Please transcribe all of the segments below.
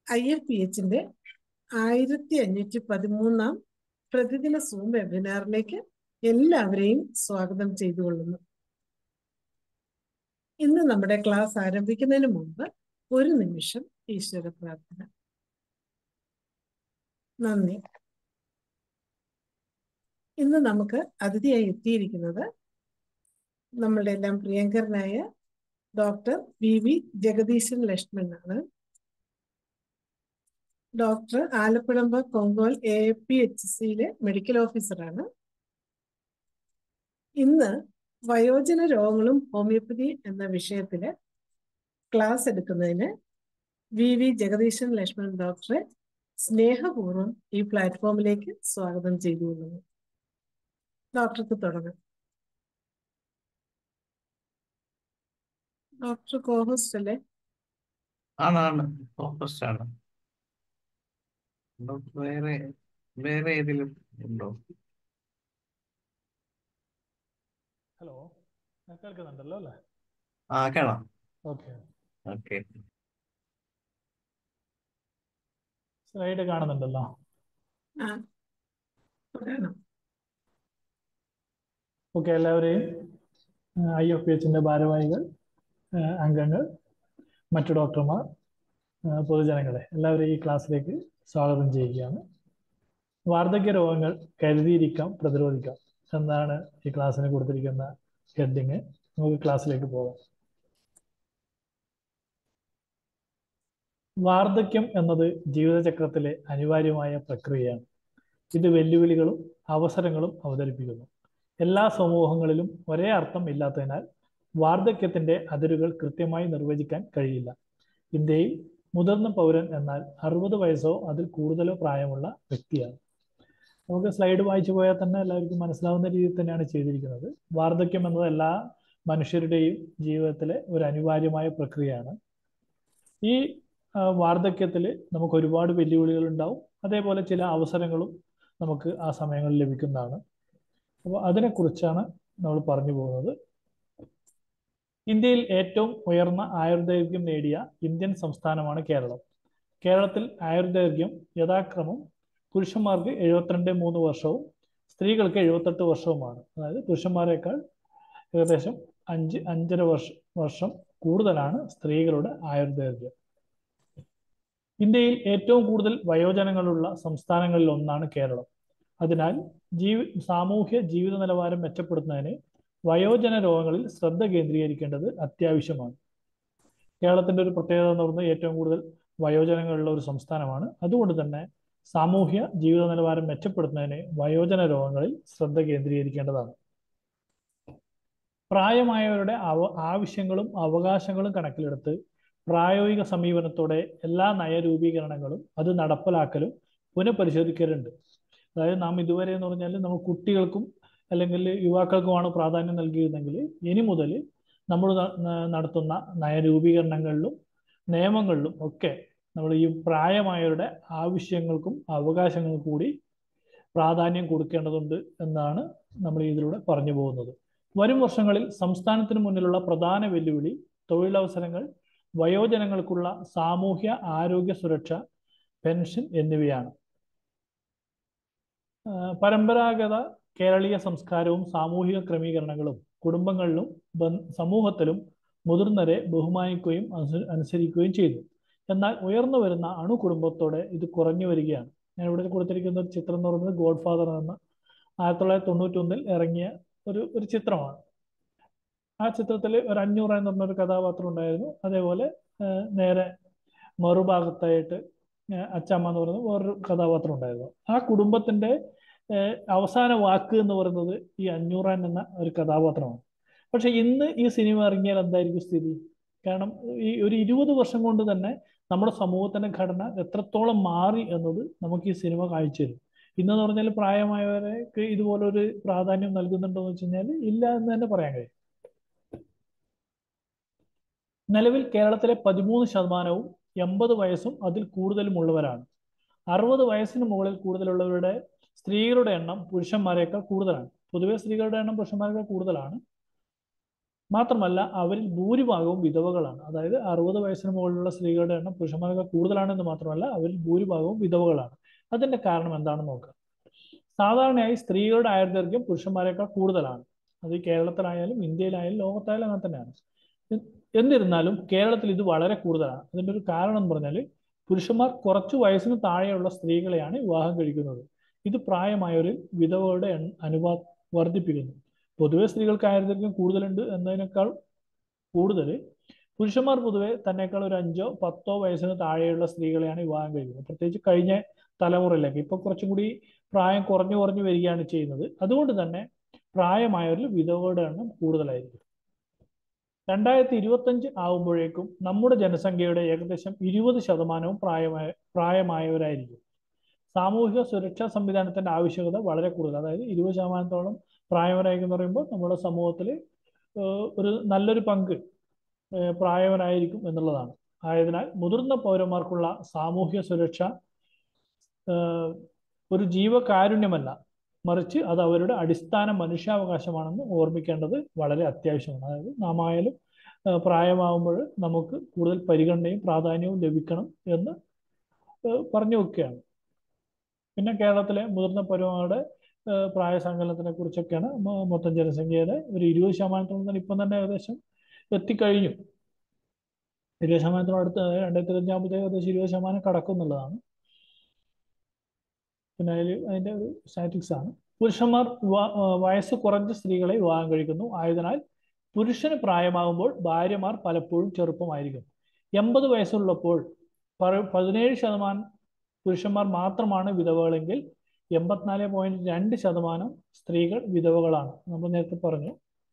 I F P എച്ചിന്റെ ആയിരത്തി അഞ്ഞൂറ്റി പതിമൂന്നാം പ്രതിദിന സൂം വെബിനാറിലേക്ക് എല്ലാവരെയും സ്വാഗതം ചെയ്തുകൊള്ളുന്നു ഇന്ന് നമ്മുടെ ക്ലാസ് ആരംഭിക്കുന്നതിന് മുമ്പ് ഒരു നിമിഷം ഈശ്വര പ്രാർത്ഥന നന്ദി ഇന്ന് നമുക്ക് അതിഥിയായി എത്തിയിരിക്കുന്നത് നമ്മളുടെ എല്ലാം പ്രിയങ്കരനായ doctor V V Jagadeesan Lakshman ആണ് ഡോക്ടർ ആലപ്പുഴമ്പ കൊങ്കോൽ എ പി എച്ച് സിയിലെ മെഡിക്കൽ ഓഫീസറാണ് ഇന്ന് വയോജന രോഗങ്ങളും ഹോമിയോപ്പതി എന്ന വിഷയത്തില് ക്ലാസ് എടുക്കുന്നതിന് വി വി ജഗദീശൻ ലക്ഷ്മൺ ഡോക്ടറെ സ്നേഹപൂർവ്വം ഈ പ്ലാറ്റ്ഫോമിലേക്ക് സ്വാഗതം ചെയ്തുകൊള്ളുന്നു ഡോക്ടർക്ക് തുടങ്ങാം ഡോക്ടർ കോഹോസ്റ്റ് അല്ലേ ആണാണ് ഫോക്കസ്ഡ് ആണ് ഡോക്ടർ വേറെ വേറെ ഏതിലും ഉണ്ടോ ഹലോ ഞാൻ കേൾക്കുന്നുണ്ടല്ലോ അല്ലേ ആ കാണാം ഓക്കെ ഓക്കെ സ്ലൈഡ് കാണുന്നുണ്ടല്ലോ ആ തുടരണം ഓക്കെ എല്ലാവരെയും ഐ എഫ് പി എച്ചിൻ്റെ ഭാരവാഹികൾ ആ, അംഗങ്ങൾ മറ്റു ഡോക്ടർമാർ ആ, പൊതുജനങ്ങളെ എല്ലാവരെയും ഈ ക്ലാസ്സിലേക്ക് സ്വാഗതം ചെയ്യുകയാണ് വാർദ്ധക്യ രോഗങ്ങൾ കരുതിയിരിക്കാം പ്രതിരോധിക്കാം എന്നാണ് ഈ ക്ലാസ്സിന് കൊടുത്തിരിക്കുന്ന ഹെഡിങ് നമുക്ക് ക്ലാസ്സിലേക്ക് പോകാം വാർദ്ധക്യം എന്നത് ജീവിതചക്രത്തിലെ അനിവാര്യമായ പ്രക്രിയയാണ് ഇത് വെല്ലുവിളികളും അവസരങ്ങളും അവതരിപ്പിക്കുന്നു എല്ലാ സമൂഹങ്ങളിലും ഒരേ അർത്ഥം ഇല്ലാത്തതിനാൽ വാർദ്ധക്യത്തിന്റെ അതിരുകൾ കൃത്യമായി നിർവചിക്കാൻ കഴിയില്ല ഇന്ത്യയിൽ മുതിർന്ന പൗരൻ എന്നാൽ അറുപത് വയസ്സോ അതിൽ കൂടുതലോ പ്രായമുള്ള വ്യക്തിയാണ് നമുക്ക് സ്ലൈഡ് വായിച്ചു പോയാൽ തന്നെ എല്ലാവർക്കും മനസ്സിലാവുന്ന രീതിയിൽ തന്നെയാണ് ചെയ്തിരിക്കുന്നത് വാർദ്ധക്യം എന്നത് എല്ലാ മനുഷ്യരുടെയും ജീവിതത്തിലെ ഒരു അനിവാര്യമായ പ്രക്രിയയാണ് ഈ വാർദ്ധക്യത്തിൽ നമുക്ക് ഒരുപാട് വെല്ലുവിളികൾ ഉണ്ടാവും അതേപോലെ ചില അവസരങ്ങളും നമുക്ക് ആ സമയങ്ങളിൽ ലഭിക്കുന്നതാണ് അപ്പോൾ അതിനെക്കുറിച്ചാണ് നമ്മൾ പറഞ്ഞു പോകുന്നത് ഇന്ത്യയിൽ ഏറ്റവും ഉയർന്ന ആയുർദൈർഘ്യം നേടിയ ഇന്ത്യൻ സംസ്ഥാനമാണ് കേരളം കേരളത്തിൽ ആയുർദൈർഘ്യം യഥാക്രമം പുരുഷന്മാർക്ക് എഴുപത്തിരണ്ട് മൂന്ന് വർഷവും സ്ത്രീകൾക്ക് എഴുപത്തെട്ട് വർഷവുമാണ് അതായത് പുരുഷന്മാരെക്കാൾ ഏകദേശം അഞ്ച് അഞ്ചര വർഷ വർഷം കൂടുതലാണ് സ്ത്രീകളുടെ ആയുർദൈർഘ്യം ഇന്ത്യയിൽ ഏറ്റവും കൂടുതൽ വയോജനങ്ങളുള്ള സംസ്ഥാനങ്ങളിൽ ഒന്നാണ് കേരളം അതിനാൽ ജീവി സാമൂഹ്യ ജീവിത നിലവാരം മെച്ചപ്പെടുത്തുന്നതിന് വയോജന രോഗങ്ങളിൽ ശ്രദ്ധ കേന്ദ്രീകരിക്കേണ്ടത് അത്യാവശ്യമാണ് കേരളത്തിന്റെ ഒരു പ്രത്യേകത എന്ന് പറയുന്നത് ഏറ്റവും കൂടുതൽ വയോജനങ്ങളുള്ള ഒരു സംസ്ഥാനമാണ് അതുകൊണ്ട് തന്നെ സാമൂഹ്യ ജീവിത നിലവാരം മെച്ചപ്പെടുത്തുന്നതിന് വയോജന രോഗങ്ങളിൽ ശ്രദ്ധ കേന്ദ്രീകരിക്കേണ്ടതാണ് പ്രായമായവരുടെ അവ ആവശ്യങ്ങളും അവകാശങ്ങളും കണക്കിലെടുത്ത് പ്രായോഗിക സമീപനത്തോടെ എല്ലാ നയരൂപീകരണങ്ങളും അത് നടപ്പിലാക്കലും പുനഃപരിശോധിക്കലുണ്ട് അതായത് നാം ഇതുവരെ എന്ന് പറഞ്ഞാൽ നമ്മൾ കുട്ടികൾക്കും അല്ലെങ്കിൽ യുവാക്കൾക്കുമാണ് പ്രാധാന്യം നൽകിയിരുന്നെങ്കിൽ ഇനി മുതൽ നമ്മൾ നടത്തുന്ന നയരൂപീകരണങ്ങളിലും നിയമങ്ങളിലും ഒക്കെ നമ്മൾ ഈ പ്രായമായവരുടെ ആവശ്യങ്ങൾക്കും അവകാശങ്ങൾക്കും കൂടി പ്രാധാന്യം കൊടുക്കേണ്ടതുണ്ട് എന്നാണ് നമ്മൾ ഇതിലൂടെ പറഞ്ഞു പോകുന്നത് വരും വർഷങ്ങളിൽ സംസ്ഥാനത്തിന് മുന്നിലുള്ള പ്രധാന വെല്ലുവിളി തൊഴിലവസരങ്ങൾ വയോജനങ്ങൾക്കുള്ള സാമൂഹ്യ ആരോഗ്യ സുരക്ഷ പെൻഷൻ എന്നിവയാണ് പരമ്പരാഗത കേരളീയ സംസ്കാരവും സാമൂഹിക ക്രമീകരണങ്ങളും കുടുംബങ്ങളിലും സമൂഹത്തിലും മുതിർന്നരെ ബഹുമാനിക്കുകയും അനുസരിക്കുകയും ചെയ്തു എന്നാൽ ഉയർന്നു വരുന്ന അണുകുടുംബത്തോടെ ഇത് കുറഞ്ഞു വരികയാണ് ഞാൻ ഇവിടെ കൊടുത്തിരിക്കുന്ന ഒരു ചിത്രം എന്ന് പറയുന്നത് ഗോഡ് ഫാദർ എന്ന ആയിരത്തി തൊള്ളായിരത്തി തൊണ്ണൂറ്റി ഒന്നിൽ ഇറങ്ങിയ ഒരു ഒരു ചിത്രമാണ് ആ ചിത്രത്തിൽ ഒരു അഞ്ഞൂറ് എന്ന് പറഞ്ഞ ഒരു കഥാപാത്രം ഉണ്ടായിരുന്നു അതേപോലെ നേരെ മറുഭാഗത്തായിട്ട് അച്ചമ്മ എന്ന് പറയുന്ന വേറൊരു കഥാപാത്രം ഉണ്ടായിരുന്നു ആ കുടുംബത്തിന്റെ അവസാന വാക്ക് എന്ന് പറയുന്നത് ഈ അഞ്ഞൂറാൻ എന്ന ഒരു കഥാപാത്രമാണ് പക്ഷെ ഇന്ന് ഈ സിനിമ ഇറങ്ങിയാൽ എന്തായിരിക്കും സ്ഥിതി കാരണം ഈ ഒരു ഇരുപത് വർഷം കൊണ്ട് തന്നെ നമ്മുടെ സമൂഹത്തിന്റെ ഘടന എത്രത്തോളം മാറി എന്നത് നമുക്ക് ഈ സിനിമ കാണിച്ചു തരും ഇന്നെന്ന് പറഞ്ഞാൽ പ്രായമായവർക്ക് ഇതുപോലെ ഒരു പ്രാധാന്യം നൽകുന്നുണ്ടോ എന്ന് വെച്ച് കഴിഞ്ഞാൽ ഇല്ല എന്ന് തന്നെ പറയാൻ കഴിയും നിലവിൽ കേരളത്തിലെ പതിമൂന്ന് ശതമാനവും എൺപത് വയസ്സും അതിൽ കൂടുതലും ഉള്ളവരാണ് അറുപത് വയസ്സിന് മുകളിൽ കൂടുതലുള്ളവരുടെ സ്ത്രീകളുടെ എണ്ണം പുരുഷന്മാരെക്കാൾ കൂടുതലാണ് പൊതുവെ സ്ത്രീകളുടെ എണ്ണം പുരുഷന്മാരെക്കാൾ കൂടുതലാണ് മാത്രമല്ല അവരിൽ ഭൂരിഭാഗവും വിധവകളാണ് അതായത് അറുപത് വയസ്സിന് മുകളിലുള്ള സ്ത്രീകളുടെ എണ്ണം പുരുഷന്മാരൊക്കെ കൂടുതലാണെന്ന് മാത്രമല്ല അവരിൽ ഭൂരിഭാഗവും വിധവകളാണ് അതിന്റെ കാരണം എന്താണെന്ന് നോക്കാം സാധാരണയായി സ്ത്രീകളുടെ ആയുർദൈർഘ്യം പുരുഷന്മാരെക്കാൾ കൂടുതലാണ് അത് കേരളത്തിലായാലും ഇന്ത്യയിലായാലും ലോകത്തായാലും അങ്ങനെ തന്നെയാണ് എന്നിരുന്നാലും കേരളത്തിൽ ഇത് വളരെ കൂടുതലാണ് അതിൻ്റെ ഒരു കാരണം എന്ന് പറഞ്ഞാൽ പുരുഷന്മാർ കുറച്ചു വയസ്സിന് താഴെയുള്ള സ്ത്രീകളെയാണ് വിവാഹം കഴിക്കുന്നത് ഇത് പ്രായമായവരിൽ വിധവകളുടെ അനുപാ വർദ്ധിപ്പിക്കുന്നു പൊതുവെ സ്ത്രീകൾക്ക് ആയുർദൈർഘ്യം കൂടുതലുണ്ട് എന്നതിനേക്കാൾ കൂടുതൽ പുരുഷന്മാർ പൊതുവെ തന്നെക്കാൾ ഒരു അഞ്ചോ പത്തോ വയസ്സിന് താഴെയുള്ള സ്ത്രീകളെയാണ് വിവാഹം കഴിക്കുന്നത് പ്രത്യേകിച്ച് കഴിഞ്ഞ തലമുറയിലേക്ക് ഇപ്പൊ കുറച്ചും കൂടി പ്രായം കുറഞ്ഞു കുറഞ്ഞു വരികയാണ് ചെയ്യുന്നത് അതുകൊണ്ട് തന്നെ പ്രായമായവരിൽ വിധവകളുടെ എണ്ണം കൂടുതലായിരിക്കും രണ്ടായിരത്തി ഇരുപത്തഞ്ച് ആവുമ്പോഴേക്കും നമ്മുടെ ജനസംഖ്യയുടെ ഏകദേശം ഇരുപത് ശതമാനവും പ്രായമായ പ്രായമായവരായിരിക്കും സാമൂഹിക സുരക്ഷാ സംവിധാനത്തിന്റെ ആവശ്യകത വളരെ കൂടുതൽ അതായത് ഇരുപത് ശതമാനത്തോളം പ്രായവരായി എന്ന് പറയുമ്പോൾ നമ്മുടെ സമൂഹത്തിൽ ഒരു നല്ലൊരു പങ്ക് പ്രായവരായിരിക്കും എന്നുള്ളതാണ് ആയതിനാൽ മുതിർന്ന പൗരന്മാർക്കുള്ള സാമൂഹ്യ സുരക്ഷ ഒരു ജീവകാരുണ്യമല്ല മറിച്ച് അത് അവരുടെ അടിസ്ഥാന മനുഷ്യാവകാശമാണെന്ന് ഓർമ്മിക്കേണ്ടത് വളരെ അത്യാവശ്യമാണ് അതായത് നാം ആയാലും പ്രായമാകുമ്പോൾ നമുക്ക് കൂടുതൽ പരിഗണനയും പ്രാധാന്യവും ലഭിക്കണം എന്ന് പറഞ്ഞു വെക്കുകയാണ് പിന്നെ കേരളത്തിലെ മുതിർന്ന പൗരന്മാരുടെ പ്രായസങ്കലനത്തിനെ കുറിച്ചൊക്കെയാണ് മൊത്തം ജനസംഖ്യയുടെ ഒരു ഇരുപത് ശതമാനത്തോളം തന്നെ ഇപ്പം തന്നെ ഏകദേശം എത്തിക്കഴിഞ്ഞു ഇരുപത് ശതമാനത്തോളം അടുത്ത് രണ്ടായിരത്തി ഇരുപത്തഞ്ചാകുമ്പോഴത്തേക്ക് ഏകദേശം ഇരുപത് ശതമാനം കടക്കുന്നുള്ളതാണ് പിന്നെ അതിൽ അതിൻ്റെ ഒരു സ്റ്റാറ്റിക്സ് ആണ് പുരുഷന്മാർ വയസ്സ് കുറഞ്ഞ സ്ത്രീകളെ വിവാഹം കഴിക്കുന്നു ആയതിനാൽ പുരുഷന് പ്രായമാകുമ്പോൾ ഭാര്യമാർ പലപ്പോഴും ചെറുപ്പമായിരിക്കും എൺപത് വയസ്സുള്ളപ്പോൾ പതിനേഴ് ശതമാനം പുരുഷന്മാർ മാത്രമാണ് വിധവകളെങ്കിൽ എൺപത്തിനാല് പോയിന്റ് രണ്ട് ശതമാനം സ്ത്രീകൾ വിധവകളാണ് നമ്മൾ നേരത്തെ പറഞ്ഞു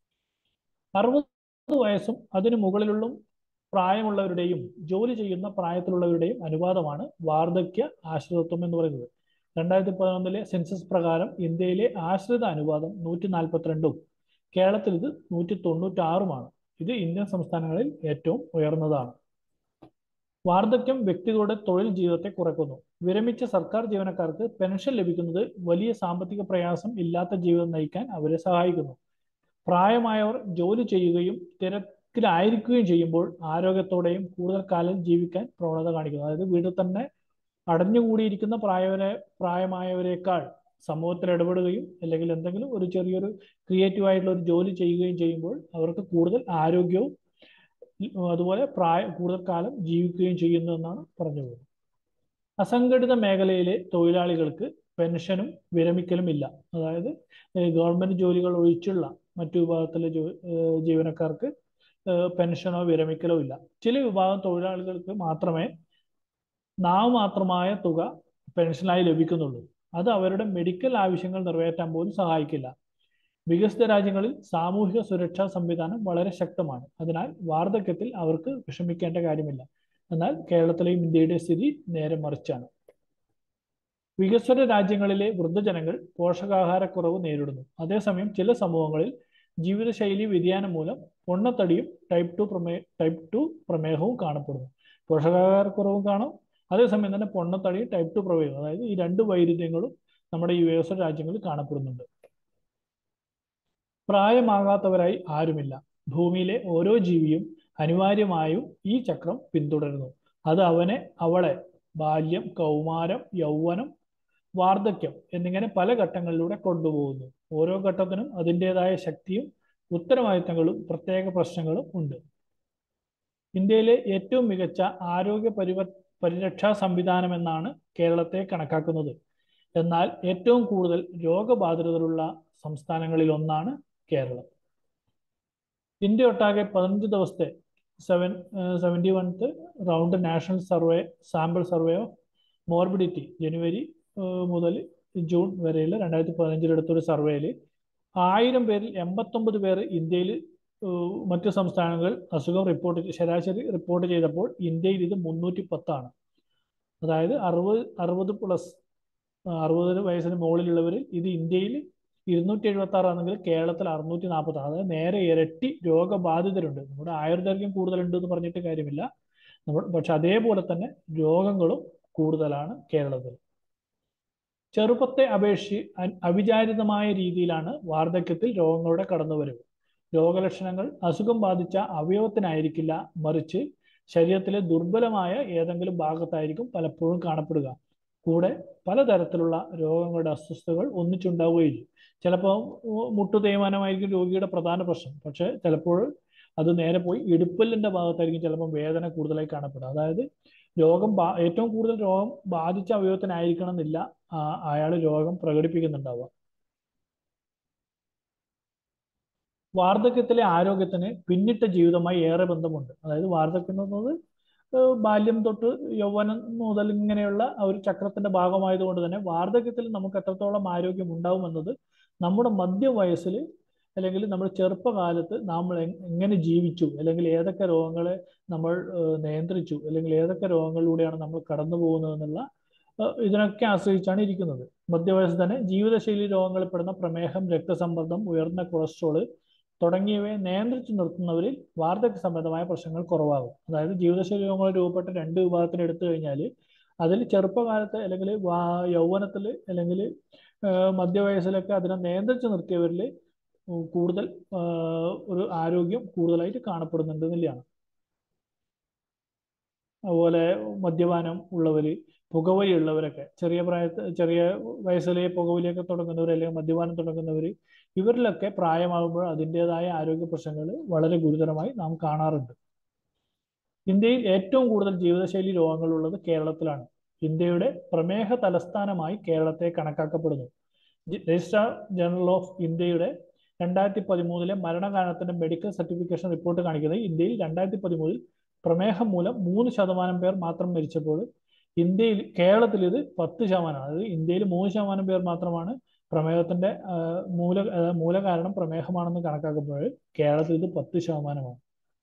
അറുപത് വയസ്സും അതിനു മുകളിലുള്ള പ്രായമുള്ളവരുടെയും ജോലി ചെയ്യുന്ന പ്രായത്തിലുള്ളവരുടെയും അനുപാതമാണ് വാർദ്ധക്യ ആശ്രിതത്വം എന്ന് പറയുന്നത് രണ്ടായിരത്തി പതിനൊന്നിലെ സെൻസസ് പ്രകാരം ഇന്ത്യയിലെ ആശ്രിത അനുപാതം നൂറ്റി നാൽപ്പത്തിരണ്ടും കേരളത്തിൽ ഇത് നൂറ്റി തൊണ്ണൂറ്റി ആറുമാണ് ഇത് ഇന്ത്യൻ സംസ്ഥാനങ്ങളിൽ ഏറ്റവും ഉയർന്നതാണ് വാർദ്ധക്യം വ്യക്തികളുടെ തൊഴിൽ ജീവിതത്തെ കുറയ്ക്കുന്നു വിരമിച്ച സർക്കാർ ജീവനക്കാർക്ക് പെൻഷൻ ലഭിക്കുന്നത് വലിയ സാമ്പത്തിക പ്രയാസം ഇല്ലാത്ത ജീവിതം നയിക്കാൻ അവരെ സഹായിക്കുന്നു പ്രായമായവർ ജോലി ചെയ്യുകയും തിരക്കിലായിരിക്കുകയും ചെയ്യുമ്പോൾ ആരോഗ്യത്തോടെയും കൂടുതൽ കാലം ജീവിക്കാൻ പ്രവണത കാണിക്കുന്നു അതായത് വീട്ടിൽ തന്നെ അടഞ്ഞുകൂടിയിരിക്കുന്ന പ്രായവരെ പ്രായമായവരെക്കാൾ സമൂഹത്തിൽ ഇടപെടുകയും അല്ലെങ്കിൽ എന്തെങ്കിലും ഒരു ചെറിയൊരു ക്രിയേറ്റീവ് ആയിട്ടുള്ള ഒരു ജോലി ചെയ്യുകയും ചെയ്യുമ്പോൾ അവർക്ക് കൂടുതൽ ആരോഗ്യവും അതുപോലെ പ്രായ കൂടുതൽ കാലം ജീവിക്കുകയും ചെയ്യുന്നു എന്നാണ് പറഞ്ഞു പോകുന്നത് അസംഘടിത മേഖലയിലെ തൊഴിലാളികൾക്ക് പെൻഷനും വിരമിക്കലും ഇല്ല അതായത് ഗവൺമെന്റ് ജോലികൾ ഒഴിച്ചുള്ള മറ്റു വിഭാഗത്തിലെ ജീവനക്കാർക്ക് പെൻഷനോ വിരമിക്കലോ ഇല്ല ചില വിഭാഗം തൊഴിലാളികൾക്ക് മാത്രമേ നാമമാത്രമായ തുക പെൻഷനായി ലഭിക്കുന്നുള്ളൂ അത് അവരുടെ മെഡിക്കൽ ആവശ്യങ്ങൾ നിറവേറ്റാൻ പോലും സഹായിക്കില്ല വികസിത രാജ്യങ്ങളിൽ സാമൂഹിക സുരക്ഷാ സംവിധാനം വളരെ ശക്തമാണ് അതിനാൽ വാർദ്ധക്യത്തിൽ അവർക്ക് വിഷമിക്കേണ്ട കാര്യമില്ല എന്നാൽ കേരളത്തിലെയും ഇന്ത്യയുടെ സ്ഥിതി നേരെ മറിച്ചാണ് വികസ്വര രാജ്യങ്ങളിലെ വൃദ്ധജനങ്ങൾ പോഷകാഹാരക്കുറവ് നേരിടുന്നു അതേസമയം ചില സമൂഹങ്ങളിൽ ജീവിതശൈലി വ്യതിയാനം മൂലം പൊണ്ണത്തടിയും ടൈപ്പ് ടു പ്രമേ ടൈപ്പ് ടു പ്രമേഹവും കാണപ്പെടുന്നു പോഷകാഹാരക്കുറവും കാണാം അതേസമയം തന്നെ പൊണ്ണത്തടിയും ടൈപ്പ് ടു പ്രമേഹവും അതായത് ഈ രണ്ട് വൈരുദ്ധ്യങ്ങളും നമ്മുടെ ഈ വികസ്വര രാജ്യങ്ങളിൽ കാണപ്പെടുന്നുണ്ട് പ്രായമാകാത്തവരായി ആരുമില്ല ഭൂമിയിലെ ഓരോ ജീവിയും അനിവാര്യമായും ഈ ചക്രം പിന്തുടരുന്നു അത് അവനെ അവളെ ബാല്യം കൗമാരം യൗവനം വാർദ്ധക്യം എന്നിങ്ങനെ പല ഘട്ടങ്ങളിലൂടെ കൊണ്ടുപോകുന്നു ഓരോ ഘട്ടത്തിനും അതിൻ്റെതായ ശക്തിയും ഉത്തരവാദിത്തങ്ങളും പ്രത്യേക പ്രശ്നങ്ങളും ഉണ്ട് ഇന്ത്യയിലെ ഏറ്റവും മികച്ച ആരോഗ്യ പരിവ പരിരക്ഷാ സംവിധാനം എന്നാണ് കേരളത്തെ കണക്കാക്കുന്നത് എന്നാൽ ഏറ്റവും കൂടുതൽ രോഗബാധിതരുള്ള സംസ്ഥാനങ്ങളിൽ ഒന്നാണ് കേരളം ഇന്ത്യ ഒട്ടാകെ പതിനഞ്ച് ദിവസത്തെ seven seventy oneth round national survey sample survey of morbidity ജനുവരി മുതൽ ജൂൺ വരെയുള്ള രണ്ടായിരത്തി പതിനഞ്ചിലെടുത്തൊരു സർവേയിൽ ആയിരം പേരിൽ എൺപത്തൊമ്പത് പേർ ഇന്ത്യയിൽ മറ്റു സംസ്ഥാനങ്ങൾ അസുഖം റിപ്പോർട്ട് ശരാശരി റിപ്പോർട്ട് ചെയ്തപ്പോൾ ഇന്ത്യയിൽ ഇത് മുന്നൂറ്റി പത്താണ് അതായത് അറുപത് അറുപത് പ്ലസ് അറുപത് വയസ്സിന് മുകളിലുള്ളവരിൽ ഇത് ഇന്ത്യയിൽ ഇരുന്നൂറ്റി എഴുപത്തി ആറാണെങ്കിൽ കേരളത്തിൽ അറുന്നൂറ്റി നാൽപ്പത്തി ആറ് അതായത് നേരെ ഇരട്ടി രോഗബാധിതരുണ്ട് നമ്മുടെ ആയുർദൈർഘ്യം കൂടുതലുണ്ട് എന്ന് പറഞ്ഞിട്ട് കാര്യമില്ല നമ്മൾ പക്ഷെ അതേപോലെ തന്നെ രോഗങ്ങളും കൂടുതലാണ് കേരളത്തിൽ ചെറുപ്പത്തെ അപേക്ഷിച്ച് അവിചാരിതമായ രീതിയിലാണ് വാർദ്ധക്യത്തിൽ രോഗങ്ങളുടെ കടന്നുവരവ് രോഗലക്ഷണങ്ങൾ അസുഖം ബാധിച്ച അവയവത്തിനായിരിക്കില്ല മറിച്ച് ശരീരത്തിലെ ദുർബലമായ ഏതെങ്കിലും ഭാഗത്തായിരിക്കും പലപ്പോഴും കാണപ്പെടുക കൂടെ പലതരത്തിലുള്ള രോഗങ്ങളുടെ അസ്വസ്ഥതകൾ ഒന്നിച്ചുണ്ടാവുകയും ചെയ്യും ചിലപ്പോൾ മുട്ടു തേയ്മാനമായിരിക്കും രോഗിയുടെ പ്രധാന പ്രശ്നം പക്ഷെ ചിലപ്പോൾ അത് നേരെ പോയി ഇടുപ്പല്ലിന്റെ ഭാഗത്തായിരിക്കും ചിലപ്പോൾ വേദന കൂടുതലായി കാണപ്പെടുക അതായത് രോഗം ബാ ഏറ്റവും കൂടുതൽ രോഗം ബാധിച്ച അവയവത്തിനായിരിക്കണം എന്നില്ല അയാൾ രോഗം പ്രകടിപ്പിക്കുന്നുണ്ടാവുക വാർദ്ധക്യത്തിലെ ആരോഗ്യത്തിന് പിന്നിട്ട ജീവിതമായി ഏറെ ബന്ധമുണ്ട് അതായത് വാർദ്ധക്യം എന്ന് പറയുന്നത് ഏഹ് ബാല്യം തൊട്ട് യൗവനം മുതൽ ഇങ്ങനെയുള്ള ആ ഒരു ചക്രത്തിന്റെ ഭാഗമായതുകൊണ്ട് തന്നെ വാർദ്ധക്യത്തിൽ നമുക്ക് എത്രത്തോളം ആരോഗ്യം ഉണ്ടാവുമെന്നത് നമ്മുടെ മധ്യവയസ്സിൽ അല്ലെങ്കിൽ നമ്മൾ ചെറുപ്പകാലത്ത് നമ്മൾ എങ് എങ്ങനെ ജീവിച്ചു അല്ലെങ്കിൽ ഏതൊക്കെ രോഗങ്ങളെ നമ്മൾ ഏഹ് നിയന്ത്രിച്ചു അല്ലെങ്കിൽ ഏതൊക്കെ രോഗങ്ങളിലൂടെയാണ് നമ്മൾ കടന്നു പോകുന്നത് എന്നുള്ള ഏഹ് ഇതിനൊക്കെ ആശ്രയിച്ചാണ് ഇരിക്കുന്നത് മധ്യവയസ്സിൽ തന്നെ ജീവിതശൈലി രോഗങ്ങളിൽ പെടുന്ന പ്രമേഹം രക്തസമ്മർദ്ദം ഉയർന്ന കൊളസ്ട്രോള് തുടങ്ങിയവയെ നിയന്ത്രിച്ചു നിർത്തുന്നവരിൽ വാർദ്ധക്യ സംബന്ധമായ പ്രശ്നങ്ങൾ കുറവാകും അതായത് ജീവിതശൈലി രോഗങ്ങൾ രൂപപ്പെട്ട രണ്ട് വിഭാഗത്തിന് എടുത്തു കഴിഞ്ഞാൽ അതിൽ ചെറുപ്പകാലത്ത് അല്ലെങ്കിൽ വാ യൗവനത്തിൽ അല്ലെങ്കിൽ ഏഹ് മധ്യവയസ്സിലൊക്കെ അതിനെ നിയന്ത്രിച്ചു നിർത്തിയവരിൽ കൂടുതൽ ഏഹ് ഒരു ആരോഗ്യം കൂടുതലായിട്ട് കാണപ്പെടുന്നുണ്ട് എന്നുള്ളതാണ് അതുപോലെ മദ്യപാനം ഉള്ളവര് പുകവലി ഉള്ളവരൊക്കെ ചെറിയ പ്രായത്തിൽ ചെറിയ വയസ്സിലെ പുകവലിയൊക്കെ തുടങ്ങുന്നവർ അല്ലെങ്കിൽ മദ്യപാനം തുടങ്ങുന്നവർ ഇവരിലൊക്കെ പ്രായമാകുമ്പോൾ അതിൻ്റെതായ ആരോഗ്യ പ്രശ്നങ്ങൾ വളരെ ഗുരുതരമായി നാം കാണാറുണ്ട് ഇന്ത്യയിൽ ഏറ്റവും കൂടുതൽ ജീവിതശൈലി രോഗങ്ങളുള്ളത് കേരളത്തിലാണ് ഇന്ത്യയുടെ പ്രമേഹ തലസ്ഥാനമായി കേരളത്തെ കണക്കാക്കപ്പെടുന്നു രജിസ്ട്രാർ ജനറൽ ഓഫ് ഇന്ത്യയുടെ രണ്ടായിരത്തി പതിമൂന്നിലെ മരണകാരണത്തിന്റെ മെഡിക്കൽ സർട്ടിഫിക്കേഷൻ റിപ്പോർട്ട് കാണിക്കുന്നത് ഇന്ത്യയിൽ രണ്ടായിരത്തി പതിമൂന്നിൽ പ്രമേഹം മൂലം മൂന്ന് ശതമാനം പേർ മാത്രം മരിച്ചപ്പോൾ ഇന്ത്യയിൽ കേരളത്തിൽ ഇത് പത്ത് ശതമാനമാണ് അതായത് ഇന്ത്യയിൽ മൂന്ന് ശതമാനം പേർ മാത്രമാണ് പ്രമേഹത്തിന്റെ മൂല മൂലകാരണം പ്രമേഹമാണെന്ന് കണക്കാക്കുമ്പോൾ കേരളത്തിൽ ഇത് പത്ത് ശതമാനമാണ്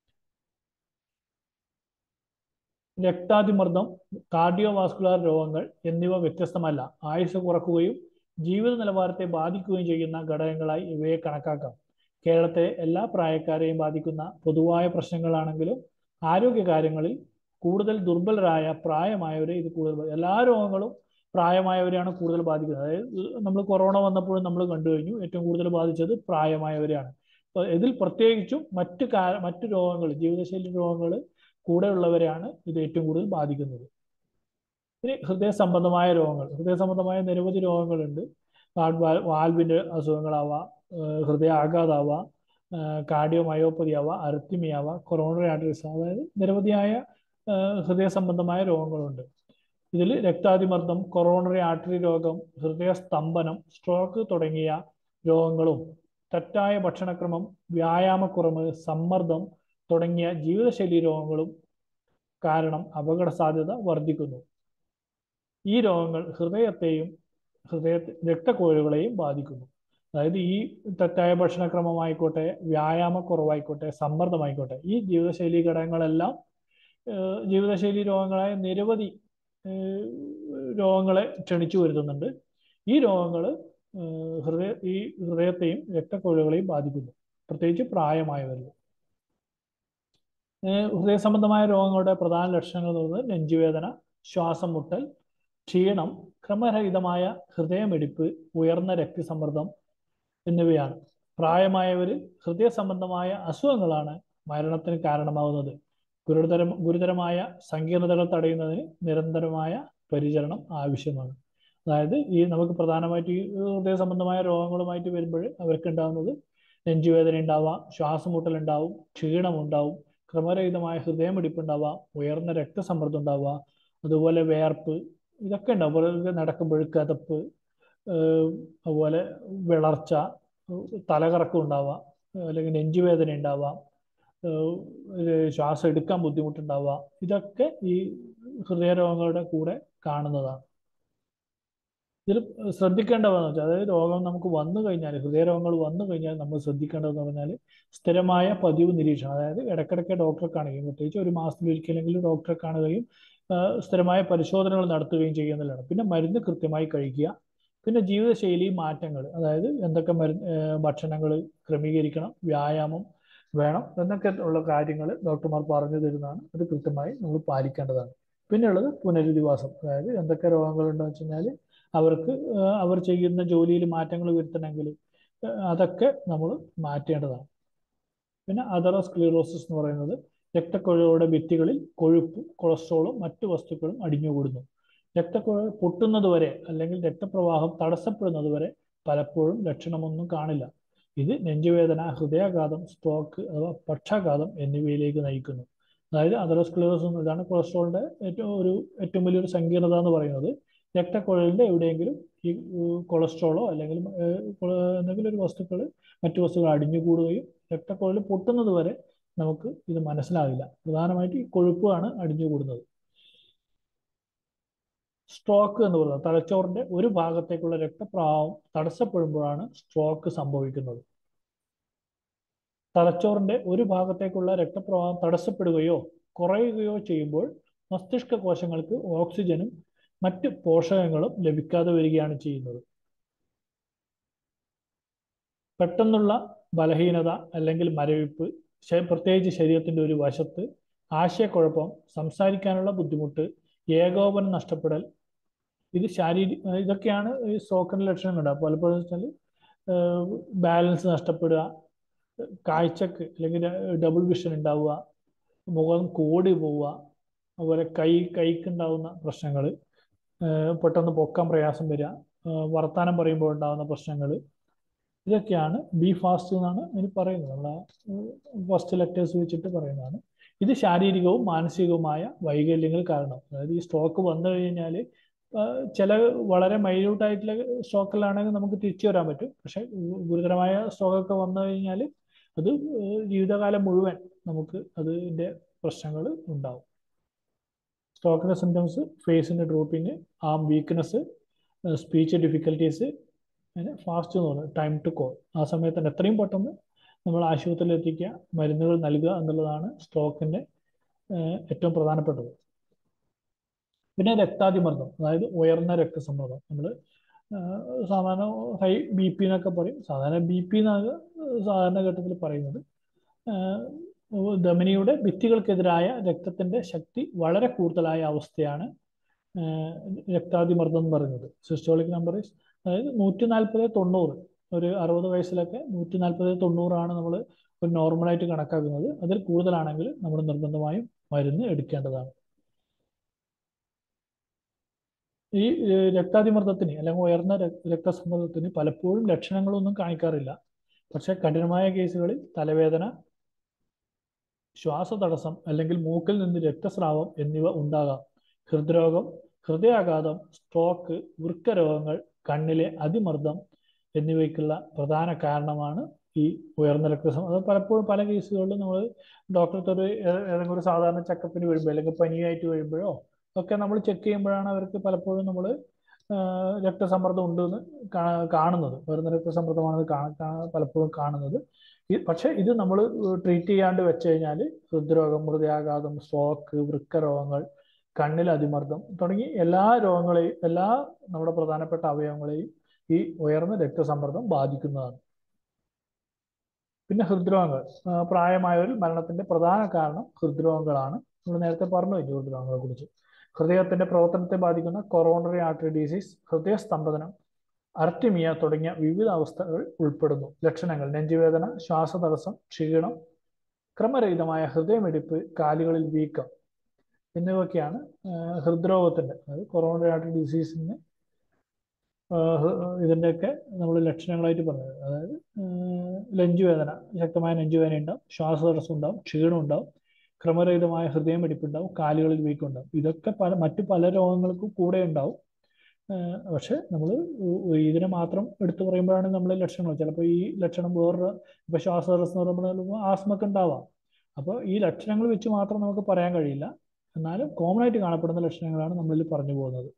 രക്താതിമർദ്ദം കാർഡിയോവാസ്കുലർ രോഗങ്ങൾ എന്നിവ വ്യത്യസ്തമല്ല ആയുസ് കുറക്കുകയും ജീവിത നിലവാരത്തെ ബാധിക്കുകയും ചെയ്യുന്ന ഘടകങ്ങളായി ഇവയെ കണക്കാക്കാം കേരളത്തിലെ എല്ലാ പ്രായക്കാരെയും ബാധിക്കുന്ന പൊതുവായ പ്രശ്നങ്ങളാണെങ്കിലും ആരോഗ്യ കാര്യങ്ങളിൽ കൂടുതൽ ദുർബലരായ പ്രായമായവരെ ഇത് കൂടുതൽ എല്ലാ രോഗങ്ങളും പ്രായമായവരെയാണ് കൂടുതൽ ബാധിക്കുന്നത് അതായത് നമ്മൾ കൊറോണ വന്നപ്പോഴും നമ്മൾ കണ്ടു കഴിഞ്ഞു ഏറ്റവും കൂടുതൽ ബാധിച്ചത് പ്രായമായവരെയാണ് അപ്പോൾ ഇതിൽ പ്രത്യേകിച്ചും മറ്റ് കാ മറ്റ് രോഗങ്ങൾ ജീവിതശൈലി രോഗങ്ങൾ കൂടെയുള്ളവരെയാണ് ഇത് ഏറ്റവും കൂടുതൽ ബാധിക്കുന്നത് ഇനി ഹൃദയ സംബന്ധമായ രോഗങ്ങൾ ഹൃദയ സംബന്ധമായ നിരവധി രോഗങ്ങളുണ്ട് വാൽവിന്റെ അസുഖങ്ങളാവാം ഹൃദയാഘാതാവാം കാർഡിയോ മയോപ്പതി ആവാം അർത്തിമി ആവാം കൊറോണറി ആർട്ടറീസ് അതായത് നിരവധിയായ ഹൃദയ സംബന്ധമായ രോഗങ്ങളുണ്ട് ഇതിൽ രക്താതിമർദ്ദം കൊറോണറി ആർട്ടറി രോഗം ഹൃദയസ്തംഭനം സ്ട്രോക്ക് തുടങ്ങിയ രോഗങ്ങളും തെറ്റായ ഭക്ഷണക്രമം വ്യായാമക്കുറവ് സമ്മർദ്ദം തുടങ്ങിയ ജീവിതശൈലി രോഗങ്ങളും കാരണം അപകട സാധ്യത വർദ്ധിക്കുന്നു ഈ രോഗങ്ങൾ ഹൃദയത്തെയും ഹൃദയ രക്തക്കോഴുകളെയും ബാധിക്കുന്നു അതായത് ഈ തെറ്റായ ഭക്ഷണക്രമമായിക്കോട്ടെ വ്യായാമക്കുറവായിക്കോട്ടെ സമ്മർദ്ദമായിക്കോട്ടെ ഈ ജീവിതശൈലി ഘടകങ്ങളെല്ലാം ജീവിതശൈലി രോഗങ്ങളായ നിരവധി രോഗങ്ങളെ ക്ഷണിച്ചു വരുത്തുന്നുണ്ട് ഈ രോഗങ്ങൾ ഹൃദയ ഈ ഹൃദയത്തെയും രക്തക്കൊഴുകളെയും ബാധിക്കുന്നു പ്രത്യേകിച്ച് പ്രായമായവരിൽ ഹൃദയ സംബന്ധമായ രോഗങ്ങളുടെ പ്രധാന ലക്ഷണങ്ങൾ എന്ന് പറയുന്നത് നെഞ്ചുവേദന ശ്വാസം മുട്ടൽ ക്ഷീണം ക്രമരഹിതമായ ഹൃദയമിടിപ്പ് ഉയർന്ന രക്തസമ്മർദ്ദം എന്നിവയാണ് പ്രായമായവരിൽ ഹൃദയ സംബന്ധമായ അസുഖങ്ങളാണ് മരണത്തിന് കാരണമാകുന്നത് ഗുരുതര ഗുരുതരമായ സങ്കീർണതകൾ തടയുന്നതിന് നിരന്തരമായ പരിചരണം ആവശ്യമാണ് അതായത് ഈ നമുക്ക് പ്രധാനമായിട്ട് ഈ ഹൃദയ സംബന്ധമായ രോഗങ്ങളുമായിട്ട് വരുമ്പോൾ അവർക്ക് ഉണ്ടാകുന്നത് നെഞ്ചുവേദന ഉണ്ടാവാം ശ്വാസമുട്ടൽ ഉണ്ടാവും ക്ഷീണം ഉണ്ടാവും ക്രമരഹിതമായ ഹൃദയമിടിപ്പ് ഉണ്ടാവാം ഉയർന്ന രക്തസമ്മർദ്ദം ഉണ്ടാവുക അതുപോലെ വേർപ്പ് ഇതൊക്കെ ഉണ്ടാവും നടക്കുമ്പോൾ കതപ്പ് അതുപോലെ വിളർച്ച തലകറക്കം ഉണ്ടാവാം അല്ലെങ്കിൽ നെഞ്ചുവേദന ഉണ്ടാവാം ശ്വാസം എടുക്കാൻ ബുദ്ധിമുട്ടുണ്ടാവുക ഇതൊക്കെ ഈ ഹൃദയരോഗങ്ങളുടെ കൂടെ കാണുന്നതാണ് ഇതിൽ ശ്രദ്ധിക്കേണ്ടതെന്ന് വെച്ചാൽ അതായത് രോഗം നമുക്ക് വന്നു കഴിഞ്ഞാൽ ഹൃദയരോഗങ്ങൾ വന്നു കഴിഞ്ഞാൽ നമ്മൾ ശ്രദ്ധിക്കേണ്ടതെന്ന് പറഞ്ഞാൽ സ്ഥിരമായ പതിവ് നിരീക്ഷണം അതായത് ഇടയ്ക്കിടയ്ക്ക് ഡോക്ടറെ കാണുകയും പ്രത്യേകിച്ച് ഒരു മാസത്തിൽ ഒരിക്കലെങ്കിലും ഡോക്ടറെ കാണുകയും സ്ഥിരമായ പരിശോധനകൾ നടത്തുകയും ചെയ്യുന്നതാണ് പിന്നെ മരുന്ന് കൃത്യമായി കഴിക്കുക പിന്നെ ജീവിതശൈലി മാറ്റങ്ങൾ അതായത് എന്തൊക്കെ മരുന്ന് ഭക്ഷണങ്ങൾ ക്രമീകരിക്കണം വ്യായാമം വേണം എന്നൊക്കെ ഉള്ള കാര്യങ്ങൾ ഡോക്ടർമാർ പറഞ്ഞു തരുന്നതാണ് അത് കൃത്യമായി നമ്മൾ പാലിക്കേണ്ടതാണ് പിന്നെയുള്ളത് പുനരധിവാസം അതായത് എന്തൊക്കെ രോഗങ്ങളുണ്ടെന്ന് വെച്ച് കഴിഞ്ഞാൽ അവർക്ക് അവർ ചെയ്യുന്ന ജോലിയിൽ മാറ്റങ്ങൾ വരുത്തണമെങ്കിൽ അതൊക്കെ നമ്മൾ മാറ്റേണ്ടതാണ് പിന്നെ അതറോസ്ക്ലീറോസിസ് എന്ന് പറയുന്നത് രക്തക്കുഴലുകളുടെ ഭിത്തികളിൽ കൊഴുപ്പും കൊളസ്ട്രോളും മറ്റു വസ്തുക്കളും അടിഞ്ഞുകൂടുന്നു രക്തക്കുഴൽ പൊട്ടുന്നത് വരെ അല്ലെങ്കിൽ രക്തപ്രവാഹം തടസ്സപ്പെടുന്നത് വരെ പലപ്പോഴും ലക്ഷണമൊന്നും കാണില്ല ഇത് നെഞ്ചുവേദന ഹൃദയാഘാതം സ്ട്രോക്ക് അഥവാ പക്ഷാഘാതം എന്നിവയിലേക്ക് നയിക്കുന്നു അതായത് അതറോസ്ക്ലീറോസിസ് ഇതാണ് കൊളസ്ട്രോളിന്റെ ഏറ്റവും ഒരു ഏറ്റവും വലിയൊരു സങ്കീർണത എന്ന് പറയുന്നത് രക്തക്കുഴലിന്റെ എവിടെയെങ്കിലും ഈ കൊളസ്ട്രോളോ അല്ലെങ്കിൽ എന്തെങ്കിലും ഒരു വസ്തുക്കൾ മറ്റു വസ്തുക്കൾ അടിഞ്ഞുകൂടുകയും രക്തക്കുഴൽ പൊട്ടുന്നത് വരെ നമുക്ക് ഇത് മനസ്സിലാവില്ല പ്രധാനമായിട്ട് ഈ കൊഴുപ്പാണ് അടിഞ്ഞുകൂടുന്നത് സ്ട്രോക്ക് എന്ന് പറയുന്നത് തലച്ചോറിന്റെ ഒരു ഭാഗത്തേക്കുള്ള രക്തപ്രവാഹം തടസ്സപ്പെടുമ്പോഴാണ് സ്ട്രോക്ക് സംഭവിക്കുന്നത് തലച്ചോറിന്റെ ഒരു ഭാഗത്തേക്കുള്ള രക്തപ്രവാഹം തടസ്സപ്പെടുകയോ കുറയുകയോ ചെയ്യുമ്പോൾ മസ്തിഷ്ക കോശങ്ങൾക്ക് ഓക്സിജനും മറ്റ് പോഷകങ്ങളും ലഭിക്കാതെ വരികയാണ് ചെയ്യുന്നത് പെട്ടെന്നുള്ള ബലഹീനത അല്ലെങ്കിൽ മരവിപ്പ് പ്രത്യേകിച്ച് ശരീരത്തിന്റെ ഒരു വശത്ത് ആശയക്കുഴപ്പം സംസാരിക്കാനുള്ള ബുദ്ധിമുട്ട് ഏകോപനം നഷ്ടപ്പെടൽ ഇത് ശാരീരിക ഇതൊക്കെയാണ് ഈ സ്ട്രോക്കിന്റെ ലക്ഷണങ്ങൾ പലപ്പോഴും വെച്ചാൽ ബാലൻസ് നഷ്ടപ്പെടുക കാഴ്ചക്ക് അല്ലെങ്കിൽ ഡബിൾ വിഷൻ ഉണ്ടാവുക മുഖം കോടി പോവുക അതുപോലെ കൈ കൈക്കുണ്ടാവുന്ന പ്രശ്നങ്ങൾ പെട്ടെന്ന് പൊക്കാൻ പ്രയാസം വരിക വർത്താനം പറയുമ്പോൾ ഉണ്ടാകുന്ന പ്രശ്നങ്ങൾ ഇതൊക്കെയാണ് ബി ഫാസ്റ്റ് എന്നാണ് ഇതിന് പറയുന്നത് നമ്മളെ ഫസ്റ്റ് ലെറ്റേഴ്സ് വെച്ചിട്ട് പറയുന്നതാണ് ഇത് ശാരീരികവും മാനസികവുമായ വൈകല്യങ്ങൾ കാരണം അതായത് ഈ സ്ട്രോക്ക് വന്നു കഴിഞ്ഞാൽ ചില വളരെ മൈന്യൂട്ട് ആയിട്ടുള്ള സ്ട്രോക്കിലാണെങ്കിൽ നമുക്ക് തിരിച്ചു വരാൻ പറ്റും പക്ഷെ ഗുരുതരമായ സ്ട്രോക്കൊക്കെ വന്നു കഴിഞ്ഞാൽ അത് ജീവിതകാലം മുഴുവൻ നമുക്ക് അതിൻ്റെ പ്രശ്നങ്ങൾ ഉണ്ടാവും സ്ട്രോക്കിന്റെ സിംറ്റംസ് ഫേസിന്റെ dropping arm weakness speech difficulties അങ്ങനെ ഫാസ്റ്റ് എന്ന് പറയുന്നത് ടൈം ടു കോൾ ആ സമയത്ത് തന്നെ എത്രയും പെട്ടെന്ന് നമ്മൾ ആശുപത്രിയിൽ എത്തിക്കുക മരുന്നുകൾ നൽകുക എന്നുള്ളതാണ് സ്ട്രോക്കിന്റെ ഏറ്റവും പ്രധാനപ്പെട്ടത് പിന്നെ രക്താതിമർദ്ദം അതായത് ഉയർന്ന രക്തസമ്മർദ്ദം നമ്മൾ സാധാരണ ഹൈ ബി പി എന്നൊക്കെ പറയും സാധാരണ ബി പി എന്നാണ് സാധാരണ ഘട്ടത്തിൽ പറയുന്നത് ധമനിയുടെ ഭിത്തികൾക്കെതിരായ രക്തത്തിന്റെ ശക്തി വളരെ കൂടുതലായ അവസ്ഥയാണ് രക്താതിമർദ്ദം എന്ന് പറയുന്നത് സിസ്റ്റോളിക് നമ്പർ അതായത് നൂറ്റി നാൽപ്പത് തൊണ്ണൂറ് ഒരു അറുപത് വയസ്സിലൊക്കെ നൂറ്റി നാൽപ്പത് തൊണ്ണൂറാണ് നമ്മൾ ഒരു നോർമലായിട്ട് കണക്കാക്കുന്നത് അതിൽ കൂടുതലാണെങ്കിൽ നമ്മൾ നിർബന്ധമായും മരുന്ന് എടുക്കേണ്ടതാണ് ഈ രക്താതിമർദ്ദത്തിന് അല്ലെങ്കിൽ ഉയർന്ന രക്തസമ്മർദ്ദത്തിന് പലപ്പോഴും ലക്ഷണങ്ങളൊന്നും കാണിക്കാറില്ല പക്ഷെ കഠിനമായ കേസുകളിൽ തലവേദന ശ്വാസതടസ്സം അല്ലെങ്കിൽ മൂക്കിൽ നിന്ന് രക്തസ്രാവം എന്നിവ ഉണ്ടാകാം ഹൃദ്രോഗം ഹൃദയാഘാതം സ്ട്രോക്ക് വൃക്കരോഗങ്ങൾ കണ്ണിലെ അതിമർദ്ദം എന്നിവയ്ക്കുള്ള പ്രധാന കാരണമാണ് ഈ ഉയർന്ന രക്തസം അത് പലപ്പോഴും പല കേസുകളിലും നമ്മൾ ഡോക്ടർക്ക് ഒരു ഏതെങ്കിലും ഒരു സാധാരണ ചെക്കപ്പിന് വരുമ്പോൾ അല്ലെങ്കിൽ പനിയായിട്ട് വരുമ്പോഴോ ഒക്കെ നമ്മൾ ചെക്ക് ചെയ്യുമ്പോഴാണ് അവർക്ക് പലപ്പോഴും നമ്മൾ രക്തസമ്മർദ്ദം ഉണ്ടെന്ന് കാണുന്നത് ഉയർന്ന രക്തസമ്മർദ്ദമാണെന്ന് പലപ്പോഴും കാണുന്നത് പക്ഷെ ഇത് നമ്മൾ ട്രീറ്റ് ചെയ്യാണ്ട് വെച്ച് കഴിഞ്ഞാൽ ഹൃദ്രോഗം ഹൃദയാഘാതം സ്ട്രോക്ക് വൃക്കരോഗങ്ങൾ കണ്ണിൽ അതിമർദ്ദം തുടങ്ങി എല്ലാ രോഗങ്ങളെയും എല്ലാ നമ്മുടെ പ്രധാനപ്പെട്ട അവയവങ്ങളെയും ഈ ഉയർന്ന രക്തസമ്മർദ്ദം ബാധിക്കുന്നതാണ് പിന്നെ ഹൃദ്രോഗങ്ങൾ പ്രായമായവരിൽ മരണത്തിന്റെ പ്രധാന കാരണം ഹൃദ്രോഗങ്ങളാണ് നമ്മൾ നേരത്തെ പറഞ്ഞു കഴിഞ്ഞു ഹൃദ്രോഗങ്ങളെ കുറിച്ച് ഹൃദയത്തിന്റെ പ്രവർത്തനത്തെ ബാധിക്കുന്ന കൊറോണറി ആർട്ടറി ഡിസീസ് ഹൃദയസ്തംഭനം അർട്ടിമിയ തുടങ്ങിയ വിവിധ അവസ്ഥകൾ ഉൾപ്പെടുന്നു ലക്ഷണങ്ങൾ നെഞ്ചുവേദന ശ്വാസതടസ്സം ക്ഷീണം ക്രമരഹിതമായ ഹൃദയമിടിപ്പ് കാലുകളിൽ വീക്കം എന്നിവയൊക്കെയാണ് ഹൃദ്രോഗത്തിന്റെ അതായത് കൊറോണറി ആർട്ടറി ഡിസീസിന് ഇതിൻ്റെയൊക്കെ നമ്മൾ ലക്ഷണങ്ങളായിട്ട് പറഞ്ഞത് അതായത് നെഞ്ചുവേദന ശക്തമായ നെഞ്ചുവേദന ഉണ്ടാവും ശ്വാസതടസ്സം ഉണ്ടാവും ക്ഷീണം ഉണ്ടാവും ക്രമരഹിതമായ ഹൃദയമിടിപ്പ് ഉണ്ടാവും കാലുകളിൽ വീക്കം ഉണ്ടാവും ഇതൊക്കെ പല മറ്റു പല രോഗങ്ങൾക്കും കൂടെ ഉണ്ടാവും പക്ഷെ നമ്മൾ ഇതിനെ മാത്രം എടുത്തു പറയുമ്പോഴാണ് നമ്മൾ ലക്ഷണങ്ങൾ ചിലപ്പോൾ ഈ ലക്ഷണം വേറൊരു ഇപ്പൊ ശ്വാസതടസ്സം എന്ന് പറയുമ്പോൾ ആസ്മക്ക് ഉണ്ടാവാം അപ്പോൾ ഈ ലക്ഷണങ്ങൾ വെച്ച് മാത്രം നമുക്ക് പറയാൻ കഴിയില്ല എന്നാലും കോമൺ ആയിട്ട് കാണപ്പെടുന്ന ലക്ഷണങ്ങളാണ് നമ്മളിൽ പറഞ്ഞു പോകുന്നത്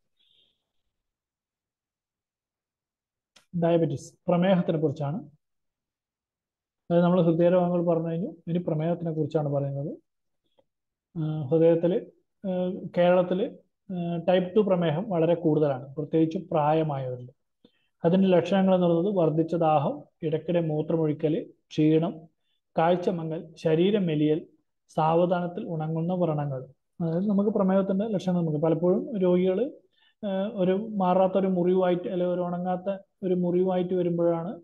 ഡയബറ്റിസ് പ്രമേഹത്തിനെ കുറിച്ചാണ് അതായത് നമ്മൾ ഹൃദയരോഗങ്ങൾ പറഞ്ഞു കഴിഞ്ഞു ഇനി പ്രമേഹത്തിനെ കുറിച്ചാണ് പറയുന്നത് ഹൃദയത്തിൽ കേരളത്തിൽ ടൈപ്പ് ടു പ്രമേഹം വളരെ കൂടുതലാണ് പ്രത്യേകിച്ച് പ്രായമായവരിൽ അതിൻ്റെ ലക്ഷണങ്ങൾ എന്ന് പറയുന്നത് വർദ്ധിച്ച ദാഹം ഇടയ്ക്കിടെ മൂത്രമൊഴിക്കൽ ക്ഷീണം കാഴ്ചമങ്ങൽ ശരീരം മെലിയൽ സാവധാനത്തിൽ ഉണങ്ങുന്ന വ്രണങ്ങൾ അതായത് നമുക്ക് പ്രമേഹത്തിൻ്റെ ലക്ഷണം നമുക്ക് പലപ്പോഴും രോഗികൾ ഒരു മാറാത്ത ഒരു മുറിവായിട്ട് അല്ലെങ്കിൽ ഒരു ഉണങ്ങാത്ത ഒരു മുറിവായിട്ട് വരുമ്പോഴാണ്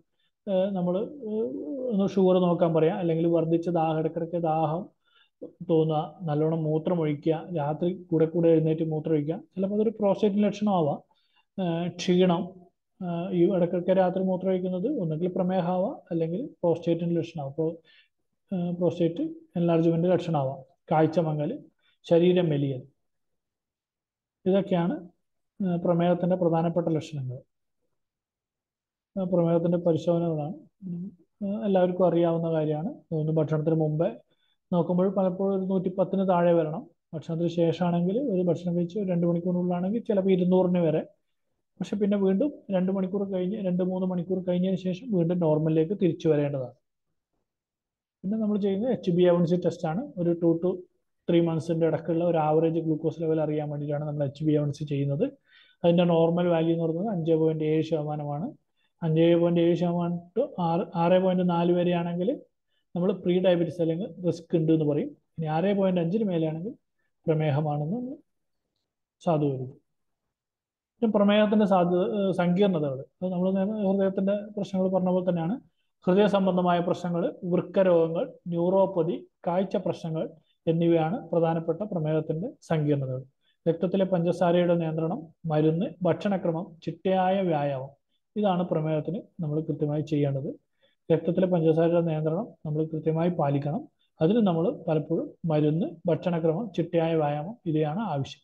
നമ്മൾ ഒന്ന് ഷുഗർ നോക്കാൻ പറയാം അല്ലെങ്കിൽ വർദ്ധിച്ച ദാഹം ഇടയ്ക്കിടയ്ക്ക് ദാഹം തോന്നുക നല്ലോണം മൂത്രം ഒഴിക്കുക രാത്രി കൂടെ കൂടെ എഴുന്നേറ്റ് മൂത്രം ഒഴിക്കുക ചിലപ്പോൾ അതൊരു പ്രോസ്റ്റേറ്റ് ലക്ഷണമാവാം ഏഹ് ക്ഷീണം ഏഹ് ഈ ഇടയ്ക്കൊക്കെ രാത്രി മൂത്രം ഒഴിക്കുന്നത് ഒന്നുകിൽ പ്രമേഹമാവാം അല്ലെങ്കിൽ പ്രോസ്റ്റേറ്റിൻ്റെ ലക്ഷണമാവും അപ്പോൾ പ്രോസ്റ്റേറ്റ് എൻലാർജ്മെൻ്റ് ലക്ഷണമാവാം കാഴ്ച മങ്ങൽ ശരീരം മെലിയൽ ഇതൊക്കെയാണ് ഏഹ് പ്രമേഹത്തിൻ്റെ പ്രധാനപ്പെട്ട ലക്ഷണങ്ങൾ ഏഹ് പ്രമേഹത്തിൻ്റെ പരിശോധനകളാണ് ഉം, ഏഹ് എല്ലാവർക്കും അറിയാവുന്ന കാര്യമാണ് ഒന്ന് ഭക്ഷണത്തിന് മുമ്പേ നോക്കുമ്പോൾ പലപ്പോഴും ഒരു നൂറ്റി പത്തിന് താഴെ വരണം ഭക്ഷണത്തിന് ശേഷമാണെങ്കിൽ ഒരു ഭക്ഷണം കഴിച്ച് ഒരു രണ്ട് മണിക്കൂറിനുള്ളിലാണെങ്കിൽ ചിലപ്പോൾ ഇരുന്നൂറിന് വരെ പക്ഷെ പിന്നെ വീണ്ടും രണ്ട് മണിക്കൂർ കഴിഞ്ഞ് രണ്ട് മൂന്ന് മണിക്കൂർ കഴിഞ്ഞതിന് ശേഷം വീണ്ടും നോർമലിലേക്ക് തിരിച്ചു വരേണ്ടതാണ് പിന്നെ നമ്മൾ ചെയ്യുന്നത് എച്ച് ബി എ സി ടെസ്റ്റാണ് ഒരു ടു ടു ത്രീ മന്ത്സിൻ്റെ ഇടയ്ക്കുള്ള ഒരു ആവറേജ് ഗ്ലൂക്കോസ് ലെവൽ അറിയാൻ വേണ്ടിയിട്ടാണ് നമ്മൾ എച്ച് ബി എ സി ചെയ്യുന്നത് അതിൻ്റെ നോർമൽ വാല്യൂ എന്ന് പറയുന്നത് അഞ്ച് പോയിൻറ്റ് ഏഴ് ശതമാനമാണ് അഞ്ച് പോയിൻറ്റ് ഏഴ് ശതമാനം ടു ആറ് ആറ് പോയിൻറ്റ് നാല് വരെയാണെങ്കിൽ നമ്മൾ പ്രീ ഡയബറ്റീസ് അല്ലെങ്കിൽ റിസ്ക് ഉണ്ട് എന്ന് പറയും ഇനി ആറ് പോയിൻറ്റ് അഞ്ചിന് മേലെയാണെങ്കിൽ പ്രമേഹമാണെന്ന് സാധുവരുത് പിന്നെ പ്രമേഹത്തിന്റെ സാധ്യത ഏഹ് സങ്കീർണതകൾ അത് നമ്മൾ ഹൃദയത്തിന്റെ പ്രശ്നങ്ങൾ പറഞ്ഞ പോലെ തന്നെയാണ് ഹൃദയ സംബന്ധമായ പ്രശ്നങ്ങൾ വൃക്ക രോഗങ്ങൾ ന്യൂറോപ്പതി കാഴ്ച പ്രശ്നങ്ങൾ എന്നിവയാണ് പ്രധാനപ്പെട്ട പ്രമേഹത്തിന്റെ സങ്കീർണതകൾ രക്തത്തിലെ പഞ്ചസാരയുടെ നിയന്ത്രണം മരുന്ന് ഭക്ഷണക്രമം ചിട്ടയായ വ്യായാമം ഇതാണ് പ്രമേഹത്തിന് നമ്മൾ കൃത്യമായി ചെയ്യേണ്ടത് രക്തത്തിലെ പഞ്ചസാരയുടെ നിയന്ത്രണം നമ്മൾ കൃത്യമായി പാലിക്കണം അതിന് നമ്മൾ പലപ്പോഴും മരുന്ന് ഭക്ഷണക്രമം ചിട്ടയായ വ്യായാമം ഇവയാണ് ആവശ്യം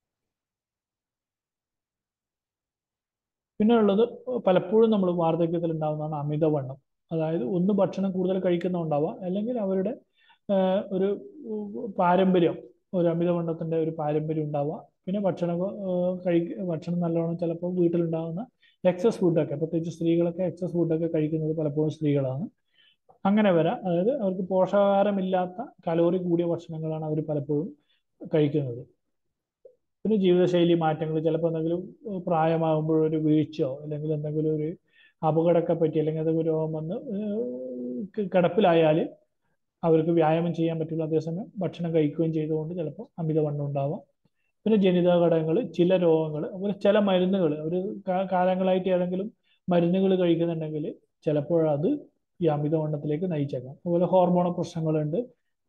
പിന്നെ ഉള്ളത് പലപ്പോഴും നമ്മൾ വാർദ്ധക്യത്തിൽ ഉണ്ടാകുന്നതാണ് അമിതവണ്ണം അതായത് ഒന്ന് ഭക്ഷണം കൂടുതൽ കഴിക്കുന്നുണ്ടാവാം അല്ലെങ്കിൽ അവരുടെ ആഹ്, ഒരു ഉം, പാരമ്പര്യം ഒരു അമിതവണ്ണത്തിന്റെ ഒരു പാരമ്പര്യം ഉണ്ടാവാം പിന്നെ ഭക്ഷണം ആഹ്, കഴിക്ക ഭക്ഷണം നല്ലോണം ചിലപ്പോൾ വീട്ടിലുണ്ടാകുന്ന എക്സസ് ഫുഡൊക്കെ പ്രത്യേകിച്ച് സ്ത്രീകളൊക്കെ എക്സസ് ഫുഡൊക്കെ കഴിക്കുന്നത് പലപ്പോഴും സ്ത്രീകളാണ് അങ്ങനെ വരാം അതായത് അവർക്ക് പോഷകാഹാരമില്ലാത്ത കലോറി കൂടിയ ഭക്ഷണങ്ങളാണ് അവർ പലപ്പോഴും കഴിക്കുന്നത് പിന്നെ ജീവിതശൈലി മാറ്റങ്ങൾ ചിലപ്പോൾ എന്തെങ്കിലും ഏഹ് പ്രായമാകുമ്പോൾ ഒരു വീഴ്ചയോ അല്ലെങ്കിൽ എന്തെങ്കിലും ഒരു അപകടമൊക്കെ പറ്റി അല്ലെങ്കിൽ എന്തെങ്കിലും രോഗം വന്ന് ഏഹ് ക- കിടപ്പിലായാൽ അവർക്ക് വ്യായാമം ചെയ്യാൻ പറ്റില്ല അതേസമയം ഭക്ഷണം കഴിക്കുകയും ചെയ്തുകൊണ്ട് ചിലപ്പോൾ അമിതവണ്ണം ഉണ്ടാവാം പിന്നെ ജനിതക ഘടകങ്ങൾ ചില രോഗങ്ങൾ അതുപോലെ ചില മരുന്നുകൾ ഒരു കാലങ്ങളായിട്ട് ഏതെങ്കിലും മരുന്നുകൾ കഴിക്കുന്നുണ്ടെങ്കിൽ ചിലപ്പോൾ അത് ഈ അമിതവണ്ണത്തിലേക്ക് നയിച്ചേക്കാം അതുപോലെ ഹോർമോൺ പ്രശ്നങ്ങളുണ്ട്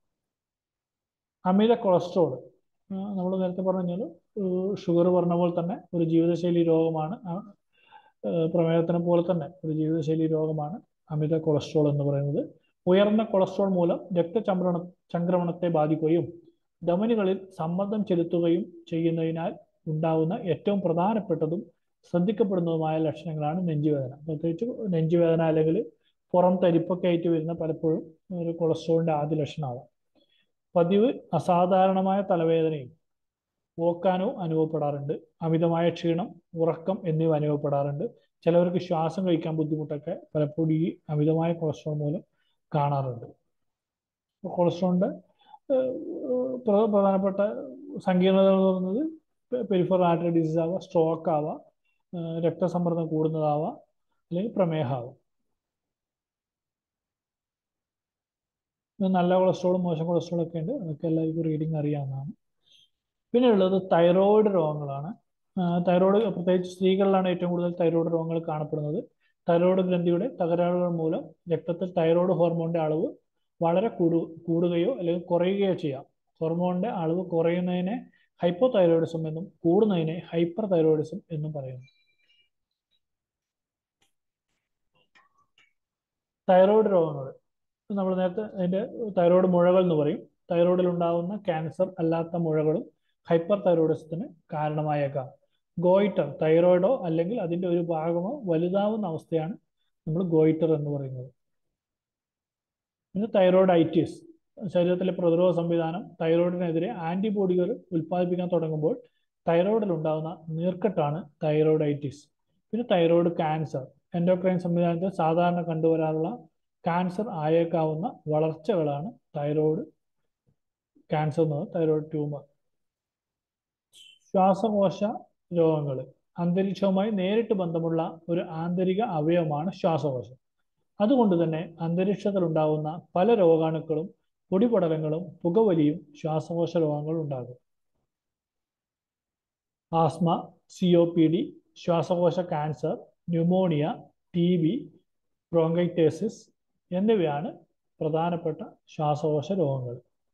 അമിത കൊളസ്ട്രോൾ നമ്മൾ നേരത്തെ പറഞ്ഞാൽ ഷുഗർ പറഞ്ഞ പോലെ തന്നെ ഒരു ജീവിതശൈലി രോഗമാണ് ആ, ഏഹ് പ്രമേഹത്തിനെ പോലെ തന്നെ ഒരു ജീവിതശൈലി രോഗമാണ് അമിത കൊളസ്ട്രോൾ എന്ന് പറയുന്നത് ഉയർന്ന കൊളസ്ട്രോൾ മൂലം രക്തചംക്രമണ ചംക്രമണത്തെ ബാധിക്കുകയും ധമനികളിൽ സമ്മർദ്ദം ചെലുത്തുകയും ചെയ്യുന്നതിനാൽ ഉണ്ടാകുന്ന ഏറ്റവും പ്രധാനപ്പെട്ടതും ശ്രദ്ധിക്കപ്പെടുന്നതുമായ ലക്ഷണങ്ങളാണ് നെഞ്ചുവേദന പ്രത്യേകിച്ച് നെഞ്ചുവേദന അല്ലെങ്കിൽ പുറം തരിപ്പൊക്കെ ആയിട്ട് വരുന്ന പലപ്പോഴും ഒരു കൊളസ്ട്രോളിന്റെ ആദ്യ ലക്ഷണമാവാം പതിവ് അസാധാരണമായ തലവേദനയും ഓക്കാനോ അനുഭവപ്പെടാറുണ്ട് അമിതമായ ക്ഷീണം ഉറക്കം എന്നിവ അനുഭവപ്പെടാറുണ്ട് ചിലവർക്ക് ശ്വാസം കഴിക്കാൻ ബുദ്ധിമുട്ടൊക്കെ പലപ്പോഴും ഈ അമിതമായ കൊളസ്ട്രോൾ മൂലം കാണാറുണ്ട് അപ്പോൾ കൊളസ്ട്രോളിന്റെ ഏഹ്, പ്ര- പ്രധാനപ്പെട്ട സങ്കീർണതകൾ എന്ന് പറയുന്നത് പെരിഫറൽ ആർട്ടറി ഡിസീസ് ആവാം സ്ട്രോക്ക് ആവാം ഏഹ്, രക്തസമ്മർദ്ദം കൂടുന്നതാവാം അല്ലെങ്കിൽ പ്രമേഹമാവാം ഇത് നല്ല കൊളസ്ട്രോളും മോശം കൊളസ്ട്രോളും ഒക്കെ ഉണ്ട് അതൊക്കെ എല്ലാവർക്കും റീഡിങ് അറിയാവുന്നതാണ് പിന്നെ ഉള്ളത് തൈറോയിഡ് രോഗങ്ങളാണ് തൈറോയിഡ് പ്രത്യേകിച്ച് സ്ത്രീകളിലാണ് ഏറ്റവും കൂടുതൽ തൈറോയിഡ് രോഗങ്ങൾ കാണപ്പെടുന്നത് തൈറോയിഡ് ഗ്രന്ഥിയുടെ തകരാറുകൾ മൂലം രക്തത്തിൽ തൈറോയിഡ് ഹോർമോണിന്റെ അളവ് വളരെ കൂടു കൂടുകയോ അല്ലെങ്കിൽ കുറയുകയോ ചെയ്യാം ഹോർമോണിന്റെ അളവ് കുറയുന്നതിനെ ഹൈപ്പോ തൈറോയിഡിസം എന്നും കൂടുന്നതിനെ ഹൈപ്പർ തൈറോയിഡിസം എന്നും പറയുന്നു തൈറോയിഡ് രോഗങ്ങൾ നമ്മൾ നേരത്തെ അതിന്റെ തൈറോയിഡ് മുഴകൾ എന്ന് പറയും തൈറോയിഡിൽ ഉണ്ടാകുന്ന ക്യാൻസർ അല്ലാത്ത മുഴകളും ഹൈപ്പർ തൈറോയിഡിസത്തിന് കാരണമായേക്കാം ഗോയിറ്റർ തൈറോയിഡോ അല്ലെങ്കിൽ അതിന്റെ ഒരു ഭാഗമോ വലുതാവുന്ന അവസ്ഥയാണ് നമ്മൾ ഗോയിറ്റർ എന്ന് പറയുന്നത് പിന്നെ തൈറോയിഡൈറ്റിസ് ശരീരത്തിലെ പ്രതിരോധ സംവിധാനം തൈറോയിഡിനെതിരെ ആന്റിബോഡികൾ ഉൽപ്പാദിപ്പിക്കാൻ തുടങ്ങുമ്പോൾ തൈറോയിഡിൽ ഉണ്ടാകുന്ന നീർക്കെട്ടാണ് തൈറോയിഡൈറ്റിസ് പിന്നെ തൈറോയിഡ് ക്യാൻസർ എൻഡോക്രൈൻ സംവിധാനത്തിൽ സാധാരണ കണ്ടുവരാറുള്ള ക്യാൻസർ ആയേക്കാവുന്ന വളർച്ചകളാണ് തൈറോയിഡ് ക്യാൻസർ എന്ന് പറയുന്നത് തൈറോയിഡ് ട്യൂമർ ശ്വാസകോശ രോഗങ്ങൾ അന്തരീക്ഷവുമായി നേരിട്ട് ബന്ധമുള്ള ഒരു ആന്തരിക അവയവമാണ് ശ്വാസകോശം അതുകൊണ്ട് തന്നെ അന്തരീക്ഷത്തിൽ ഉണ്ടാകുന്ന പല രോഗാണുക്കളും പൊടിപടലങ്ങളും പുകവലിയും ശ്വാസകോശ രോഗങ്ങൾ ഉണ്ടാകും asthma C O P D ശ്വാസകോശ cancer pneumonia T B bronchiectasis എന്നിവയാണ് പ്രധാനപ്പെട്ട ശ്വാസകോശ രോഗങ്ങൾ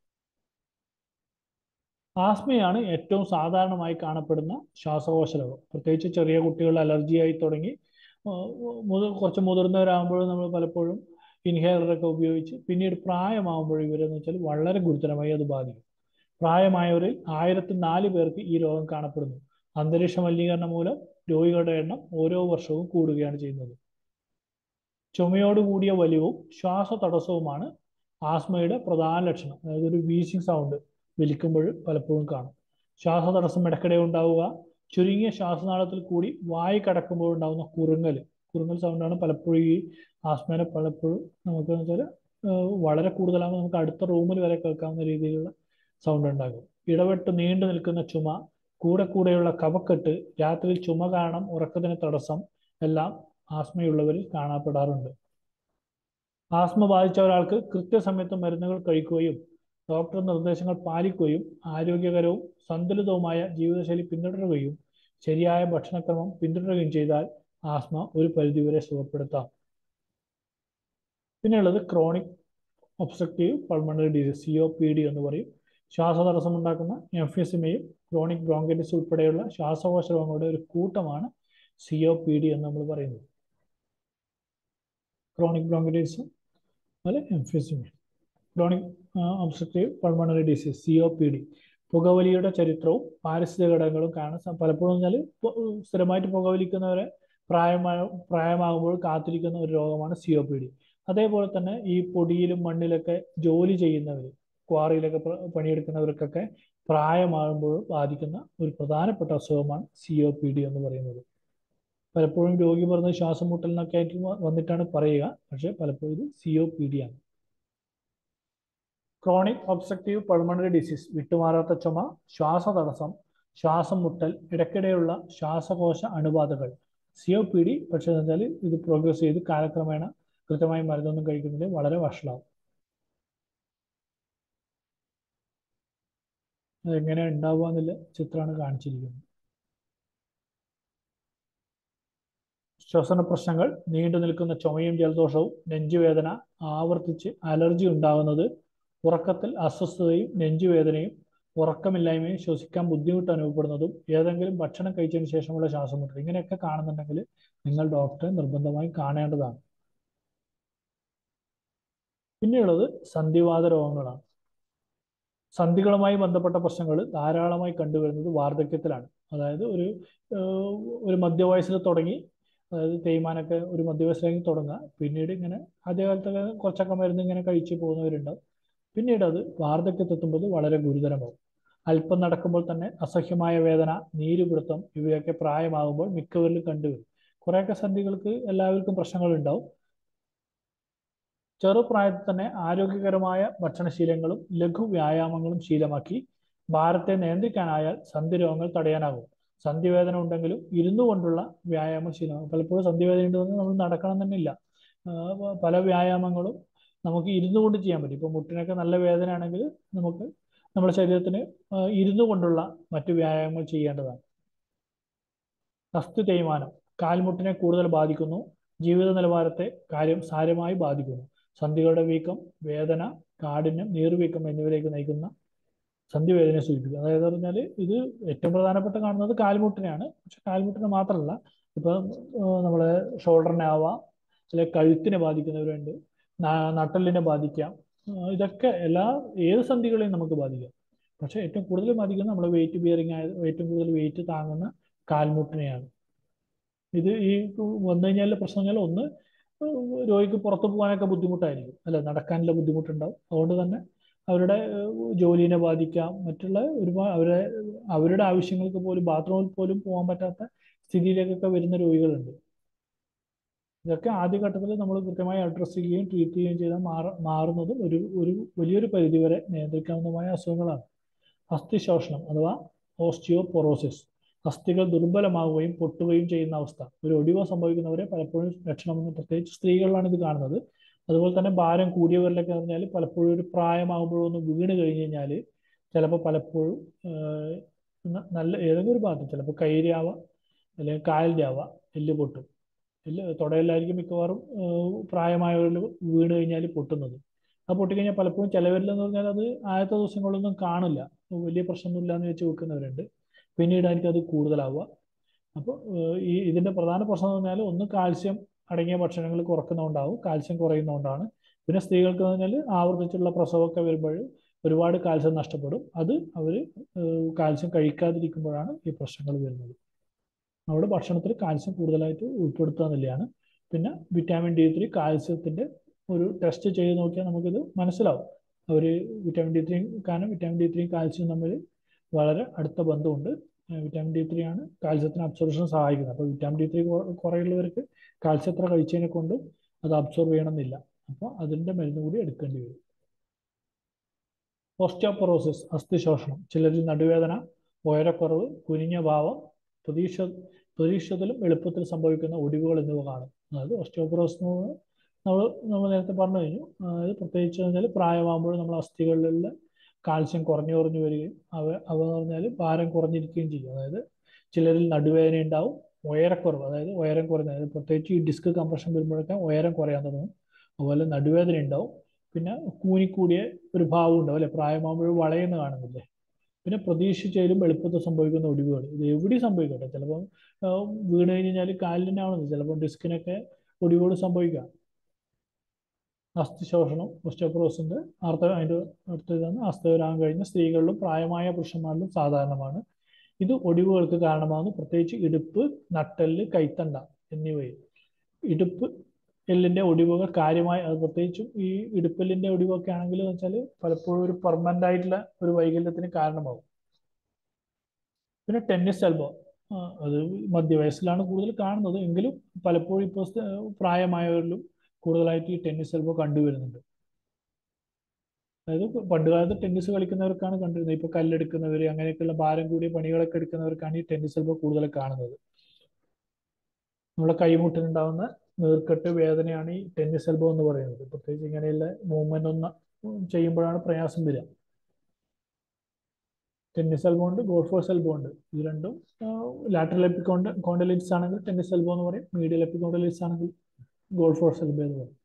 ആസ്മയാണ് ഏറ്റവും സാധാരണമായി കാണപ്പെടുന്ന ശ്വാസകോശ രോഗം പ്രത്യേകിച്ച് ചെറിയ കുട്ടികൾ അലർജിയായി തുടങ്ങി കുറച്ച് മുതിർന്നവരാകുമ്പോഴും നമ്മൾ പലപ്പോഴും ഇൻഹേലറൊക്കെ ഉപയോഗിച്ച് പിന്നീട് പ്രായമാകുമ്പോൾ ഇവരെന്ന് വെച്ചാൽ വളരെ ഗുരുതരമായി അത് ബാധിക്കും പ്രായമായവരിൽ ആയിരത്തി നാല് പേർക്ക് ഈ രോഗം കാണപ്പെടുന്നു അന്തരീക്ഷ മലിനീകരണം മൂലം രോഗികളുടെ എണ്ണം ഓരോ വർഷവും കൂടുകയാണ് ചെയ്യുന്നത് ചുമയോട് കൂടിയ വലിവും ശ്വാസ തടസ്സവുമാണ് ആസ്മയുടെ പ്രധാന ലക്ഷണം അതായത് ഒരു വീസിങ് സൗണ്ട് വലിക്കുമ്പോൾ പലപ്പോഴും കാണും ശ്വാസതടസ്സം ഇടയ്ക്കിടെ ഉണ്ടാവുക ചുരുങ്ങിയ ശ്വാസനാളത്തിൽ കൂടി വായി കടക്കുമ്പോൾ ഉണ്ടാകുന്ന കുറുങ്ങൽ കുറുങ്ങൽ സൗണ്ടാണ് പലപ്പോഴും ഈ ആസ്മേനെ പലപ്പോഴും നമുക്ക് വെച്ചാൽ വളരെ കൂടുതലാകുമ്പോൾ നമുക്ക് അടുത്ത റൂമിൽ വരെ കേൾക്കാവുന്ന രീതിയിലുള്ള സൗണ്ട് ഉണ്ടാകും ഇടവിട്ട് നീണ്ടു നിൽക്കുന്ന ചുമ കൂടെ കൂടെയുള്ള കഫക്കെട്ട് രാത്രിയിൽ ചുമ കാരണം ഉറക്കത്തിന് തടസ്സം എല്ലാം ആസ്മയുള്ളവരിൽ കാണപ്പെടാറുണ്ട് ആസ്മ ബാധിച്ച ഒരാൾക്ക് കൃത്യസമയത്ത് മരുന്നുകൾ കഴിക്കുകയും ഡോക്ടർ നിർദ്ദേശങ്ങൾ പാലിക്കുകയും ആരോഗ്യകരവും സന്തുലിതവുമായ ജീവിതശൈലി പിന്തുടരുകയും ശരിയായ ഭക്ഷണക്രമം പിന്തുടരുകയും ചെയ്താൽ ആസ്മ ഒരു പരിധിവരെ സുഖപ്പെടുത്താം പിന്നെയുള്ളത് chronic obstructive pulmonary disease C O P D എന്ന് പറയും ശ്വാസതടസ്സം ഉണ്ടാക്കുന്ന എംഫിസിമയും ക്രോണിക് ബ്രോങ്കൈറ്റിസ് ഉൾപ്പെടെയുള്ള ശ്വാസകോശ രോഗങ്ങളുടെ ഒരു കൂട്ടമാണ് സി ഒ പി ഡി എന്ന് നമ്മൾ പറയുന്നത് ക്രോണിക് ബ്രോങ്കൈറ്റിസും അതുപോലെ എംഫിസിമയും chronic obstructive pulmonary disease C O P D പുകവലിയുടെ ചരിത്രവും പാരിസ്ഥിതിക ഘടകങ്ങളും കാണാൻ പലപ്പോഴും പറഞ്ഞാൽ സ്ഥിരമായിട്ട് പുകവലിക്കുന്നവരെ പ്രായമായ പ്രായമാകുമ്പോൾ കാത്തിരിക്കുന്ന ഒരു രോഗമാണ് സി ഒ പി ഡി അതേപോലെ തന്നെ ഈ പൊടിയിലും മണ്ണിലൊക്കെ ജോലി ചെയ്യുന്നവർ ക്വാറിയിലൊക്കെ പണിയെടുക്കുന്നവർക്കൊക്കെ പ്രായമാകുമ്പോൾ ബാധിക്കുന്ന ഒരു പ്രധാനപ്പെട്ട അസുഖമാണ് സി ഒ പി ഡി എന്ന് പറയുന്നത് പലപ്പോഴും രോഗി പറഞ്ഞത് ശ്വാസം മുട്ടലിനൊക്കെ ആയിട്ട് വന്നിട്ടാണ് പറയുക പക്ഷെ പലപ്പോഴും ഇത് സി ഒ പി ഡി ആണ് ക്രോണിക് ഒബ്സ്ട്രക്റ്റീവ് പൾമണറി ഡിസീസ് വിട്ടുമാറാത്ത ചുമ ശ്വാസതടസ്സം ശ്വാസം മുട്ടൽ ഇടയ്ക്കിടെയുള്ള ശ്വാസകോശ അണുബാധകൾ സി ഒ പി ഡി പക്ഷേ വെച്ചാൽ ഇത് പ്രോഗ്രസ് ചെയ്ത് കാലക്രമേണ കൃത്യമായി മരുന്നൊന്നും കഴിക്കുന്നതിൽ വളരെ വഷളാവും അതെങ്ങനെ ഉണ്ടാവുക എന്നുള്ള ചിത്രമാണ് കാണിച്ചിരിക്കുന്നത് ശ്വസന പ്രശ്നങ്ങൾ നീണ്ടു നിൽക്കുന്ന ചുമയും ജലദോഷവും നെഞ്ചുവേദന ആവർത്തിച്ച് അലർജി ഉണ്ടാകുന്നത് ഉറക്കത്തിൽ അസ്വസ്ഥതയും നെഞ്ചുവേദനയും ഉറക്കമില്ലായ്മയും ശ്വസിക്കാൻ ബുദ്ധിമുട്ട് അനുഭവപ്പെടുന്നതും ഏതെങ്കിലും ഭക്ഷണം കഴിച്ചതിന് ശേഷമുള്ള ശ്വാസം മുട്ടൽ ഇങ്ങനെയൊക്കെ കാണുന്നുണ്ടെങ്കിൽ നിങ്ങൾ ഡോക്ടറെ നിർബന്ധമായും കാണേണ്ടതാണ് പിന്നെയുള്ളത് സന്ധിവാത രോഗങ്ങളാണ് സന്ധികളുമായി ബന്ധപ്പെട്ട പ്രശ്നങ്ങൾ ധാരാളമായി കണ്ടുവരുന്നത് വാർദ്ധക്യത്തിലാണ് അതായത് ഒരു ഒരു മധ്യവയസ്സിൽ തുടങ്ങി അതായത് തേയ്മാനൊക്കെ ഒരു മധ്യവയസ്സിലേക്ക് തുടങ്ങുക പിന്നീട് ഇങ്ങനെ ആദ്യകാലത്തൊക്കെ കുറച്ചൊക്കെ മരുന്ന് ഇങ്ങനെ കഴിച്ചു പോകുന്നവരുണ്ടാവും പിന്നീട് അത് വാർദ്ധക്യത്തെത്തുമ്പോൾ വളരെ ഗുരുതരമാവും അല്പം നടക്കുമ്പോൾ തന്നെ അസഹ്യമായ വേദന നീരുപിടുത്തം ഇവയൊക്കെ പ്രായമാകുമ്പോൾ മിക്കവരിലും കണ്ടുവരും കുറേയൊക്കെ സന്ധികൾക്ക് എല്ലാവർക്കും പ്രശ്നങ്ങൾ ഉണ്ടാവും ചെറുപ്രായത്തിൽ തന്നെ ആരോഗ്യകരമായ ഭക്ഷണശീലങ്ങളും ലഘു വ്യായാമങ്ങളും ശീലമാക്കി ഭാരത്തെ നിയന്ത്രിക്കാനായാൽ സന്ധി രോഗങ്ങൾ തടയാനാകും സന്ധിവേദന ഉണ്ടെങ്കിലും ഇരുന്നു കൊണ്ടുള്ള വ്യായാമ ശീലമാണ് പലപ്പോഴും സന്ധിവേദന ഉണ്ടെന്ന് നമ്മൾ നടക്കണം തന്നെയില്ല പല വ്യായാമങ്ങളും നമുക്ക് ഇരുന്നു കൊണ്ട് ചെയ്യാൻ പറ്റും ഇപ്പോൾ മുട്ടിനൊക്കെ നല്ല വേദന ആണെങ്കിൽ നമുക്ക് നമ്മുടെ ശരീരത്തിന് ഇരുന്നു കൊണ്ടുള്ള മറ്റു വ്യായാമങ്ങൾ ചെയ്യേണ്ടതാണ് അസ്ഥി തേയ്മാനം കാൽമുട്ടിനെ കൂടുതൽ ബാധിക്കുന്നു ജീവിത നിലവാരത്തെ കാര്യം സാരമായി ബാധിക്കുന്നു സന്ധികളുടെ വീക്കം വേദന കാഠിന്യം നീർവീക്കം എന്നിവയിലേക്ക് നയിക്കുന്ന സന്ധിവേദനയെ സൂചിപ്പിക്കും അതായത് പറഞ്ഞാൽ ഇത് ഏറ്റവും പ്രധാനപ്പെട്ട കാണുന്നത് കാൽമുട്ടിനെയാണ് പക്ഷെ കാൽമുട്ടിനെ മാത്രമല്ല ഇപ്പം നമ്മളെ ഷോൾഡറിനെ ആവാം അല്ലെങ്കിൽ കഴുത്തിനെ ബാധിക്കുന്നവരുണ്ട് നട്ടലിനെ ബാധിക്കാം ഇതൊക്കെ എല്ലാ ഏത് സന്ധികളെയും നമുക്ക് ബാധിക്കാം പക്ഷെ ഏറ്റവും കൂടുതൽ ബാധിക്കുന്നത് നമ്മൾ വെയിറ്റ് ബിയറിംഗ് ആയത് ഏറ്റവും കൂടുതൽ വെയിറ്റ് താങ്ങുന്ന കാൽമുട്ടിനെയാണ് ഇത് ഈ വന്നു കഴിഞ്ഞാൽ പ്രശ്നം കഴിഞ്ഞാൽ ഒന്ന് രോഗിക്ക് പുറത്തു പോകാനൊക്കെ ബുദ്ധിമുട്ടായിരിക്കും അല്ലെ നടക്കാനുള്ള ബുദ്ധിമുട്ടുണ്ടാവും അതുകൊണ്ട് തന്നെ അവരുടെ ജോലിനെ ബാധിക്കാം മറ്റുള്ള ഒരുപാട് അവരെ അവരുടെ ആവശ്യങ്ങൾക്ക് പോലും ബാത്റൂമിൽ പോലും പോകാൻ പറ്റാത്ത സ്ഥിതിയിലേക്കൊക്കെ വരുന്ന രോഗികളുണ്ട് ഇതൊക്കെ ആദ്യഘട്ടത്തിൽ നമ്മൾ കൃത്യമായി അഡ്രസ്സ് ചെയ്യുകയും ട്രീറ്റ് ചെയ്യുകയും ചെയ്താൽ മാറ മാറുന്നതും ഒരു ഒരു വലിയൊരു പരിധിവരെ നിയന്ത്രിക്കാവുന്നതുമായ അസുഖങ്ങളാണ് അസ്ഥിശോഷണം അഥവാ ഓസ്റ്റിയോപൊറോസിസ് അസ്ഥികൾ ദുർബലമാവുകയും പൊട്ടുകയും ചെയ്യുന്ന അവസ്ഥ ഒരു ഒടിവ് സംഭവിക്കുന്നവരെ പലപ്പോഴും ലക്ഷണമെന്ന് പ്രത്യേകിച്ച് സ്ത്രീകളിലാണ് ഇത് കാണുന്നത് അതുപോലെ തന്നെ ഭാരം കൂടിയവരിലൊക്കെ പറഞ്ഞാൽ പലപ്പോഴും ഒരു പ്രായമാകുമ്പോഴൊന്ന് വീണ് കഴിഞ്ഞ് കഴിഞ്ഞാൽ ചിലപ്പോൾ പലപ്പോഴും നല്ല ഏതെങ്കിലും ഒരു ഭാഗത്ത് ചിലപ്പോൾ കൈരിയാവാം അല്ലെങ്കിൽ കാലിൻ്റെ ആവാം എല്ല് പൊട്ടും ഇല്ല തുടയിലായിരിക്കും മിക്കവാറും ഏഹ്, പ്രായമായവരിൽ വീണ് കഴിഞ്ഞാൽ പൊട്ടുന്നത് അത് പൊട്ടിക്കഴിഞ്ഞാൽ പലപ്പോഴും ചിലവരിലെന്ന് പറഞ്ഞാൽ അത് ആദ്യത്തെ ദിവസങ്ങളൊന്നും കാണില്ല വലിയ പ്രശ്നമൊന്നുമില്ല എന്ന് വെച്ച് വെക്കുന്നവരുണ്ട് പിന്നീടായിരിക്കും അത് കൂടുതലാവുക അപ്പോൾ ഈ ഇതിന്റെ പ്രധാന പ്രശ്നം എന്ന് പറഞ്ഞാൽ ഒന്ന് കാൽസ്യം അടങ്ങിയ ഭക്ഷണങ്ങൾ കുറക്കുന്നതുകൊണ്ടാവും കാൽസ്യം കുറയുന്നതുകൊണ്ടാണ് പിന്നെ സ്ത്രീകൾക്ക് എന്ന് പറഞ്ഞാൽ ആവർത്തിച്ചുള്ള പ്രസവമൊക്കെ വരുമ്പോൾ ഒരുപാട് കാൽസ്യം നഷ്ടപ്പെടും അത് അവർ കാൽസ്യം കഴിക്കാതിരിക്കുമ്പോഴാണ് ഈ പ്രശ്നങ്ങൾ വരുന്നത് അവിടെ ഭക്ഷണത്തിൽ കാൽസ്യം കൂടുതലായിട്ട് ഉൾപ്പെടുത്തുക എന്നുള്ളതാണ് പിന്നെ വിറ്റാമിൻ ഡി ത്രീ കാൽസ്യത്തിന്റെ ഒരു ടെസ്റ്റ് ചെയ്ത് നോക്കിയാൽ നമുക്കിത് മനസ്സിലാവും അവർ വിറ്റാമിൻ ഡി ത്രീ കാരണം വിറ്റാമിൻ ഡി ത്രീയും കാൽസ്യവും തമ്മിൽ വളരെ അടുത്ത ബന്ധമുണ്ട് ഏഹ് വിറ്റാമിൻ ഡി ത്രീ ആണ് കാൽസ്യത്തിന് അബ്സോർപ്ഷൻ സഹായിക്കുന്നത് അപ്പോൾ വിറ്റാമിൻ ഡി ത്രീ കുറയുള്ളവർക്ക് കാൽസ്യം എത്ര കഴിച്ചതിനെ കൊണ്ട് അത് അബ്സോർബ് ചെയ്യണമെന്നില്ല അപ്പോൾ അതിൻ്റെ മരുന്ന് കൂടി എടുക്കേണ്ടി വരും ഓസ്റ്റിയോപൊറോസിസ് അസ്ഥിശോഷണം ചിലരിൽ നടുവേദന ഉയരക്കുറവ് കുനിഞ്ഞ ഭാവം പ്രതീക്ഷ പ്രതീക്ഷിച്ചതിലും എളുപ്പത്തിൽ സംഭവിക്കുന്ന ഒടിവുകൾ എന്നിവ കാണും അതായത് ഓസ്റ്റിയോപൊറോസിസ് നമ്മൾ നമ്മൾ നേരത്തെ പറഞ്ഞു കഴിഞ്ഞു അതായത് പ്രത്യേകിച്ച് പറഞ്ഞാൽ പ്രായമാകുമ്പോൾ നമ്മൾ അസ്ഥികളിലുള്ള കാൽസ്യം കുറഞ്ഞു കുറഞ്ഞു വരികയും അവ അവ എന്ന് പറഞ്ഞാൽ ഭാരം കുറഞ്ഞിരിക്കുകയും ചെയ്യും അതായത് ചിലരിൽ നടുവേദന ഉണ്ടാവും ഉയരക്കുറവ് അതായത് ഉയരം കുറഞ്ഞ അതായത് പ്രത്യേകിച്ച് ഈ ഡിസ്ക് കംപ്രഷൻ വരുമ്പോഴൊക്കെ ഉയരം കുറയാൻ തുടങ്ങും അതുപോലെ നടുവേദന ഉണ്ടാവും പിന്നെ കൂനിക്കൂടിയ ഒരു ഭാവം ഉണ്ടാവും അല്ലെ പ്രായമാകുമ്പോൾ വളയുന്ന കാണുന്നില്ലേ പിന്നെ പ്രതീക്ഷിച്ചതിലും എളുപ്പത്തിൽ സംഭവിക്കുന്ന ഒടിവുകൾ ഇത് എവിടെ സംഭവിക്കട്ടെ ചിലപ്പോൾ വീണ് കഴിഞ്ഞാൽ കാലിന് ആവുന്നത് ചിലപ്പോൾ ഡിസ്കിനൊക്കെ ഒടിവുകൾ സംഭവിക്കാം അസ്ഥിശോഷണം ഓസ്റ്റിയോപൊറോസിന്റെ അർത്ഥ അതിന്റെ അടുത്തതാണ് അസ്ഥിവരാൻ കഴിഞ്ഞ സ്ത്രീകളിലും പ്രായമായ പുരുഷന്മാരിലും സാധാരണമാണ് ഇത് ഒടിവുകൾക്ക് കാരണമാകുന്നു പ്രത്യേകിച്ച് ഇടുപ്പ് നട്ടെല്ല് കൈത്തണ്ട എന്നിവയിൽ ഇടുപ്പ് എല്ലിന്റെ ഒടിവുകൾ കാര്യമായി അത് പ്രത്യേകിച്ചും ഈ ഇടുപ്പെല്ലിന്റെ ഒടിവൊക്കെ ആണെങ്കിൽ എന്ന് വെച്ചാൽ പലപ്പോഴും ഒരു പെർമനന്റ് ആയിട്ടുള്ള ഒരു വൈകല്യത്തിന് കാരണമാകും പിന്നെ ടെന്നീസ് എൽബോ അത് മധ്യവയസ്സിലാണ് കൂടുതൽ കാണുന്നത് എങ്കിലും പലപ്പോഴും ഇപ്പോൾ പ്രായമായവരിലും കൂടുതലായിട്ട് ഈ ടെന്നീസ് എൽബോ കണ്ടുവരുന്നുണ്ട് അതായത് പണ്ട് കാലത്ത് ടെന്നീസ് കളിക്കുന്നവർക്കാണ് കണ്ടിരുന്നത് ഇപ്പൊ കല്ലെടുക്കുന്നവർ അങ്ങനെയൊക്കെയുള്ള ഭാരം കൂടിയ പണികളൊക്കെ എടുക്കുന്നവർക്കാണ് ഈ ടെന്നീസ് എൽബോ കൂടുതൽ കാണുന്നത് നമ്മുടെ കൈമുട്ടിനുണ്ടാവുന്ന നീർക്കെട്ട് വേദനയാണ് ഈ ടെന്നീസ് എൽബോ എന്ന് പറയുന്നത് പ്രത്യേകിച്ച് ഇങ്ങനെയുള്ള മൂവ്മെന്റ് ഒന്ന് ചെയ്യുമ്പോഴാണ് പ്രയാസം വരിക ടെന്നീസ് എൽബോ ഉണ്ട് ഗോൾഫേഴ്സ് എൽബോ ഉണ്ട് ഇത് രണ്ടും ലാറ്ററൽ എപ്പിക്കോണ്ട് കോണ്ടലിറ്റ്സ് ആണെങ്കിൽ ടെന്നീസ് എൽബോ എന്ന് പറയും മീഡിയൽ എപ്പിക്കോണ്ടലിറ്റ്സ് ആണെങ്കിൽ ഗോൾഫേഴ്സ് എൽബോ എന്ന് പറയും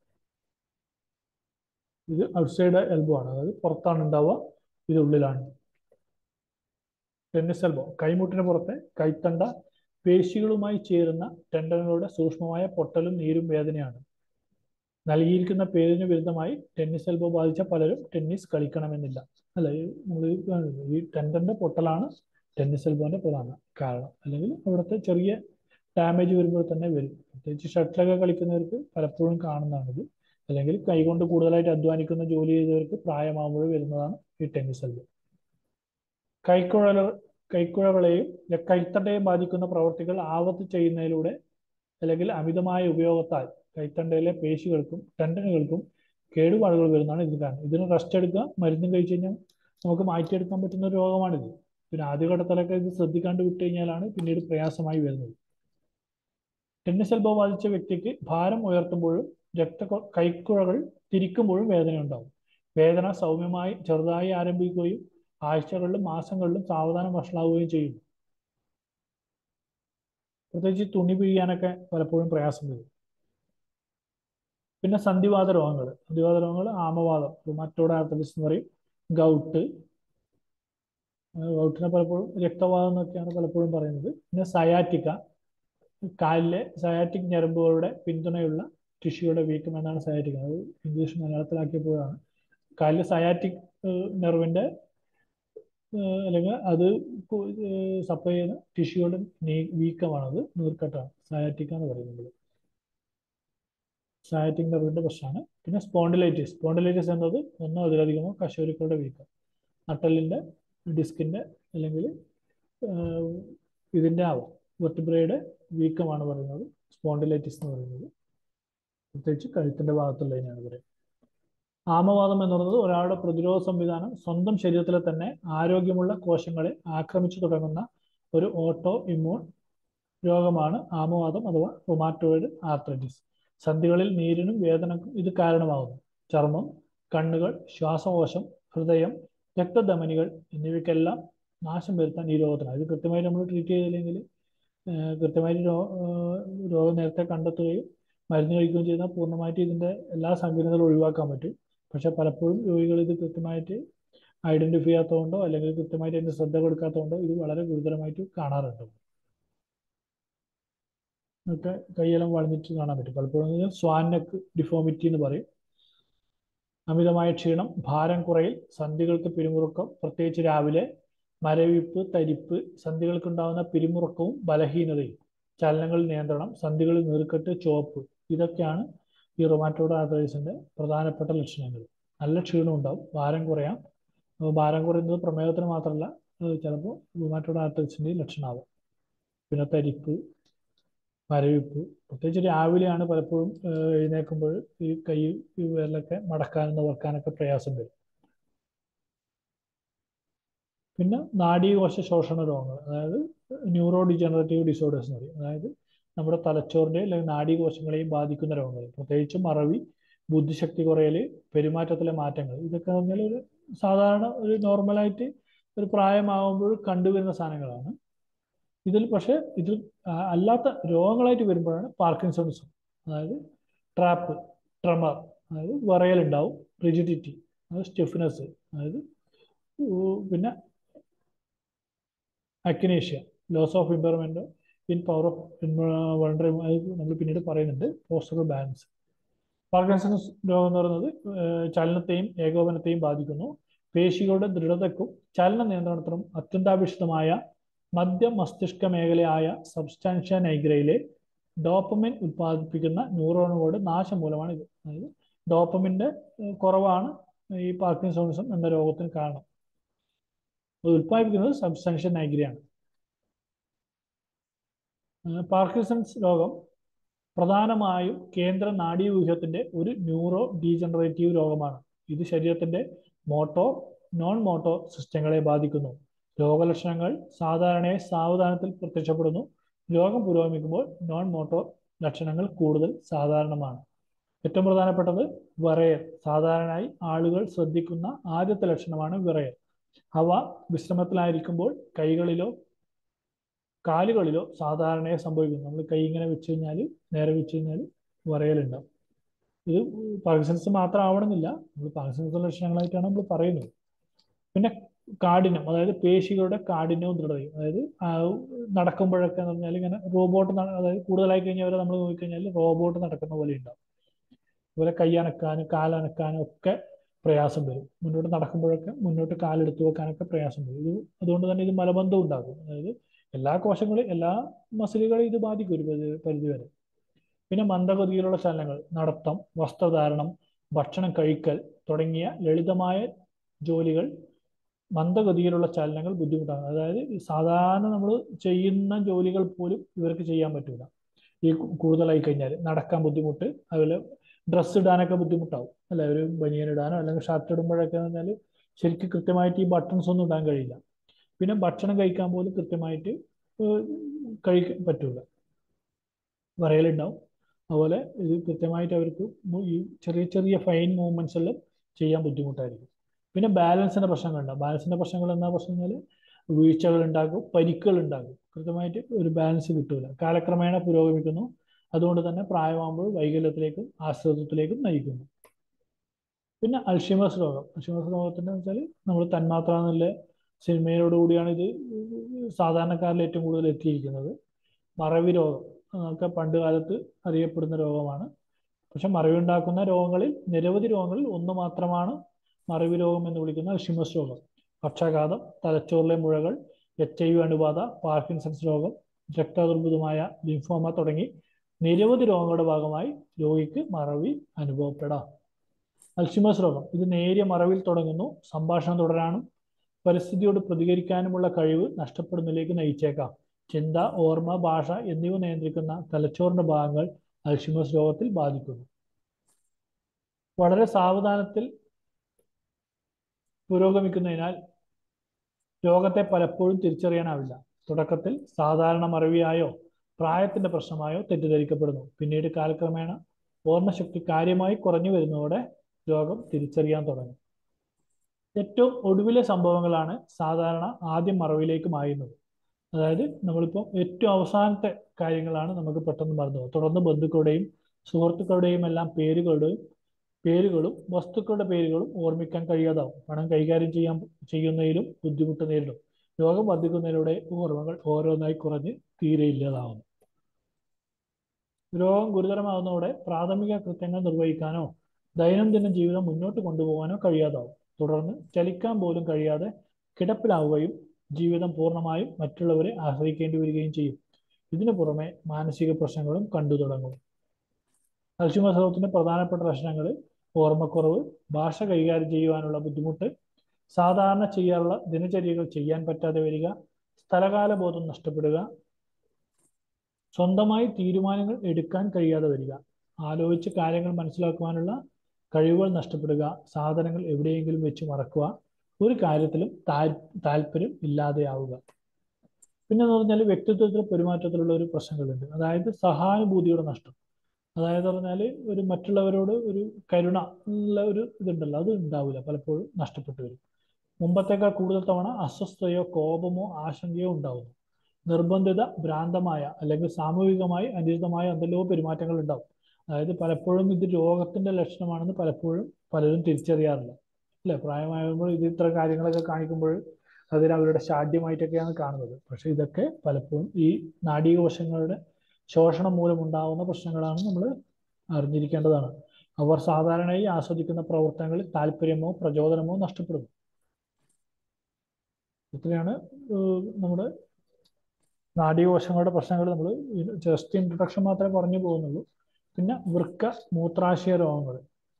ഇത് ഔട്ട്സൈഡ് എൽബോ ആണ് അതായത് പുറത്താണ് ഉണ്ടാവുക ഇത് ഉള്ളിലാണ് ടെന്നീസ് എൽബോ കൈമുട്ടിന് പുറത്തെ കൈത്തണ്ട പേശികളുമായി ചേരുന്ന ടെൻഡനുകളുടെ സൂക്ഷ്മമായ പൊട്ടലും നീരും വേദനയാണ് നൽകിയിരിക്കുന്ന പേരിന് വിരുദ്ധമായി ടെന്നീസ് എൽബോ ബാധിച്ച പലരും ടെന്നീസ് കളിക്കണമെന്നില്ല അല്ല നമ്മൾ ഈ ടെൻഡന്റെ പൊട്ടലാണ് ടെന്നീസ് എൽബോന്റെ പ്രധാന കാരണം അല്ലെങ്കിൽ അവിടുത്തെ ചെറിയ ഡാമേജ് വരുമ്പോൾ തന്നെ വരും പ്രത്യേകിച്ച് ഷട്ടിലൊക്കെ കളിക്കുന്നവർക്ക് പലപ്പോഴും കാണുന്നതാണിത് അല്ലെങ്കിൽ കൈകൊണ്ട് കൂടുതലായിട്ട് അധ്വാനിക്കുന്ന ജോലി ചെയ്തവർക്ക് പ്രായമാകുമ്പോൾ വരുന്നതാണ് ഈ ടെന്നീസ് എൽബോ കൈക്കുഴൽ കൈക്കുഴകളെയും കൈത്തണ്ടയെയും ബാധിക്കുന്ന പ്രവർത്തികൾ ആവർത്തി ചെയ്യുന്നതിലൂടെ അല്ലെങ്കിൽ അമിതമായ ഉപയോഗത്താൽ കൈത്തണ്ടയിലെ പേശികൾക്കും ടെൻഡനുകൾക്കും കേടുപാടുകൾ വരുന്നതാണ് ഇതിന് കാരണം ഇതിന് റെസ്റ്റ് എടുക്കുക മരുന്നും കഴിച്ചു കഴിഞ്ഞാൽ നമുക്ക് മാറ്റിയെടുക്കാൻ പറ്റുന്ന ഒരു രോഗമാണിത് പിന്നെ ആദ്യഘട്ടത്തിലൊക്കെ ഇത് ശ്രദ്ധിക്കാണ്ട് വിട്ടു കഴിഞ്ഞാലാണ് പിന്നീട് പ്രയാസമായി വരുന്നത് ടെന്നീസ് എൽബോ ബാധിച്ച വ്യക്തിക്ക് ഭാരം ഉയർത്തുമ്പോഴും രക്ത കൈക്കുഴകൾ തിരിക്കുമ്പോഴും വേദന ഉണ്ടാവും വേദന സൗമ്യമായി ചെറുതായി ആരംഭിക്കുകയും ആഴ്ചകളിലും മാസങ്ങളിലും സാവധാനം വഷളാവുകയും ചെയ്യും പ്രത്യേകിച്ച് തുണി പിഴിയാനൊക്കെ പലപ്പോഴും പ്രയാസം വരും പിന്നെ സന്ധിവാത രോഗങ്ങൾ സന്ധിവാത രോഗങ്ങൾ ആമവാദം റുമാറ്റോഡ് ആർത്തലിസ് എന്ന് പറയും ഗൗട്ട് ഗൗട്ടിനെ പലപ്പോഴും രക്തവാദം എന്നൊക്കെയാണ് പലപ്പോഴും പറയുന്നത് പിന്നെ സയാറ്റിക്ക കാലിലെ സയാറ്റിക് ഞരമ്പുകളുടെ പിന്തുണയുള്ള ടിഷ്യൂയുടെ വീക്കം എന്നാണ് സയാറ്റിക് അത് ഇംഗ്ലീഷ് മലയാളത്തിലാക്കിയപ്പോഴാണ് കാലിലെ സയാറ്റിക് നെർവിന്റെ അല്ലെങ്കിൽ അത് സപ്ലൈ ചെയ്യുന്ന ടിഷ്യൂയുടെ വീക്കമാണത് നീർക്കെട്ടാണ് സയാറ്റിക്ക എന്ന് പറയുന്നത് സയാറ്റിക് നെർവിന്റെ പ്രശ്നമാണ് പിന്നെ സ്പോണ്ടിലൈറ്റിസ് സ്പോണ്ടിലൈറ്റിസ് എന്നത് ഒന്നോ അതിലധികമോ കശോരിക്കളുടെ വീക്കം നട്ടലിന്റെ ഡിസ്കിന്റെ അല്ലെങ്കിൽ ഇതിന്റെ ആവാം വെർട്ടിബ്രയുടെ വീക്കമാണ് പറയുന്നത് സ്പോണ്ടിലൈറ്റിസ് എന്ന് പറയുന്നത് പ്രത്യേകിച്ച് കഴുത്തിന്റെ ഭാഗത്തുള്ളതിനാണ് പറയുന്നത് ആമവാദം എന്ന് പറയുന്നത് ഒരാളുടെ പ്രതിരോധ സംവിധാനം സ്വന്തം ശരീരത്തിലെ തന്നെ ആരോഗ്യമുള്ള കോശങ്ങളെ ആക്രമിച്ചു തുടങ്ങുന്ന ഒരു ഓട്ടോ ഇമ്മ്യൂൺ രോഗമാണ് ആമവാദം അഥവാ റൊമാറ്റോയിഡ് ആർത്രൈറ്റിസ് സന്ധികളിൽ നീരിനും വേദനക്കും ഇത് കാരണമാകുന്നു ചർമ്മം കണ്ണുകൾ ശ്വാസകോശം ഹൃദയം രക്തധമനികൾ എന്നിവയ്ക്കെല്ലാം നാശം വരുത്താൻ ഈ രോഗത്തിനാണ് ഇത് കൃത്യമായി നമ്മൾ ട്രീറ്റ് ചെയ്തില്ലെങ്കിൽ ഏഹ് കൃത്യമായിട്ട് രോ ഏഹ് രോഗം നേരത്തെ കണ്ടെത്തുകയും മരുന്ന് കഴിക്കുകയും ചെയ്താൽ പൂർണ്ണമായിട്ട് ഇതിൻ്റെ എല്ലാ സങ്കീർണതകളും ഒഴിവാക്കാൻ പറ്റും പക്ഷെ പലപ്പോഴും രോഗികൾ ഇത് കൃത്യമായിട്ട് ഐഡന്റിഫൈ ചെയ്യാത്തതുകൊണ്ടോ അല്ലെങ്കിൽ കൃത്യമായിട്ട് അതിന് ശ്രദ്ധ കൊടുക്കാത്തതുകൊണ്ടോ ഇത് വളരെ ഗുരുതരമായിട്ട് കാണാറുണ്ട് ഒക്കെ കൈയെല്ലാം വളഞ്ഞിട്ട് കാണാൻ പറ്റും പലപ്പോഴും സ്വാൻ നെക്ക് ഡിഫോമിറ്റി എന്ന് പറയും അമിതമായ ക്ഷീണം ഭാരം കുറയിൽ സന്ധികൾക്ക് പിരിമുറുക്കം പ്രത്യേകിച്ച് രാവിലെ മരവിപ്പ് തരിപ്പ് സന്ധികൾക്കുണ്ടാകുന്ന പിരിമുറുക്കവും ബലഹീനതയും ചലനങ്ങളിൽ നിയന്ത്രണം സന്ധികളിൽ നീർക്കെട്ട് ചുവപ്പ് ഇതൊക്കെയാണ് ഈ റൊമാറ്റോഡ് ആർത്രൈറ്റിസിന്റെ പ്രധാനപ്പെട്ട ലക്ഷണങ്ങൾ നല്ല ക്ഷീണം ഉണ്ടാവും ഭാരം കുറയാം അപ്പോൾ ഭാരം കുറയുന്നത് പ്രമേഹത്തിന് മാത്രമല്ല ചിലപ്പോൾ റൊമാറ്റോഡ് ആർത്രൈറ്റിസിന്റെ ലക്ഷണമാവും പിന്നെ തരിപ്പ് മരവിപ്പ് പ്രത്യേകിച്ച് രാവിലെയാണ് പലപ്പോഴും ഏഹ് എഴുന്നേൽക്കുമ്പോൾ ഈ കൈ ഈ വിരലൊക്കെ മടക്കാനും നിവർക്കാനൊക്കെ പ്രയാസം വരും പിന്നെ നാഡീകോശ ശോഷണ രോഗങ്ങൾ അതായത് ന്യൂറോ ഡിജനറേറ്റീവ് ഡിസോർഡേഴ്സ് എന്ന് പറയും അതായത് നമ്മുടെ തലച്ചോറിന്റെ അല്ലെങ്കിൽ നാഡീകോശങ്ങളെയും ബാധിക്കുന്ന രോഗങ്ങൾ പ്രത്യേകിച്ച് മറവി ബുദ്ധിശക്തി കുറയല് പെരുമാറ്റത്തിലെ മാറ്റങ്ങൾ ഇതൊക്കെ പറഞ്ഞാൽ ഒരു സാധാരണ ഒരു നോർമലായിട്ട് ഒരു പ്രായമാകുമ്പോൾ കണ്ടുവരുന്ന സാധനങ്ങളാണ് ഇതിൽ പക്ഷെ ഇതിൽ ആ, അല്ലാത്ത രോഗങ്ങളായിട്ട് വരുമ്പോഴാണ് പാർക്കിൻസൺസും അതായത് ട്രാപ്പ് ട്രമർ അതായത് വിറയലുണ്ടാവും റിജിഡിറ്റി അതായത് സ്റ്റിഫ്നെസ് അതായത് ഊ- പിന്നെ akinesia loss of impairment in power of wonder നമ്മൾ പിന്നീട് പറയുന്നുണ്ട് പോസ്റ്ററൽ ബാലൻസ് പാർക്കിൻസൺസ് രോഗം എന്ന് പറയുന്നത് ഏഹ്, ചലനത്തെയും ഏകോപനത്തെയും ബാധിക്കുന്നു പേശികളുടെ ദൃഢതയ്ക്കും ചലന നിയന്ത്രണത്തിനും അത്യന്താപേക്ഷിതമായ മധ്യ മസ്തിഷ്ക മേഖലയായ സബ്സ്റ്റാൻഷ്യ നൈഗ്രയിലെ ഡോപ്പമിൻ ഉത്പാദിപ്പിക്കുന്ന ന്യൂറോണുകളുടെ നാശം മൂലമാണ് ഇത് അതായത് ഡോപ്പമിന്റെ ഏഹ്, കുറവാണ് ഈ പാർക്കിൻസോണിസം എന്ന രോഗത്തിന് കാരണം അത് ഉത്പാദിപ്പിക്കുന്നത് സബ്സ്റ്റാൻഷ്യൽ നൈഗ്രയാണ് ഏഹ്, പാർക്കിൻസൺസ് രോഗം പ്രധാനമായും കേന്ദ്ര നാഡീവ്യൂഹത്തിന്റെ ഒരു ന്യൂറോ ഡീജനറേറ്റീവ് രോഗമാണ് ഇത് ശരീരത്തിന്റെ മോട്ടോർ നോൺ മോട്ടോർ സിസ്റ്റങ്ങളെ ബാധിക്കുന്നു രോഗലക്ഷണങ്ങൾ സാധാരണയായി സാവധാനത്തിൽ പ്രത്യക്ഷപ്പെടുന്നു രോഗം പുരോഗമിക്കുമ്പോൾ നോൺ മോട്ടോർ ലക്ഷണങ്ങൾ കൂടുതൽ സാധാരണമാണ് ഏറ്റവും പ്രധാനപ്പെട്ടത് വിറയൽ സാധാരണയായി ആളുകൾ ശ്രദ്ധിക്കുന്ന ആദ്യത്തെ ലക്ഷണമാണ് വിറയൽ അവ വിശ്രമത്തിലായിരിക്കുമ്പോൾ കൈകളിലോ കാലുകളിലോ സാധാരണയായി സംഭവിക്കുന്നു നമ്മൾ കൈ ഇങ്ങനെ വെച്ച് കഴിഞ്ഞാൽ നേരെ വെച്ച് കഴിഞ്ഞാൽ വിറയലുണ്ടാവും ഇത് പാർക്കിൻസൺസ് മാത്രം ആവണമെന്നില്ല നമ്മൾ പാർക്കിൻസൺസ് ലക്ഷണങ്ങളായിട്ടാണ് നമ്മൾ പറയുന്നത് പിന്നെ കാഠിന്യം അതായത് പേശികളുടെ കാഠിന്യവും ദൃഢതയും അതായത് ആ നടക്കുമ്പോഴൊക്കെ എന്ന് പറഞ്ഞാൽ ഇങ്ങനെ റോബോട്ട് അതായത് കൂടുതലായി കഴിഞ്ഞാൽ നമ്മൾ നോക്കിക്കഴിഞ്ഞാൽ റോബോട്ട് നടക്കുന്ന പോലെ ഉണ്ടാവും അതുപോലെ കൈ അനക്കാനും കാലനക്കാനും ഒക്കെ പ്രയാസം വരും മുന്നോട്ട് നടക്കുമ്പോഴൊക്കെ മുന്നോട്ട് കാലെടുത്ത് വെക്കാനൊക്കെ പ്രയാസം വരും ഇത് അതുകൊണ്ട് തന്നെ ഇത് മലബന്ധം ഉണ്ടാകും അതായത് എല്ലാ കോശങ്ങളും എല്ലാ മസിലുകളെയും ഇത് ബാധിക്കും ഒരു പരിധി- പരിധി വരെ പിന്നെ മന്ദഗതിയിലുള്ള ചലനങ്ങൾ നടത്തം വസ്ത്രധാരണം ഭക്ഷണം കഴിക്കൽ തുടങ്ങിയ ലളിതമായ ജോലികൾ മന്ദഗതിയിലുള്ള ചലനങ്ങൾ ബുദ്ധിമുട്ടാണ് അതായത് ഈ സാധാരണ നമ്മൾ ചെയ്യുന്ന ജോലികൾ പോലും ഇവർക്ക് ചെയ്യാൻ പറ്റില്ല ഈ കു- കൂടുതലായി കഴിഞ്ഞാൽ നടക്കാൻ ബുദ്ധിമുട്ട് അതുപോലെ ഡ്രസ്സ് ഇടാനൊക്കെ ബുദ്ധിമുട്ടാവും അല്ലെ ഒരു ബനിയൻ ഇടാനോ അല്ലെങ്കിൽ ഷർട്ട് ഇടുമ്പോഴൊക്കെ എന്ന് പറഞ്ഞാൽ ശരിക്കും കൃത്യമായിട്ട് ഈ ബട്ടൺസ് ഒന്നും ഇടാൻ കഴിയില്ല പിന്നെ ഭക്ഷണം കഴിക്കാൻ പോലും കൃത്യമായിട്ട് ഏഹ് കഴിക്കാൻ പറ്റൂല വിറയലുണ്ടാവും അതുപോലെ ഇത് കൃത്യമായിട്ട് അവർക്ക് മു- ഈ ചെറിയ ചെറിയ ഫൈൻ മൂവ്മെന്റ്സ് എല്ലാം ചെയ്യാൻ ബുദ്ധിമുട്ടായിരിക്കും പിന്നെ ബാലൻസിന്റെ പ്രശ്നങ്ങളുണ്ടാവും ബാലൻസിന്റെ പ്രശ്നങ്ങൾ എന്താ പ്രശ്നം വെച്ചാൽ വീഴ്ചകൾ ഉണ്ടാകും പരിക്കുകൾ ഉണ്ടാകും കൃത്യമായിട്ട് ഒരു ബാലൻസ് കിട്ടൂല കാലക്രമേണ പുരോഗമിക്കുന്നു അതുകൊണ്ട് തന്നെ പ്രായമാകുമ്പോൾ വൈകല്യത്തിലേക്കും ആശ്രിതത്വത്തിലേക്കും നയിക്കുന്നു പിന്നെ അൽഷിമേഴ്സ് രോഗം അൽഷിമേഴ്സ് രോഗത്തിന്റെ വെച്ചാൽ നമ്മൾ തന്മാത്ര എന്നുള്ള സിനിമയോടുകൂടിയാണ് ഇത് സാധാരണക്കാരിൽ ഏറ്റവും കൂടുതൽ എത്തിയിരിക്കുന്നത് മറവി രോഗം ഒക്കെ പണ്ട് കാലത്ത് അറിയപ്പെടുന്ന രോഗമാണ് പക്ഷെ മറവിയുണ്ടാക്കുന്ന രോഗങ്ങളിൽ നിരവധി രോഗങ്ങളിൽ ഒന്ന് മാത്രമാണ് മറവി രോഗം എന്ന് വിളിക്കുന്ന അൽഷിമസ് രോഗം പക്ഷാഘാതം തലച്ചോറിലെ മുഴകൾ എച്ച് ഐ വി അണുബാധ പാർക്കിൻസൺസ് രോഗം രക്തദുർബുദമായ ലിംഫോമ തുടങ്ങി നിരവധി രോഗങ്ങളുടെ ഭാഗമായി രോഗിക്ക് മറവി അനുഭവപ്പെടാം അൽഷിമസ് രോഗം ഇത് നേരിയ മറവിൽ തുടങ്ങുന്നു സംഭാഷണം തുടരാനും പരിസ്ഥിതിയോട് പ്രതികരിക്കാനുമുള്ള കഴിവ് നഷ്ടപ്പെടുന്നതിലേക്ക് നയിച്ചേക്കാം ചിന്ത ഓർമ്മ ഭാഷ എന്നിവ നിയന്ത്രിക്കുന്ന തലച്ചോറിന്റെ ഭാഗങ്ങൾ അൽഷിമസ് രോഗത്തിൽ ബാധിക്കുന്നു വളരെ സാവധാനത്തിൽ പുരോഗമിക്കുന്നതിനാൽ രോഗത്തെ പലപ്പോഴും തിരിച്ചറിയാനാവില്ല തുടക്കത്തിൽ സാധാരണ മറവിയായോ പ്രായത്തിന്റെ പ്രശ്നമായോ തെറ്റിദ്ധരിക്കപ്പെടുന്നു പിന്നീട് കാലക്രമേണ ഓർമ്മശക്തി കാര്യമായി കുറഞ്ഞു വരുന്നതോടെ രോഗം തിരിച്ചറിയാൻ തുടങ്ങും ഏറ്റവും ഒടുവിലെ സംഭവങ്ങളാണ് സാധാരണ ആദ്യം മറവിലേക്ക് മായുന്നത് അതായത് നമ്മളിപ്പോൾ ഏറ്റവും അവസാനത്തെ കാര്യങ്ങളാണ് നമുക്ക് പെട്ടെന്ന് മറന്നു പോകുക തുടർന്ന് ബന്ധുക്കളുടെയും സുഹൃത്തുക്കളുടെയും എല്ലാം പേരുകളുടെയും പേരുകളും വസ്തുക്കളുടെ പേരുകളും ഓർമ്മിക്കാൻ കഴിയാതാവും പണം കൈകാര്യം ചെയ്യാൻ ചെയ്യുന്നതിലും ബുദ്ധിമുട്ട് നേരിടും രോഗം വർദ്ധിക്കുന്നതിലൂടെ ഓർമ്മകൾ ഓരോന്നായി കുറഞ്ഞ് തീരെ ഇല്ലാതാവുന്നു രോഗം ഗുരുതരമാകുന്നതോടെ പ്രാഥമിക കൃത്യങ്ങൾ നിർവഹിക്കാനോ ദൈനംദിന ജീവിതം മുന്നോട്ട് കൊണ്ടുപോകാനോ കഴിയാതാവും തുടർന്ന് ചലിക്കാൻ പോലും കഴിയാതെ കിടപ്പിലാവുകയും ജീവിതം പൂർണ്ണമായും മറ്റുള്ളവരെ ആശ്രയിക്കേണ്ടി വരികയും ചെയ്യും ഇതിനു പുറമെ മാനസിക പ്രശ്നങ്ങളും കണ്ടു തുടങ്ങും അൽഷിമർ രോഗത്തിന്റെ പ്രധാനപ്പെട്ട ലക്ഷണങ്ങൾ ഓർമ്മക്കുറവ് ഭാഷ കൈകാര്യം ചെയ്യുവാനുള്ള ബുദ്ധിമുട്ട് സാധാരണ ചെയ്യാറുള്ള ദിനചര്യകൾ ചെയ്യാൻ പറ്റാതെ വരിക സ്ഥലകാല ബോധം നഷ്ടപ്പെടുക സ്വന്തമായി തീരുമാനങ്ങൾ എടുക്കാൻ കഴിയാതെ വരിക ആലോചിച്ച് കാര്യങ്ങൾ മനസ്സിലാക്കുവാനുള്ള കഴിവുകൾ നഷ്ടപ്പെടുക സാധനങ്ങൾ എവിടെയെങ്കിലും വെച്ച് മറക്കുക ഒരു കാര്യത്തിലും താല്പര്യം ഇല്ലാതെയാവുക പിന്നെ എന്ന് പറഞ്ഞാൽ വ്യക്തിത്വത്തിൽ പെരുമാറ്റത്തിലുള്ള ഒരു പ്രശ്നങ്ങളുണ്ട് അതായത് സഹാനുഭൂതിയുടെ നഷ്ടം അതായത് പറഞ്ഞാൽ ഒരു മറ്റുള്ളവരോട് ഒരു കരുണ ഉള്ള ഒരു ഇതുണ്ടല്ലോ അത് ഉണ്ടാവില്ല പലപ്പോഴും നഷ്ടപ്പെട്ടു വരും മുമ്പത്തേക്കാൾ കൂടുതൽ തവണ അസ്വസ്ഥതയോ കോപമോ ആശങ്കയോ ഉണ്ടാവുന്നു നിർബന്ധിത ഭ്രാന്തമായ അല്ലെങ്കിൽ സാമൂഹികമായി അനുചിതമായ എന്തെല്ലോ പെരുമാറ്റങ്ങൾ ഉണ്ടാവും അതായത് പലപ്പോഴും ഇത് രോഗത്തിന്റെ ലക്ഷണമാണെന്ന് പലപ്പോഴും പലരും തിരിച്ചറിയാറില്ല അല്ലെ പ്രായമാകുമ്പോൾ ഇത് ഇത്ര കാര്യങ്ങളൊക്കെ കാണിക്കുമ്പോൾ അതിന് അവരുടെ ഷാഠ്യമായിട്ടൊക്കെയാണ് കാണുന്നത് പക്ഷെ ഇതൊക്കെ പലപ്പോഴും ഈ നാഡീകോശങ്ങളുടെ ശോഷണം മൂലമുണ്ടാവുന്ന പ്രശ്നങ്ങളാണ് നമ്മൾ അറിഞ്ഞിരിക്കേണ്ടതാണ് അവർ സാധാരണയായി ആസ്വദിക്കുന്ന പ്രവർത്തനങ്ങളിൽ താല്പര്യമോ പ്രചോദനമോ നഷ്ടപ്പെടുന്നു ഇത്രയാണ് നമ്മുടെ നാഡീകോശങ്ങളുടെ പ്രശ്നങ്ങൾ നമ്മൾ ജസ്റ്റ് ഇൻട്രൊഡക്ഷൻ മാത്രമേ പറഞ്ഞു പോകുന്നുള്ളൂ പിന്നെ വൃക്ക മൂത്രാശയ രോഗങ്ങൾ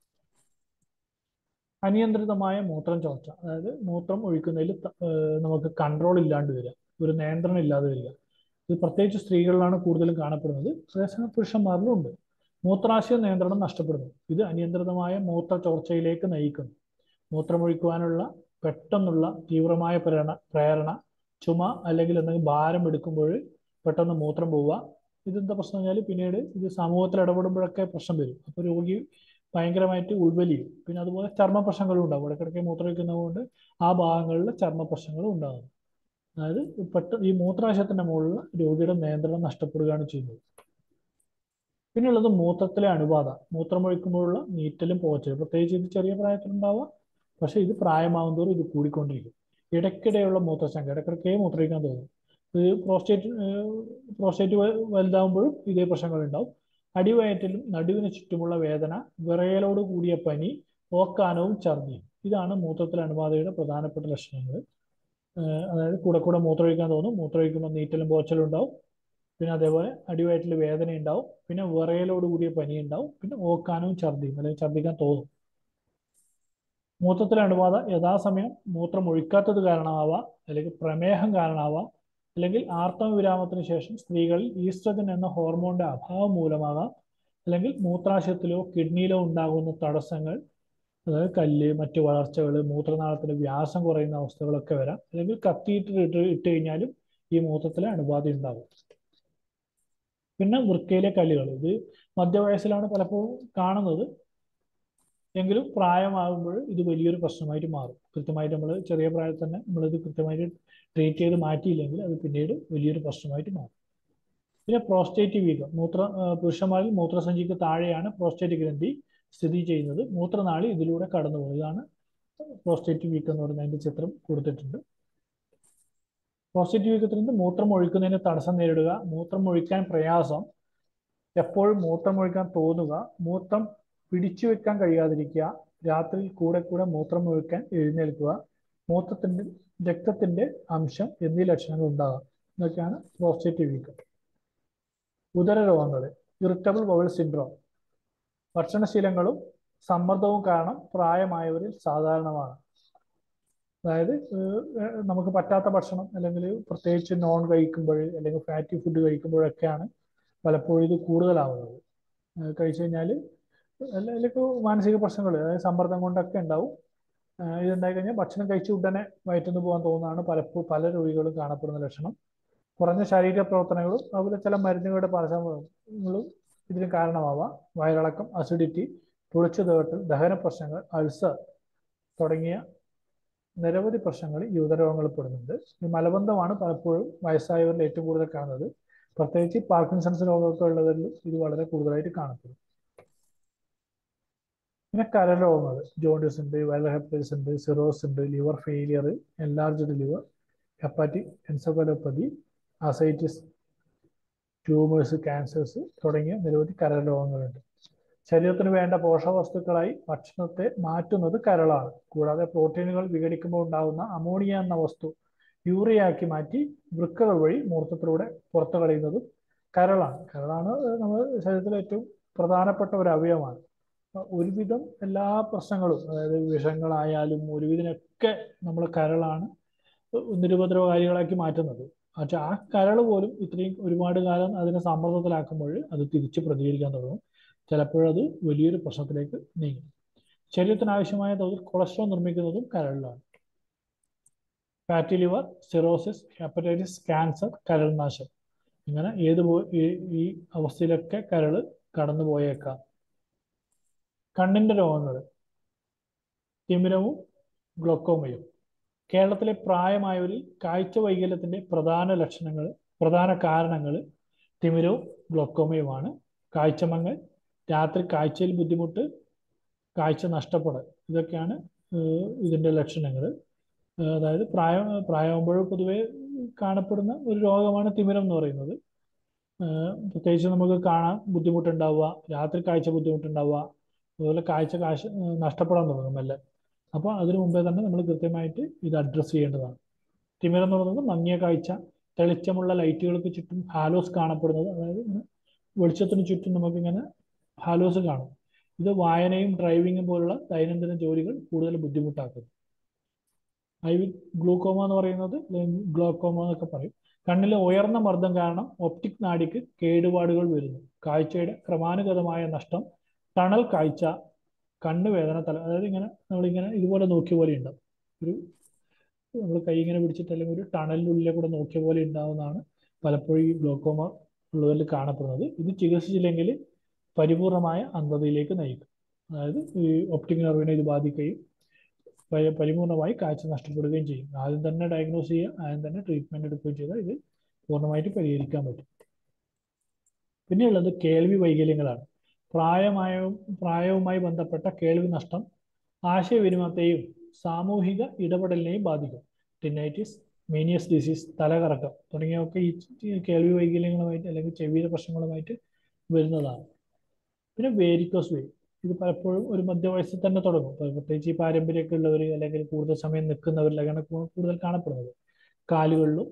അനിയന്ത്രിതമായ മൂത്രം ചോർച്ച അതായത് മൂത്രം ഒഴിക്കുന്നതിൽ നമുക്ക് കൺട്രോൾ ഇല്ലാണ്ട് വരിക ഒരു നിയന്ത്രണം ഇല്ലാതെ വരിക ഇത് പ്രത്യേകിച്ച് സ്ത്രീകളിലാണ് കൂടുതലും കാണപ്പെടുന്നത് അതേസമയം പുരുഷന്മാരിലും ഉണ്ട് മൂത്രാശയ നിയന്ത്രണം നഷ്ടപ്പെടുന്നു ഇത് അനിയന്ത്രിതമായ മൂത്ര ചോർച്ചയിലേക്ക് നയിക്കുന്നു മൂത്രമൊഴിക്കുവാനുള്ള പെട്ടെന്നുള്ള തീവ്രമായ പ്രേരണ പ്രേരണ ചുമ അല്ലെങ്കിൽ എന്തെങ്കിലും ഭാരം എടുക്കുമ്പോൾ പെട്ടെന്ന് മൂത്രം പോവുക ഇതെന്താ പ്രശ്നം വെച്ചാൽ പിന്നീട് ഇത് സമൂഹത്തിൽ ഇടപെടുമ്പോഴൊക്കെ പ്രശ്നം വരും അപ്പോൾ രോഗി ഭയങ്കരമായിട്ട് ഉൾവലിയും പിന്നെ അതുപോലെ ചർമ്മ പ്രശ്നങ്ങളും ഉണ്ടാവും ഇടയ്ക്കിടയ്ക്ക് മൂത്രമൊഴിക്കുന്നത് കൊണ്ട് ആ ഭാഗങ്ങളിൽ ചർമ്മ പ്രശ്നങ്ങളും ഉണ്ടാകും അതായത് പെട്ടെന്ന് ഈ മൂത്രാശയത്തിന്റെ മുകളിൽ രോഗിയുടെ നിയന്ത്രണം നഷ്ടപ്പെടുകയാണ് ചെയ്യുന്നത് പിന്നെയുള്ളത് മൂത്രത്തിലെ അണുബാധ മൂത്രമൊഴിക്കുമ്പോഴുള്ള നീറ്റലും പോച്ചലും പ്രത്യേകിച്ച് ഇത് ചെറിയ പ്രായത്തിലുണ്ടാവുക പക്ഷെ ഇത് പ്രായമാകും തോറും ഇത് കൂടിക്കൊണ്ടിരിക്കും ഇടയ്ക്കിടെയുള്ള മൂത്രശങ്ക ഇടയ്ക്കിടയ്ക്കേ മൂത്രമൊഴിക്കാൻ തോന്നും ഇത് പ്രോസ്റ്റേറ്റ് പ്രോസ്റ്റേറ്റ് വലുതാകുമ്പോഴും ഇതേ പ്രശ്നങ്ങൾ ഉണ്ടാവും അടിവയറ്റിലും നടുവിന് ചുറ്റുമുള്ള വേദന വിറയലോട് കൂടിയ പനി ഓക്കാനവും ഛർദിയും ഇതാണ് മൂത്രത്തിലെ അണുബാധയുടെ പ്രധാനപ്പെട്ട ലക്ഷണങ്ങൾ അതായത് കൂടെ കൂടെ മൂത്രമൊഴിക്കാൻ തോന്നും മൂത്രമൊഴിക്കുമ്പോൾ നീറ്റലും പോച്ചലും ഉണ്ടാവും പിന്നെ അതേപോലെ അടിവയറ്റിൽ വേദന ഉണ്ടാവും പിന്നെ വിറയലോട് കൂടിയ പനി ഉണ്ടാവും പിന്നെ ഓക്കാനവും ഛർദിയും അല്ലെങ്കിൽ ഛർദിക്കാൻ തോന്നും മൂത്രത്തിലെ അണുബാധ യഥാസമയം മൂത്രം ഒഴിക്കാത്തത് കാരണമാവാം അല്ലെങ്കിൽ പ്രമേഹം കാരണമാവാം അല്ലെങ്കിൽ ആർത്തവ വിരാമത്തിന് ശേഷം സ്ത്രീകളിൽ ഈസ്ട്രജൻ എന്ന ഹോർമോണിന്റെ അഭാവം മൂലമാകാം അല്ലെങ്കിൽ മൂത്രാശയത്തിലോ കിഡ്നിയിലോ ഉണ്ടാകുന്ന തടസ്സങ്ങൾ അതായത് കല്ല് മറ്റു വളർച്ചകൾ മൂത്രനാളത്തിന്റെ വ്യാസം കുറയുന്ന അവസ്ഥകളൊക്കെ വരാം അല്ലെങ്കിൽ കത്തീറ്റർ ഇട്ട് ഇട്ട് കഴിഞ്ഞാലും ഈ മൂത്രത്തിലെ അണുബാധ ഉണ്ടാകും പിന്നെ വൃക്കയിലെ കല്ലുകൾ ഇത് മധ്യവയസ്സിലാണ് പലപ്പോഴും കാണുന്നത് എങ്കിലും പ്രായമാകുമ്പോൾ ഇത് വലിയൊരു പ്രശ്നമായിട്ട് മാറും കൃത്യമായിട്ട് നമ്മൾ ചെറിയ പ്രായത്തിൽ തന്നെ നമ്മളിത് കൃത്യമായിട്ട് ട്രീറ്റ് ചെയ്ത് മാറ്റിയില്ലെങ്കിൽ അത് പിന്നീട് വലിയൊരു പ്രശ്നമായിട്ട് മാറും പിന്നെ പ്രോസ്റ്റേറ്റ് വീക്കം മൂത്ര പുരുഷന്മാരിൽ മൂത്രസഞ്ചിക്ക് താഴെയാണ് പ്രോസ്റ്റേറ്റ് ഗ്രന്ഥി സ്ഥിതി ചെയ്യുന്നത് മൂത്രനാളി ഇതിലൂടെ കടന്നു പോകും ഇതാണ് പ്രോസ്റ്റേറ്റ് വീക്കം എന്ന് പറയുന്ന അതിന്റെ ചിത്രം കൊടുത്തിട്ടുണ്ട് പ്രോസ്റ്റേറ്റ് വീക്കത്തിൽ നിന്ന് മൂത്രം ഒഴിക്കുന്നതിന് തടസ്സം നേരിടുക മൂത്രം ഒഴിക്കാൻ പ്രയാസം എപ്പോഴും മൂത്രം ഒഴിക്കാൻ തോന്നുക മൂത്രം പിടിച്ചു വെക്കാൻ കഴിയാതിരിക്കുക രാത്രി കൂടെ കൂടെ മൂത്രം ഒഴിക്കാൻ എഴുന്നേൽക്കുക മൂത്രത്തിന്റെ രക്തത്തിന്റെ അംശം എന്നീ ലക്ഷണങ്ങൾ ഉണ്ടാകാം ഇതൊക്കെയാണ് പ്രോസ്റ്റേറ്റ് വീക്കം ഉദര രോഗങ്ങൾ ഇറിറ്റബിൾ ബവൽ സിൻഡ്രോം ഭക്ഷണശീലങ്ങളും സമ്മർദ്ദവും കാരണം പ്രായമായവരിൽ സാധാരണമാണ് അതായത് നമുക്ക് പറ്റാത്ത ഭക്ഷണം അല്ലെങ്കിൽ പ്രത്യേകിച്ച് നോൺ കഴിക്കുമ്പോൾ അല്ലെങ്കിൽ ഫാറ്റി ഫുഡ് കഴിക്കുമ്പോഴൊക്കെയാണ് പലപ്പോഴും ഇത് കൂടുതലാവുന്നത് കഴിച്ചു കഴിഞ്ഞാൽ അല്ലെങ്കിൽ മാനസിക പ്രശ്നങ്ങൾ അതായത് സമ്മർദ്ദം കൊണ്ടൊക്കെ ഉണ്ടാവും ഇതുണ്ടായി കഴിഞ്ഞാൽ ഭക്ഷണം കഴിച്ച് ഉടനെ വയറ്റുന്നു പോകാൻ തോന്നുന്നതാണ് പലപ്പോഴും പല രോഗികളും കാണപ്പെടുന്ന ലക്ഷണം കുറഞ്ഞ ശാരീരിക പ്രവർത്തനങ്ങളും അതുപോലെ ചില മരുന്നുകളുടെ പരസ്യങ്ങളും ഇതിന് കാരണമാവാം വയറിളക്കം അസിഡിറ്റി തുളച്ചു തേട്ടൽ ദഹന പ്രശ്നങ്ങൾ അൾസർ തുടങ്ങിയ നിരവധി പ്രശ്നങ്ങൾ ഈ ഉദരരോഗങ്ങളിൽ പെടുന്നുണ്ട് ഈ മലബന്ധമാണ് പലപ്പോഴും വയസ്സായവരിൽ ഏറ്റവും കൂടുതൽ കാണുന്നത് പ്രത്യേകിച്ച് പാർക്കിൻസൺസ് രോഗമൊക്കെ ഉള്ളവരിൽ ഇത് വളരെ കൂടുതലായിട്ട് കാണപ്പെടും പിന്നെ കരരോഗങ്ങൾ ജോണ്ടിസ് ഉണ്ട് വൈറൽ ഹെപ്പറ്റൈറ്റിസ് ഉണ്ട് സിറോസ് ഉണ്ട് liver failure enlarged liver hepatic encephalopathy ascites tumours cancers തുടങ്ങിയ നിരവധി കരരോഗങ്ങളുണ്ട് ശരീരത്തിന് വേണ്ട പോഷകവസ്തുക്കളായി ഭക്ഷണത്തെ മാറ്റുന്നത് കരളാണ് കൂടാതെ പ്രോട്ടീനുകൾ വിഘടിക്കുമ്പോൾ ഉണ്ടാകുന്ന അമോണിയ എന്ന വസ്തു യൂറിയാക്കി മാറ്റി വൃക്കകൾ വഴി മൂത്രത്തിലൂടെ പുറത്തു കളയുന്നതും കരളാണ് കരളാണ് നമ്മുടെ ശരീരത്തിലെ ഏറ്റവും പ്രധാനപ്പെട്ട ഒരു അവയവമാണ് ഒരുവിധം എല്ലാ പ്രശ്നങ്ങളും അതായത് വിഷങ്ങളായാലും ഒരുവിധനൊക്കെ നമ്മൾ കരളാണ് നിരുപദ്രവകാരികളാക്കി മാറ്റുന്നത് പക്ഷെ ആ കരൾ പോലും ഇത്രയും ഒരുപാട് കാലം അതിനെ സമ്മർദ്ദത്തിലാക്കുമ്പോൾ അത് തിരിച്ച് പ്രതികരിക്കാൻ തുടങ്ങും ചിലപ്പോഴത് വലിയൊരു പ്രശ്നത്തിലേക്ക് നീങ്ങും ശരീരത്തിന് ആവശ്യമായ തോതിൽ കൊളസ്ട്രോൾ നിർമ്മിക്കുന്നതും കരളിലാണ് fatty liver cirrhosis hepatitis cancer കരൾ നാശം ഇങ്ങനെ ഏത് ഈ അവസ്ഥയിലൊക്കെ കരള് കടന്നു പോയേക്കാം കണ്ണിന്റെ രോഗങ്ങൾ തിമിരവും ഗ്ലോക്കോമയും കേരളത്തിലെ പ്രായമായവരിൽ കാഴ്ച വൈകല്യത്തിന്റെ പ്രധാന ലക്ഷണങ്ങൾ പ്രധാന കാരണങ്ങൾ തിമിരവും ഗ്ലോക്കോമയുമാണ് കാഴ്ചമങ്ങൽ രാത്രി കാഴ്ചയിൽ ബുദ്ധിമുട്ട് കാഴ്ച നഷ്ടപ്പെടൽ ഇതൊക്കെയാണ് ഇതിന്റെ ലക്ഷണങ്ങൾ അതായത് പ്രായം പ്രായമാകുമ്പോൾ പൊതുവെ കാണപ്പെടുന്ന ഒരു രോഗമാണ് തിമിരം എന്ന് പറയുന്നത് പ്രത്യേകിച്ച് നമുക്ക് കാണാൻ ബുദ്ധിമുട്ടുണ്ടാവുക രാത്രി കാഴ്ച ബുദ്ധിമുട്ടുണ്ടാവുക അതുപോലെ കാഴ്ച കാശ് നഷ്ടപ്പെടാൻ തുടങ്ങും മെല്ലെ അപ്പോൾ അതിനു മുമ്പേ തന്നെ നമ്മൾ കൃത്യമായിട്ട് ഇത് അഡ്രസ്സ് ചെയ്യേണ്ടതാണ് തിമിരം എന്ന് പറയുന്നത് മങ്ങിയ കാഴ്ച തെളിച്ചമുള്ള ലൈറ്റുകൾക്ക് ചുറ്റും ഹാലോസ് കാണപ്പെടുന്നത് അതായത് വെളിച്ചത്തിന് ചുറ്റും നമുക്കിങ്ങനെ ഹാലോസ് കാണും ഇത് വായനയും ഡ്രൈവിങ്ങും പോലുള്ള ദൈനംദിന ജോലികൾ കൂടുതൽ ബുദ്ധിമുട്ടാക്കുന്നു ഐ ഗ്ലൂക്കോമ എന്ന് പറയുന്നത് ഗ്ലോക്കോമ എന്നൊക്കെ പറയും കണ്ണിലെ ഉയർന്ന മർദ്ദം കാരണം ഒപ്റ്റിക് നാഡിക്ക് കേടുപാടുകൾ വരുന്നു കാഴ്ചയുടെ ക്രമാനുഗതമായ നഷ്ടം ടണൽ കാഴ്ച കണ്ണുവേദന തല അതായത് ഇങ്ങനെ നമ്മളിങ്ങനെ ഇതുപോലെ നോക്കിയ പോലെ ഉണ്ടാവും ഒരു നമ്മൾ കൈ ഇങ്ങനെ പിടിച്ചിട്ട് അല്ലെങ്കിൽ ഒരു ടണലിനുള്ളിലെ കൂടെ നോക്കിയ പോലെ ഉണ്ടാവുന്നതാണ് പലപ്പോഴും ഈ ഗ്ലോക്കോമ ഉള്ളവരിൽ കാണപ്പെടുന്നത് ഇത് ചികിത്സിച്ചില്ലെങ്കിൽ പരിപൂർണമായ അന്ധതയിലേക്ക് നയിക്കും അതായത് ഈ ഒപ്റ്റിക് നെർവിനെ ഇത് ബാധിക്കുകയും പരിപൂർണമായി കാഴ്ച നഷ്ടപ്പെടുകയും ചെയ്യും ആദ്യം തന്നെ ഡയഗ്നോസ് ചെയ്യുക ആദ്യം തന്നെ ട്രീറ്റ്മെന്റ് എടുക്കുകയും ചെയ്താൽ ഇത് പൂർണ്ണമായിട്ട് പരിഹരിക്കാൻ പറ്റും പിന്നെയുള്ളത് കേൾവി വൈകല്യങ്ങളാണ് പ്രായമായ പ്രായവുമായി ബന്ധപ്പെട്ട കേൾവി നഷ്ടം ആശയവിനിമയത്തെയും സാമൂഹിക ഇടപെടലിനെയും ബാധിക്കും ടിനൈറ്റിസ് മീനിയസ് ഡിസീസ് തലകറക്കം തുടങ്ങിയവയൊക്കെ ഈ കേൾവി വൈകല്യങ്ങളുമായിട്ട് അല്ലെങ്കിൽ ചെവിയുടെ പ്രശ്നങ്ങളുമായിട്ട് വരുന്നതാണ് പിന്നെ വേരിക്കോസ് വെയിൻ ഇത് പലപ്പോഴും ഒരു മധ്യവയസ്സിൽ തന്നെ തുടങ്ങും പ്രത്യേകിച്ച് ഈ പാരമ്പര്യമൊക്കെ ഉള്ളവർ അല്ലെങ്കിൽ കൂടുതൽ സമയം നിൽക്കുന്നവരിലൊക്കെയാണ് കൂടുതൽ കാണപ്പെടുന്നത് കാലുകളിലും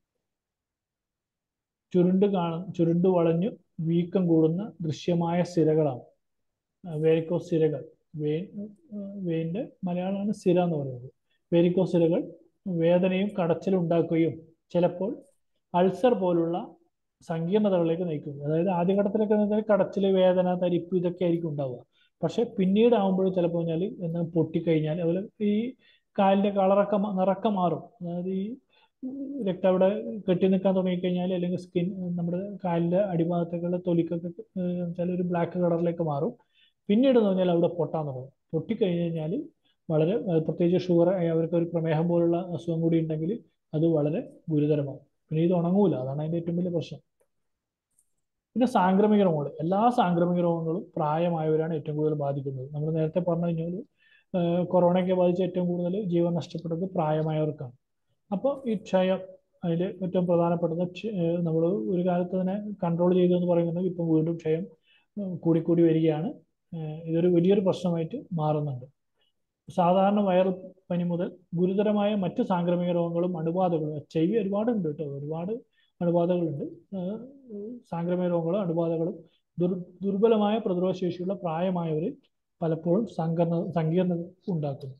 ചുരുണ്ട് കാണ ചുരുണ്ട് വളഞ്ഞു വീക്കം കൂടുന്ന ദൃശ്യമായ സിരകളാണ് വേരിക്കോസ് സിരകൾ വെയിൻ വെയിൻ്റെ മലയാളമാണ് സിര എന്ന് പറയുന്നത് വേരിക്കോസ് സിരകൾ വേദനയും കടച്ചിലും ഉണ്ടാക്കുകയും ചിലപ്പോൾ അൾസർ പോലുള്ള സങ്കീർണതകളിലേക്ക് നയിക്കുന്നു അതായത് ആദ്യഘട്ടത്തിലൊക്കെ എന്ന് കടച്ചിൽ വേദന തരിപ്പ് ഇതൊക്കെ ആയിരിക്കും ഉണ്ടാവുക പക്ഷെ പിന്നീട് ആകുമ്പോൾ ചിലപ്പോൾ കഴിഞ്ഞാൽ എന്ന് പൊട്ടിക്കഴിഞ്ഞാൽ അതുപോലെ ഈ കാലിന്റെ കളറൊക്കെ നിറക്കം മാറും അതായത് ഈ രക്തം അവിടെ കെട്ടി നിൽക്കാൻ തുടങ്ങിക്കഴിഞ്ഞാൽ അല്ലെങ്കിൽ സ്കിൻ നമ്മുടെ കാലിന്റെ അടിഭാഗത്തേക്കുള്ള തൊലിക്കൊക്കെ ചില ഒരു ബ്ലാക്ക് കളറിലേക്ക് മാറും പിന്നീട് എന്ന് പറഞ്ഞാൽ അവിടെ പൊട്ടാൻ തുടങ്ങും പൊട്ടിക്കഴിഞ്ഞ് കഴിഞ്ഞാൽ വളരെ പ്രത്യേകിച്ച് ഷുഗർ അവർക്ക് ഒരു പ്രമേഹം പോലുള്ള അസുഖം കൂടി ഉണ്ടെങ്കിൽ അത് വളരെ ഗുരുതരമാവും പിന്നെ ഇത് ഉണങ്ങൂല അതാണ് അതിന്റെ ഏറ്റവും വലിയ പ്രശ്നം പിന്നെ സാംക്രമിക രോഗങ്ങൾ എല്ലാ സാംക്രമിക രോഗങ്ങളും പ്രായമായവരാണ് ഏറ്റവും കൂടുതൽ ബാധിക്കുന്നത് നമ്മൾ നേരത്തെ പറഞ്ഞു കഴിഞ്ഞാൽ കൊറോണയ്ക്ക് ബാധിച്ച ഏറ്റവും കൂടുതൽ ജീവൻ നഷ്ടപ്പെട്ടത് പ്രായമായവർക്കാണ് അപ്പോൾ ഈ ക്ഷയം അതിൽ ഏറ്റവും പ്രധാനപ്പെട്ടത് നമ്മൾ ഒരു കാലത്ത് തന്നെ കൺട്രോൾ ചെയ്തു എന്ന് പറയുന്നത് ഇപ്പം വീണ്ടും ക്ഷയം കൂടിക്കൂടി വരികയാണ് ഇതൊരു വലിയൊരു പ്രശ്നമായിട്ട് മാറുന്നുണ്ട് സാധാരണ വൈറൽ പനി മുതൽ ഗുരുതരമായ മറ്റ് സാംക്രമിക രോഗങ്ങളും അണുബാധകളും എച്ച് ഐ വി ഒരുപാടുണ്ട് കേട്ടോ ഒരുപാട് അണുബാധകളുണ്ട് സാംക്രമിക രോഗങ്ങളും അണുബാധകളും ദുർ ദുർബലമായ പ്രതിരോധ ശേഷിയുള്ള പ്രായമായവരിൽ പലപ്പോഴും സങ്കീർണ സങ്കീർണത ഉണ്ടാക്കുന്നു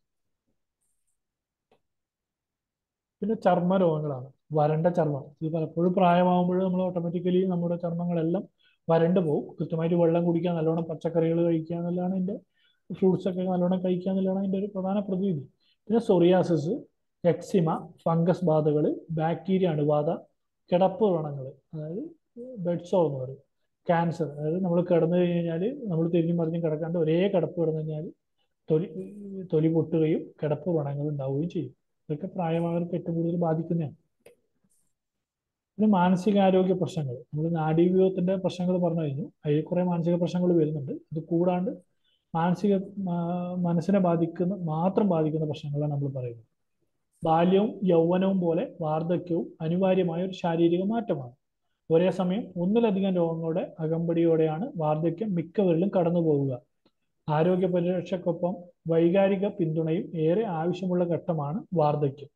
പിന്നെ ചർമ്മ രോഗങ്ങളാണ് വരണ്ട ചർമ്മം ഇത് പലപ്പോഴും പ്രായമാകുമ്പോൾ നമ്മൾ ഓട്ടോമാറ്റിക്കലി നമ്മുടെ ചർമ്മങ്ങളെല്ലാം വരണ്ട് പോകും കൃത്യമായിട്ട് വെള്ളം കുടിക്കുക നല്ലോണം പച്ചക്കറികൾ കഴിക്കുക എന്നുള്ളതാണ് ഇതിൻ്റെ ഫ്രൂട്ട്സ് ഒക്കെ നല്ലോണം കഴിക്കുക എന്നുള്ളതാണ് ഇതിൻ്റെ ഒരു പ്രധാന പ്രതിവിധി പിന്നെ സൊറിയാസിസ് എക്സിമ ഫംഗസ് ബാധകൾ ബാക്ടീരിയ അണുബാധ കിടപ്പ് വ്രണങ്ങൾ അതായത് ബെഡ് സോർ എന്ന് പറയും ക്യാൻസർ അതായത് നമ്മൾ കിടന്നു കഴിഞ്ഞാൽ നമ്മൾ തിരിഞ്ഞു മറിഞ്ഞും കിടക്കാണ്ട് ഒരേ കിടപ്പ് കിടന്നു കഴിഞ്ഞാൽ തൊലി തൊലി പൊട്ടുകയും കിടപ്പ് വ്രണങ്ങൾ ഉണ്ടാവുകയും ചെയ്യും ഇതൊക്കെ പ്രായമായവർക്ക് ഏറ്റവും കൂടുതൽ ബാധിക്കുന്നതാണ് പിന്നെ മാനസികാരോഗ്യ പ്രശ്നങ്ങൾ നമ്മൾ നാഡീവ്യൂഹത്തിന്റെ പ്രശ്നങ്ങൾ പറഞ്ഞു കഴിഞ്ഞു അതിൽ കുറെ മാനസിക പ്രശ്നങ്ങൾ വരുന്നുണ്ട് ഇത് കൂടാണ്ട് മാനസിക മാ- മനസ്സിനെ ബാധിക്കുന്ന മാത്രം ബാധിക്കുന്ന പ്രശ്നങ്ങളാണ് നമ്മൾ പറയുന്നത് ബാല്യവും യൗവനവും പോലെ വാർദ്ധക്യവും അനിവാര്യമായ ഒരു ശാരീരിക മാറ്റമാണ് ഒരേ സമയം ഒന്നിലധികം രോഗങ്ങളുടെ അകമ്പടിയോടെയാണ് വാർദ്ധക്യം മിക്കവരിലും കടന്നു പോവുക ആരോഗ്യ പരിരക്ഷയ്ക്കൊപ്പം വൈകാരിക പിന്തുണയും ഏറെ ആവശ്യമുള്ള ഘട്ടമാണ് വാർദ്ധക്യം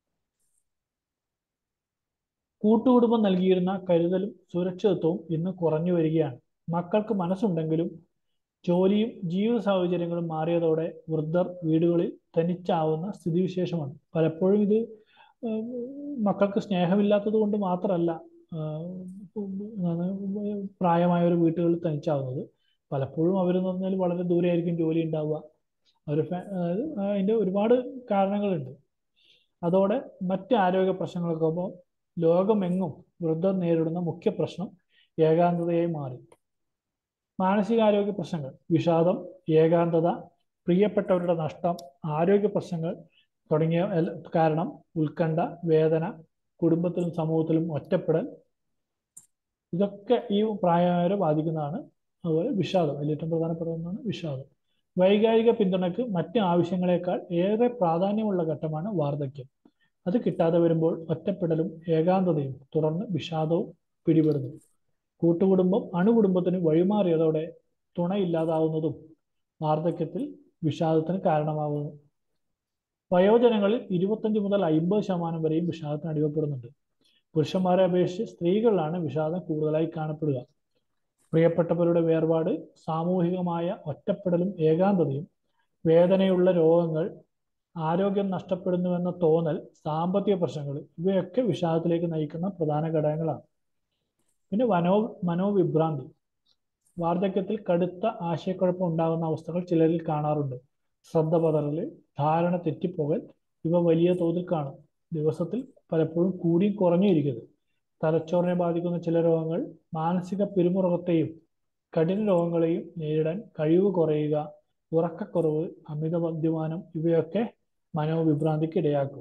കൂട്ടുകുടുംബം നൽകിയിരുന്ന കരുതലും സുരക്ഷിതത്വവും ഇന്ന് കുറഞ്ഞു വരികയാണ് മക്കൾക്ക് മനസ്സുണ്ടെങ്കിലും ജോലിയും ജീവിത സാഹചര്യങ്ങളും മാറിയതോടെ വൃദ്ധർ വീടുകളിൽ തനിച്ചാവുന്ന സ്ഥിതിവിശേഷമാണ് പലപ്പോഴും ഇത് ഏഹ്, മക്കൾക്ക് സ്നേഹമില്ലാത്തത് കൊണ്ട് മാത്രമല്ല ആഹ്, എന്താണ് പ്രായമായ ഒരു വീട്ടുകളിൽ തനിച്ചാവുന്നത് പലപ്പോഴും അവരെന്ന് പറഞ്ഞാൽ വളരെ ദൂരെയായിരിക്കും ജോലി ഉണ്ടാവുക അവർ അതായത് അതിൻ്റെ ഒരുപാട് കാരണങ്ങളുണ്ട് അതോടെ മറ്റ് ആരോഗ്യ പ്രശ്നങ്ങൾക്കൊപ്പം ലോകമെങ്ങും വൃദ്ധർ നേരിടുന്ന മുഖ്യ പ്രശ്നം ഏകാന്തതയായി മാറി മാനസികാരോഗ്യ പ്രശ്നങ്ങൾ വിഷാദം ഏകാന്തത പ്രിയപ്പെട്ടവരുടെ നഷ്ടം ആരോഗ്യ പ്രശ്നങ്ങൾ തുടങ്ങിയ എല്ല- കാരണം ഉത്കണ്ഠ വേദന കുടുംബത്തിലും സമൂഹത്തിലും ഒറ്റപ്പെടൽ ഇതൊക്കെ ഈ പ്രായമായവരെ ബാധിക്കുന്നതാണ് അതുപോലെ വിഷാദം അതിൽ ഏറ്റവും പ്രധാനപ്പെട്ട ഒന്നാണ് വിഷാദം വൈകാരിക പിന്തുണയ്ക്ക് മറ്റ് ആവശ്യങ്ങളെക്കാൾ ഏറെ പ്രാധാന്യമുള്ള ഘട്ടമാണ് വാർദ്ധക്യം അത് കിട്ടാതെ വരുമ്പോൾ ഒറ്റപ്പെടലും ഏകാന്തതയും തുടർന്ന് വിഷാദവും പിടിപെടുന്നു കൂട്ടുകുടുംബം അണുകുടുംബത്തിന് വഴിമാറിയതോടെ തുണയില്ലാതാവുന്നതും വാർദ്ധക്യത്തിൽ വിഷാദത്തിന് കാരണമാകുന്നു വയോജനങ്ങളിൽ ഇരുപത്തഞ്ച് മുതൽ അമ്പത് ശതമാനം വരെയും വിഷാദത്തിന് അടിമപ്പെടുന്നുണ്ട് പുരുഷന്മാരെ അപേക്ഷിച്ച് സ്ത്രീകളിലാണ് വിഷാദം കൂടുതലായി കാണപ്പെടുക പ്രിയപ്പെട്ടവരുടെ വേർപാട് സാമൂഹികമായ ഒറ്റപ്പെടലും ഏകാന്തതയും വേദനയുള്ള രോഗങ്ങൾ ആരോഗ്യം നഷ്ടപ്പെടുന്നുവെന്ന തോന്നൽ സാമ്പത്തിക പ്രശ്നങ്ങൾ ഇവയൊക്കെ വിഷാദത്തിലേക്ക് നയിക്കുന്ന പ്രധാന ഘടകങ്ങളാണ് പിന്നെ മനോ മനോവിഭ്രാന്തി വാർദ്ധക്യത്തിൽ കടുത്ത ആശയക്കുഴപ്പം ഉണ്ടാകുന്ന അവസ്ഥകൾ ചിലരിൽ കാണാറുണ്ട് ശ്രദ്ധ പതറല് ധാരണ തെറ്റിപ്പോകൽ ഇവ വലിയ തോതിൽ കാണും ദിവസത്തിൽ പലപ്പോഴും കൂടിയും കുറഞ്ഞും ഇരിക്കുന്നത് തലച്ചോറിനെ ബാധിക്കുന്ന ചില രോഗങ്ങൾ മാനസിക പിരിമുറുക്കത്തെയും കഠിന രോഗങ്ങളെയും നേരിടാൻ കഴിവ് കുറയുക ഉറക്കക്കുറവ് അമിത മദ്യപാനം ഇവയൊക്കെ മനോവിഭ്രാന്തിക്ക് ഇടയാക്കും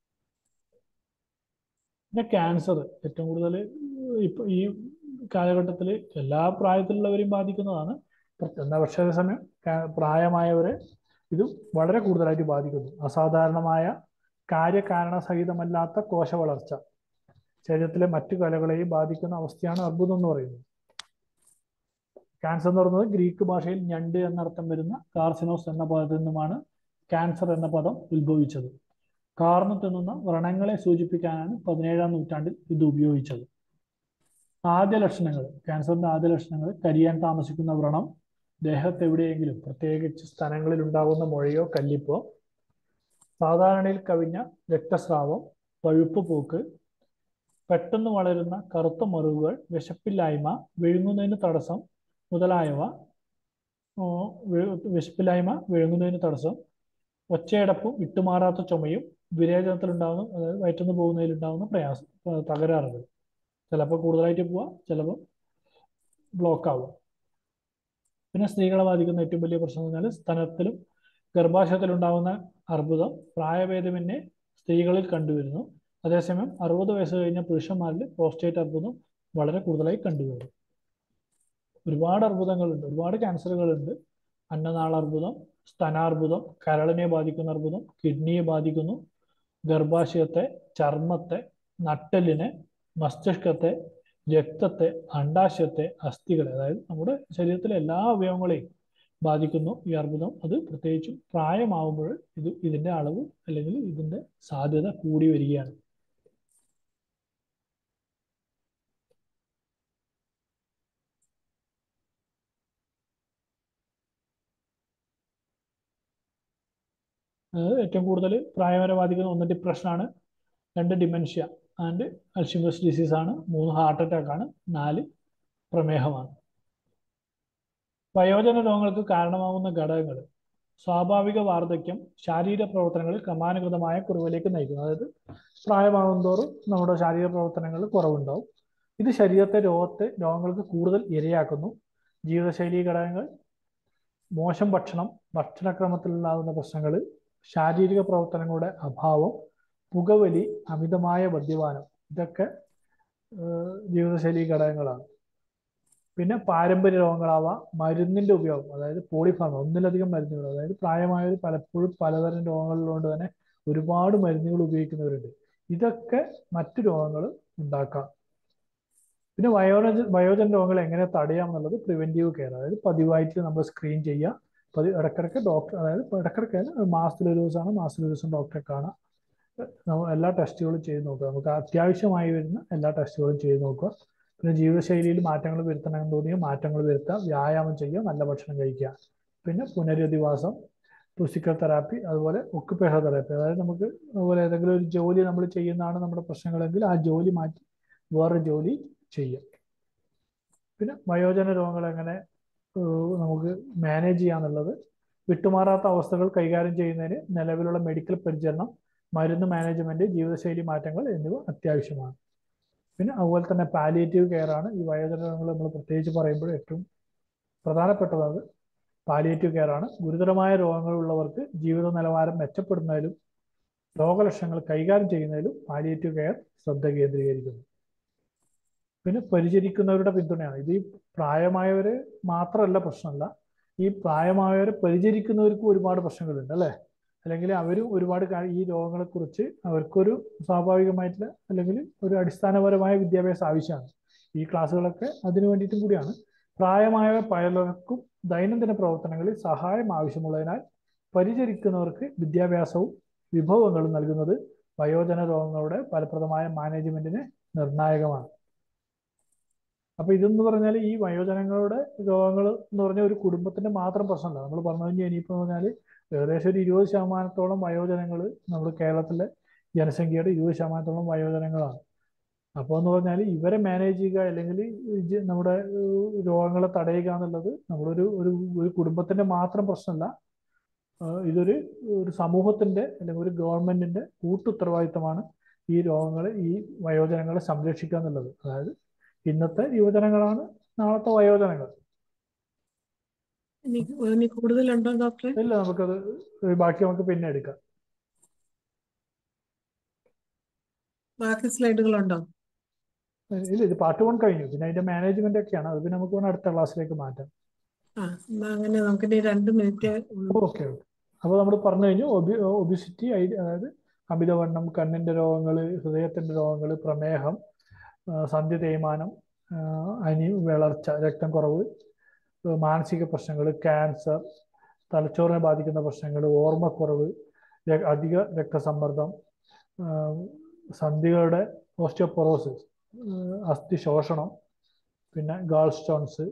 പിന്നെ ക്യാൻസർ ഏറ്റവും കൂടുതൽ ഇപ്പൊ ഈ കാലഘട്ടത്തിൽ എല്ലാ പ്രായത്തിലുള്ളവരെയും ബാധിക്കുന്നതാണ് എന്നാൽ പക്ഷേ അതേസമയം കാ- പ്രായമായവരെ ഇത് വളരെ കൂടുതലായിട്ട് ബാധിക്കുന്നു അസാധാരണമായ കാര്യകാരണ സഹിതമല്ലാത്ത കോശ വളർച്ച ശരീരത്തിലെ മറ്റു കലകളെയും ബാധിക്കുന്ന അവസ്ഥയാണ് അർബുദം എന്ന് പറയുന്നത് ക്യാൻസർ എന്ന് പറയുന്നത് ഗ്രീക്ക് ഭാഷയിൽ ഞണ്ട് എന്നർത്ഥം വരുന്ന കാർസിനോസ് എന്ന പദത്തിൽ നിന്നുമാണ് ക്യാൻസർ എന്ന പദം ഉത്ഭവിച്ചത് കാർന്നു തിന്നുന്ന വ്രണങ്ങളെ സൂചിപ്പിക്കാനാണ് പതിനേഴാം നൂറ്റാണ്ടിൽ ഇത് ഉപയോഗിച്ചത് ആദ്യ ലക്ഷണങ്ങൾ ക്യാൻസറിന്റെ ആദ്യ ലക്ഷണങ്ങൾ കരിയാൻ താമസിക്കുന്ന വ്രണം ദേഹത്ത് എവിടെയെങ്കിലും പ്രത്യേകിച്ച് സ്ഥലങ്ങളിൽ ഉണ്ടാകുന്ന മുഴയോ കല്ലിപ്പോ സാധാരണയിൽ കവിഞ്ഞ രക്തസ്രാവം പഴുപ്പ് പോക്ക് പെട്ടെന്ന് വളരുന്ന കറുത്ത മറുകുകൾ വിശപ്പില്ലായ്മ വിഴുങ്ങുന്നതിന് തടസ്സം മുതലായവ ഓ, വി- വിശപ്പില്ലായ്മ വിഴുങ്ങുന്നതിന് തടസ്സം ഒച്ചയടപ്പും വിട്ടുമാറാത്ത ചുമയും വിരേചനത്തിലുണ്ടാകുന്ന അതായത് വയറ്റുന്നു പോകുന്നതിലുണ്ടാകുന്ന പ്രയാസം ആ, തകരാറുകൾ ചിലപ്പോൾ കൂടുതലായിട്ട് പോവാം ചിലപ്പോൾ ബ്ലോക്ക് ആവുക പിന്നെ സ്ത്രീകളെ ബാധിക്കുന്ന ഏറ്റവും വലിയ പ്രശ്നം എന്ന് പറഞ്ഞാൽ സ്തനത്തിലും ഗർഭാശയത്തിലുണ്ടാകുന്ന അർബുദം പ്രായഭേദമന്യേ സ്ത്രീകളിൽ കണ്ടുവരുന്നു അതേസമയം അറുപത് വയസ്സ് കഴിഞ്ഞ പുരുഷന്മാരിൽ പ്രോസ്റ്റേറ്റ് അർബുദം വളരെ കൂടുതലായി കണ്ടുവരുന്നു ഒരുപാട് അർബുദങ്ങളുണ്ട് ഒരുപാട് ക്യാൻസറുകളുണ്ട് അന്നനാള അർബുദം സ്തനാർബുദം കരളിനെ ബാധിക്കുന്ന അർബുദം കിഡ്നിയെ ബാധിക്കുന്നു ഗർഭാശയത്തെ ചർമ്മത്തെ നട്ടെല്ലിനെ മസ്തിഷ്കത്തെ രക്തത്തെ അണ്ടാശയത്തെ അസ്ഥികളെ അതായത് നമ്മുടെ ശരീരത്തിലെ എല്ലാ അവയവങ്ങളെയും ബാധിക്കുന്നു ഈ അർബുദം അത് പ്രത്യേകിച്ചും പ്രായമാവുമ്പോൾ ഇത് ഇതിന്റെ അളവ് അല്ലെങ്കിൽ ഇതിന്റെ സാധ്യത കൂടി വരികയാണ് അത് ഏറ്റവും കൂടുതൽ പ്രായവരെ ബാധിക്കുന്ന ഒന്ന് ഡിപ്രഷനാണ് രണ്ട് ഡിമെൻഷ്യ ആൻഡ് അൽഷിമേഴ്സ് ഡിസീസ് ആണ് മൂന്ന് ഹാർട്ട് അറ്റാക്ക് ആണ് നാല് പ്രമേഹമാണ് വയോജന രോഗങ്ങൾക്ക് കാരണമാകുന്ന ഘടകങ്ങൾ സ്വാഭാവിക വാർദ്ധക്യം ശാരീരിക പ്രവർത്തനങ്ങളിൽ ക്രമാനുഗതമായ കുറവിലേക്ക് നയിക്കുന്നു അതായത് പ്രായമാകുന്തോറും നമ്മുടെ ശാരീരിക പ്രവർത്തനങ്ങളിൽ കുറവുണ്ടാവും ഇത് ശരീരത്തെ രോഗത്തെ രോഗങ്ങൾക്ക് കൂടുതൽ ഇരയാക്കുന്നു ജീവിതശൈലി ഘടകങ്ങൾ മോശം ഭക്ഷണം ഭക്ഷണക്രമത്തിലുണ്ടാകുന്ന പ്രശ്നങ്ങൾ ശാരീരിക പ്രവർത്തനങ്ങളുടെ അഭാവം പുകവലി അമിതമായ മദ്യപാനം ഇതൊക്കെ ഏഹ്, ജീവിതശൈലി ഘടകങ്ങളാണ് പിന്നെ പാരമ്പര്യ രോഗങ്ങളാവാം മരുന്നിന്റെ ഉപയോഗം അതായത് പോളിഫാർമ ഒന്നിലധികം മരുന്നുകൾ അതായത് പ്രായമായവർ പലപ്പോഴും പലതരം രോഗങ്ങളുള്ളതുകൊണ്ട് തന്നെ ഒരുപാട് മരുന്നുകൾ ഉപയോഗിക്കുന്നവരുണ്ട് ഇതൊക്കെ മറ്റു രോഗങ്ങൾ ഉണ്ടാക്കാം പിന്നെ വയോജന വയോജന രോഗങ്ങൾ എങ്ങനെ തടയാം എന്നുള്ളത് പ്രിവെന്റീവ് കെയർ അതായത് പതിവായിട്ട് നമ്മൾ സ്ക്രീൻ ചെയ്യുക പതി ഇടക്കിടക്ക് ഡോക്ടർ അതായത് ഇടക്കിടക്ക് അല്ല, മാസത്തിൽ ഒരു ദിവസമാണ് മാസത്തിൽ ഒരു ദിവസം ഡോക്ടറെ കാണാം നമ്മൾ എല്ലാ ടെസ്റ്റുകളും ചെയ്ത് നോക്കുക നമുക്ക് അത്യാവശ്യമായി വരുന്ന എല്ലാ ടെസ്റ്റുകളും ചെയ്ത് നോക്കുക പിന്നെ ജീവിതശൈലിയിൽ മാറ്റങ്ങൾ വരുത്തണമെന്ന് തോന്നിയ മാറ്റങ്ങൾ വരുത്തുക വ്യായാമം ചെയ്യുക നല്ല ഭക്ഷണം കഴിക്കുക പിന്നെ പുനരധിവാസം ഫിസിക്കൽ തെറാപ്പി അതുപോലെ ഒക്കുപേഷണൽ തെറാപ്പി അതായത് നമുക്ക് അതുപോലെ ഏതെങ്കിലും ഒരു ജോലി നമ്മൾ ചെയ്യുന്നതാണ് നമ്മുടെ പ്രശ്നങ്ങളെങ്കിൽ ആ ജോലി മാറ്റി വേറെ ജോലി ചെയ്യുക പിന്നെ വയോജന രോഗങ്ങൾ എങ്ങനെ ഏഹ്, നമുക്ക് മാനേജ് ചെയ്യാന്നുള്ളത് വിട്ടുമാറാത്ത അവസ്ഥകൾ കൈകാര്യം ചെയ്യുന്നതിന് നിലവിലുള്ള മെഡിക്കൽ പരിചരണം മരുന്ന് മാനേജ്മെന്റ് ജീവിതശൈലി മാറ്റങ്ങൾ എന്നിവ അത്യാവശ്യമാണ് പിന്നെ അതുപോലെ തന്നെ പാലിയേറ്റീവ് കെയർ ആണ് ഈ വയോജന രോഗങ്ങൾ നമ്മൾ പ്രത്യേകിച്ച് പറയുമ്പോൾ ഏറ്റവും പ്രധാനപ്പെട്ടത് പാലിയേറ്റീവ് കെയർ ആണ് ഗുരുതരമായ രോഗങ്ങളുള്ളവർക്ക് ജീവിത നിലവാരം മെച്ചപ്പെടുന്നതിലും രോഗലക്ഷണങ്ങൾ കൈകാര്യം ചെയ്യുന്നതിലും പാലിയേറ്റീവ് കെയർ ശ്രദ്ധ കേന്ദ്രീകരിക്കുന്നു പിന്നെ പരിചരിക്കുന്നവരുടെ പിന്തുണയാണ് ഇത് ഈ പ്രായമായവര് മാത്രമല്ല പ്രശ്നമല്ല ഈ പ്രായമായവരെ പരിചരിക്കുന്നവർക്കും ഒരുപാട് പ്രശ്നങ്ങളുണ്ട് അല്ലേ അല്ലെങ്കിൽ അവരും ഒരുപാട് കാ- ഈ രോഗങ്ങളെ കുറിച്ച് അവർക്കൊരു സ്വാഭാവികമായിട്ടുള്ള അല്ലെങ്കിൽ ഒരു അടിസ്ഥാനപരമായ വിദ്യാഭ്യാസം ആവശ്യമാണ് ഈ ക്ലാസ്സുകളൊക്കെ അതിനു വേണ്ടിയിട്ടും കൂടിയാണ് പ്രായമായ പലർക്കും ദൈനംദിന പ്രവർത്തനങ്ങളിൽ സഹായം ആവശ്യമുള്ളതിനാൽ പരിചരിക്കുന്നവർക്ക് വിദ്യാഭ്യാസവും വിഭവങ്ങളും നൽകുന്നത് വയോജന രോഗങ്ങളുടെ ഫലപ്രദമായ മാനേജ്മെന്റിന് നിർണായകമാണ് അപ്പൊ ഇതെന്ന് പറഞ്ഞാൽ ഈ വയോജനങ്ങളുടെ രോഗങ്ങൾ എന്ന് പറഞ്ഞാൽ ഒരു കുടുംബത്തിന്റെ മാത്രം പ്രശ്നമല്ല നമ്മൾ പറഞ്ഞു കഴിഞ്ഞാൽ ഇനിയിപ്പോ പറഞ്ഞാൽ ഏകദേശം ഒരു ഇരുപത് ശതമാനത്തോളം വയോജനങ്ങൾ നമ്മുടെ കേരളത്തിലെ ജനസംഖ്യയുടെ ഇരുപത് ശതമാനത്തോളം വയോജനങ്ങളാണ് അപ്പോൾ എന്ന് പറഞ്ഞാൽ ഇവരെ മാനേജ് ചെയ്യുക അല്ലെങ്കിൽ ഇത് നമ്മുടെ ഏഹ്, രോഗങ്ങളെ തടയുക എന്നുള്ളത് നമ്മളൊരു ഒരു ഒരു കുടുംബത്തിന്റെ മാത്രം പ്രശ്നമല്ല ഏഹ്, ഇതൊരു ഒരു സമൂഹത്തിന്റെ അല്ലെങ്കിൽ ഒരു ഗവൺമെന്റിന്റെ കൂട്ടുത്തരവാദിത്തമാണ് ഈ രോഗങ്ങളെ ഈ വയോജനങ്ങളെ സംരക്ഷിക്കുക എന്നുള്ളത് അതായത് ഇന്നത്തെ യുവജനങ്ങളാണ് നാളത്തെ വയോജനങ്ങൾ ഇനി ഇനി കൂടുതലുണ്ടോ ഡോക്ടറെ ഇല്ല നമുക്കത് ബാക്കി നമുക്ക് പിന്നെ എടുക്കാം ബാക്കി സ്ലൈഡുകളുണ്ടോ ഇല്ല ഇത് പാർട്ട് വൺ കഴിഞ്ഞു പിന്നെ അതിന്റെ മാനേജ്മെന്റ് ഒക്കെയാണ് അത് പിന്നെ നമുക്ക് വേണം അടുത്ത ക്ലാസ്സിലേക്ക് മാറ്റാം ആ എന്നാ അങ്ങനെ നമുക്കിനി രണ്ട് മിനിറ്റ് ഉള്ളൂ ഓക്കെ ഓക്കെ അപ്പോൾ നമ്മൾ പറഞ്ഞു കഴിഞ്ഞു ഒബി ഒബിസിറ്റി അതായത് അമിതവണ്ണം കണ്ണിന്റെ രോഗങ്ങൾ ഹൃദയത്തിന്റെ രോഗങ്ങൾ പ്രമേഹം ആ, സന്ധി തേയ്മാനം ആ, അനി വളർച്ച രക്തം കുറവ് ആ, മാനസിക പ്രശ്നങ്ങൾ ക്യാൻസർ തലച്ചോറിനെ ബാധിക്കുന്ന പ്രശ്നങ്ങൾ ഓർമ്മക്കുറവ് ര- അധിക രക്തസമ്മർദ്ദം ആ, സന്ധികളുടെ ഓസ്റ്റിയോപൊറോസിസ് അസ്ഥി ശോഷണം പിന്നെ ഗാൾ സ്റ്റോൺസ്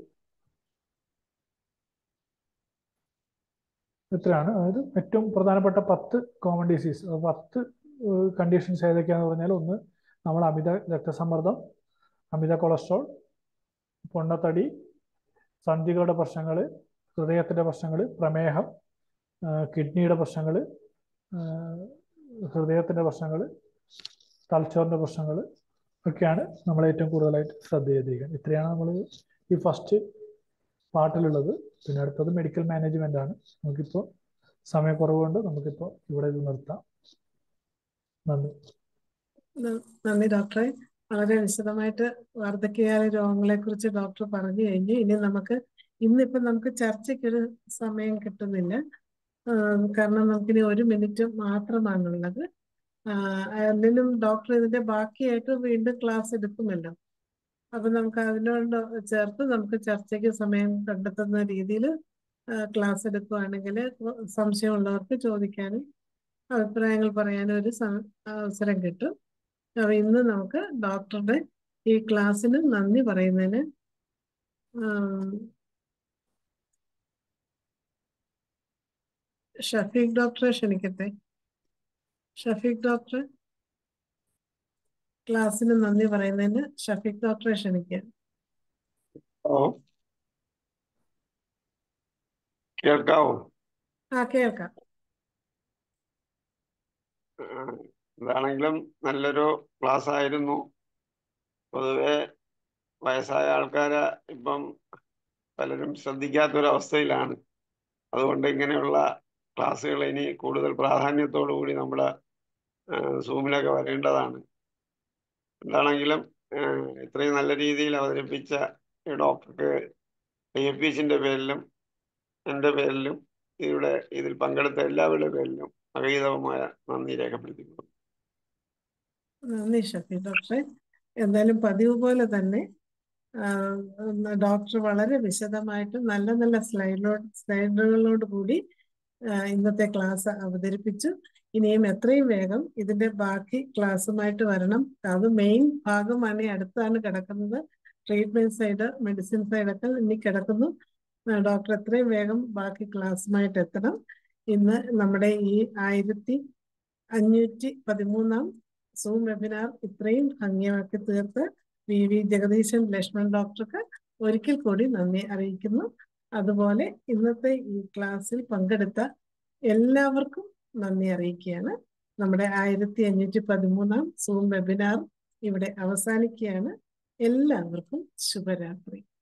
ഇത്രയാണ് അതായത് ഏറ്റവും പ്രധാനപ്പെട്ട പത്ത് കോമൺ ഡിസീസ് പത്ത് കണ്ടീഷൻസ് ഏതൊക്കെയാന്ന് പറഞ്ഞാൽ ഒന്ന് നമ്മൾ അമിത രക്തസമ്മർദ്ദം അമിത കൊളസ്ട്രോൾ പൊണ്ണത്തടി സന്ധികളുടെ പ്രശ്നങ്ങൾ ഹൃദയത്തിൻ്റെ പ്രശ്നങ്ങൾ പ്രമേഹം ആ, കിഡ്നിയുടെ പ്രശ്നങ്ങൾ ഹൃദയത്തിൻ്റെ പ്രശ്നങ്ങൾ തലച്ചോറിൻ്റെ പ്രശ്നങ്ങൾ ഒക്കെയാണ് നമ്മൾ ഏറ്റവും കൂടുതലായിട്ട് ശ്രദ്ധ ചെയ്തിരിക്കുന്നത് ഇത്രയാണ് നമ്മൾ ഈ ഫസ്റ്റ് പാർട്ടിലുള്ളത് പിന്നെ അടുത്തത് മെഡിക്കൽ മാനേജ്മെന്റ് ആണ് നമുക്കിപ്പോൾ സമയക്കുറവുകൊണ്ട് നമുക്കിപ്പോൾ ഇവിടെ ഇത് നിർത്താം നന്ദി ന- നന്ദി ഡോക്ടറെ വളരെ വിശദമായിട്ട് വാർദ്ധക്യകാല രോഗങ്ങളെ കുറിച്ച് ഡോക്ടർ പറഞ്ഞു കഴിഞ്ഞു ഇനി നമുക്ക് ഇന്നിപ്പം നമുക്ക് ചർച്ചയ്ക്കൊരു സമയം കിട്ടുന്നില്ല ആ, കാരണം നമുക്കിനി ഒരു മിനിറ്റ് മാത്രമാണുള്ളത് ആ, അതിനും ഡോക്ടർ ഇതിന്റെ ബാക്കിയായിട്ട് വീണ്ടും ക്ലാസ് എടുക്കുമല്ലോ അപ്പൊ നമുക്ക് അതിനോട് ചേർത്ത് നമുക്ക് ചർച്ചയ്ക്ക് സമയം കണ്ടെത്തുന്ന രീതിയിൽ ക്ലാസ് എടുക്കുകയാണെങ്കിൽ സംശയമുള്ളവർക്ക് ചോദിക്കാനും അഭിപ്രായങ്ങൾ പറയാനും ഒരു സ- അവസരം കിട്ടും അപ്പൊ ഇന്ന് നമുക്ക് ഡോക്ടറുടെ ഈ ക്ലാസ്സിന് നന്ദി പറയുന്നതിന് ആം, ഷഫീഖ് ഡോക്ടറെ ക്ഷണിക്കട്ടെ ഷഫീഖ് ഡോക്ടർ ക്ലാസ്സിന് നന്ദി പറയുന്നതിന് ഷഫീഖ് ഡോക്ടറെ ക്ഷണിക്കുക ഓ കേൾക്കാവോ ആ കേൾക്കാം ആ, എന്താണെങ്കിലും നല്ലൊരു ക്ലാസ് ആയിരുന്നു പൊതുവെ വയസ്സായ ആൾക്കാരെ ഇപ്പം പലരും ശ്രദ്ധിക്കാത്തൊരവസ്ഥയിലാണ് അതുകൊണ്ട് ഇങ്ങനെയുള്ള ക്ലാസ്സുകൾ ഇനി കൂടുതൽ പ്രാധാന്യത്തോടു കൂടി നമ്മുടെ സൂമിലൊക്കെ വരേണ്ടതാണ് എന്താണെങ്കിലും ഏഹ്, ഇത്രയും നല്ല രീതിയിൽ അവതരിപ്പിച്ച ഈ ഡോക്ടർക്ക് ഐ എഫ് എസിന്റെ പേരിലും എൻ്റെ പേരിലും ഇവിടെ ഇതിൽ പങ്കെടുത്ത എല്ലാവരുടെ പേരിലും അഗീതവുമായ നന്ദി രേഖപ്പെടുത്തിക്കുന്നു നന്ദി ഷഫി ഡോക്ടറെ എന്തായാലും പതിവ് പോലെ തന്നെ ആ, ഡോക്ടർ വളരെ വിശദമായിട്ട് നല്ല നല്ല സ്ലൈഡിലോട് സ്ലൈഡുകളോട് കൂടി ആ, ഇന്നത്തെ ക്ലാസ് അവതരിപ്പിച്ചു ഇനിയും എത്രയും വേഗം ഇതിന്റെ ബാക്കി ക്ലാസ്സുമായിട്ട് വരണം അത് മെയിൻ ഭാഗമാണ് ഈ അടുത്താണ് കിടക്കുന്നത് ട്രീറ്റ്മെന്റ് സൈഡ് മെഡിസിൻ സൈഡൊക്കെ ഇനി കിടക്കുന്നു ആ, ഡോക്ടർ എത്രയും വേഗം ബാക്കി ക്ലാസ്സുമായിട്ട് എത്തണം ഇന്ന് നമ്മുടെ ഈ ആയിരത്തി അഞ്ഞൂറ്റി പതിമൂന്നാം സൂം വെബിനാർ ഇത്രയും ഭംഗിയാക്കി തീർത്ത് വി വി ജഗദീശൻ ലക്ഷ്മൺ ഡോക്ടർക്ക് ഒരിക്കൽ കൂടി നന്ദി അറിയിക്കുന്നു അതുപോലെ ഇന്നത്തെ ഈ ക്ലാസ്സിൽ പങ്കെടുത്ത എല്ലാവർക്കും നന്ദി അറിയിക്കുകയാണ് നമ്മുടെ ആയിരത്തി അഞ്ഞൂറ്റി പതിമൂന്നാം സൂം വെബിനാർ ഇവിടെ അവസാനിക്കുകയാണ് എല്ലാവർക്കും ശുഭരാത്രി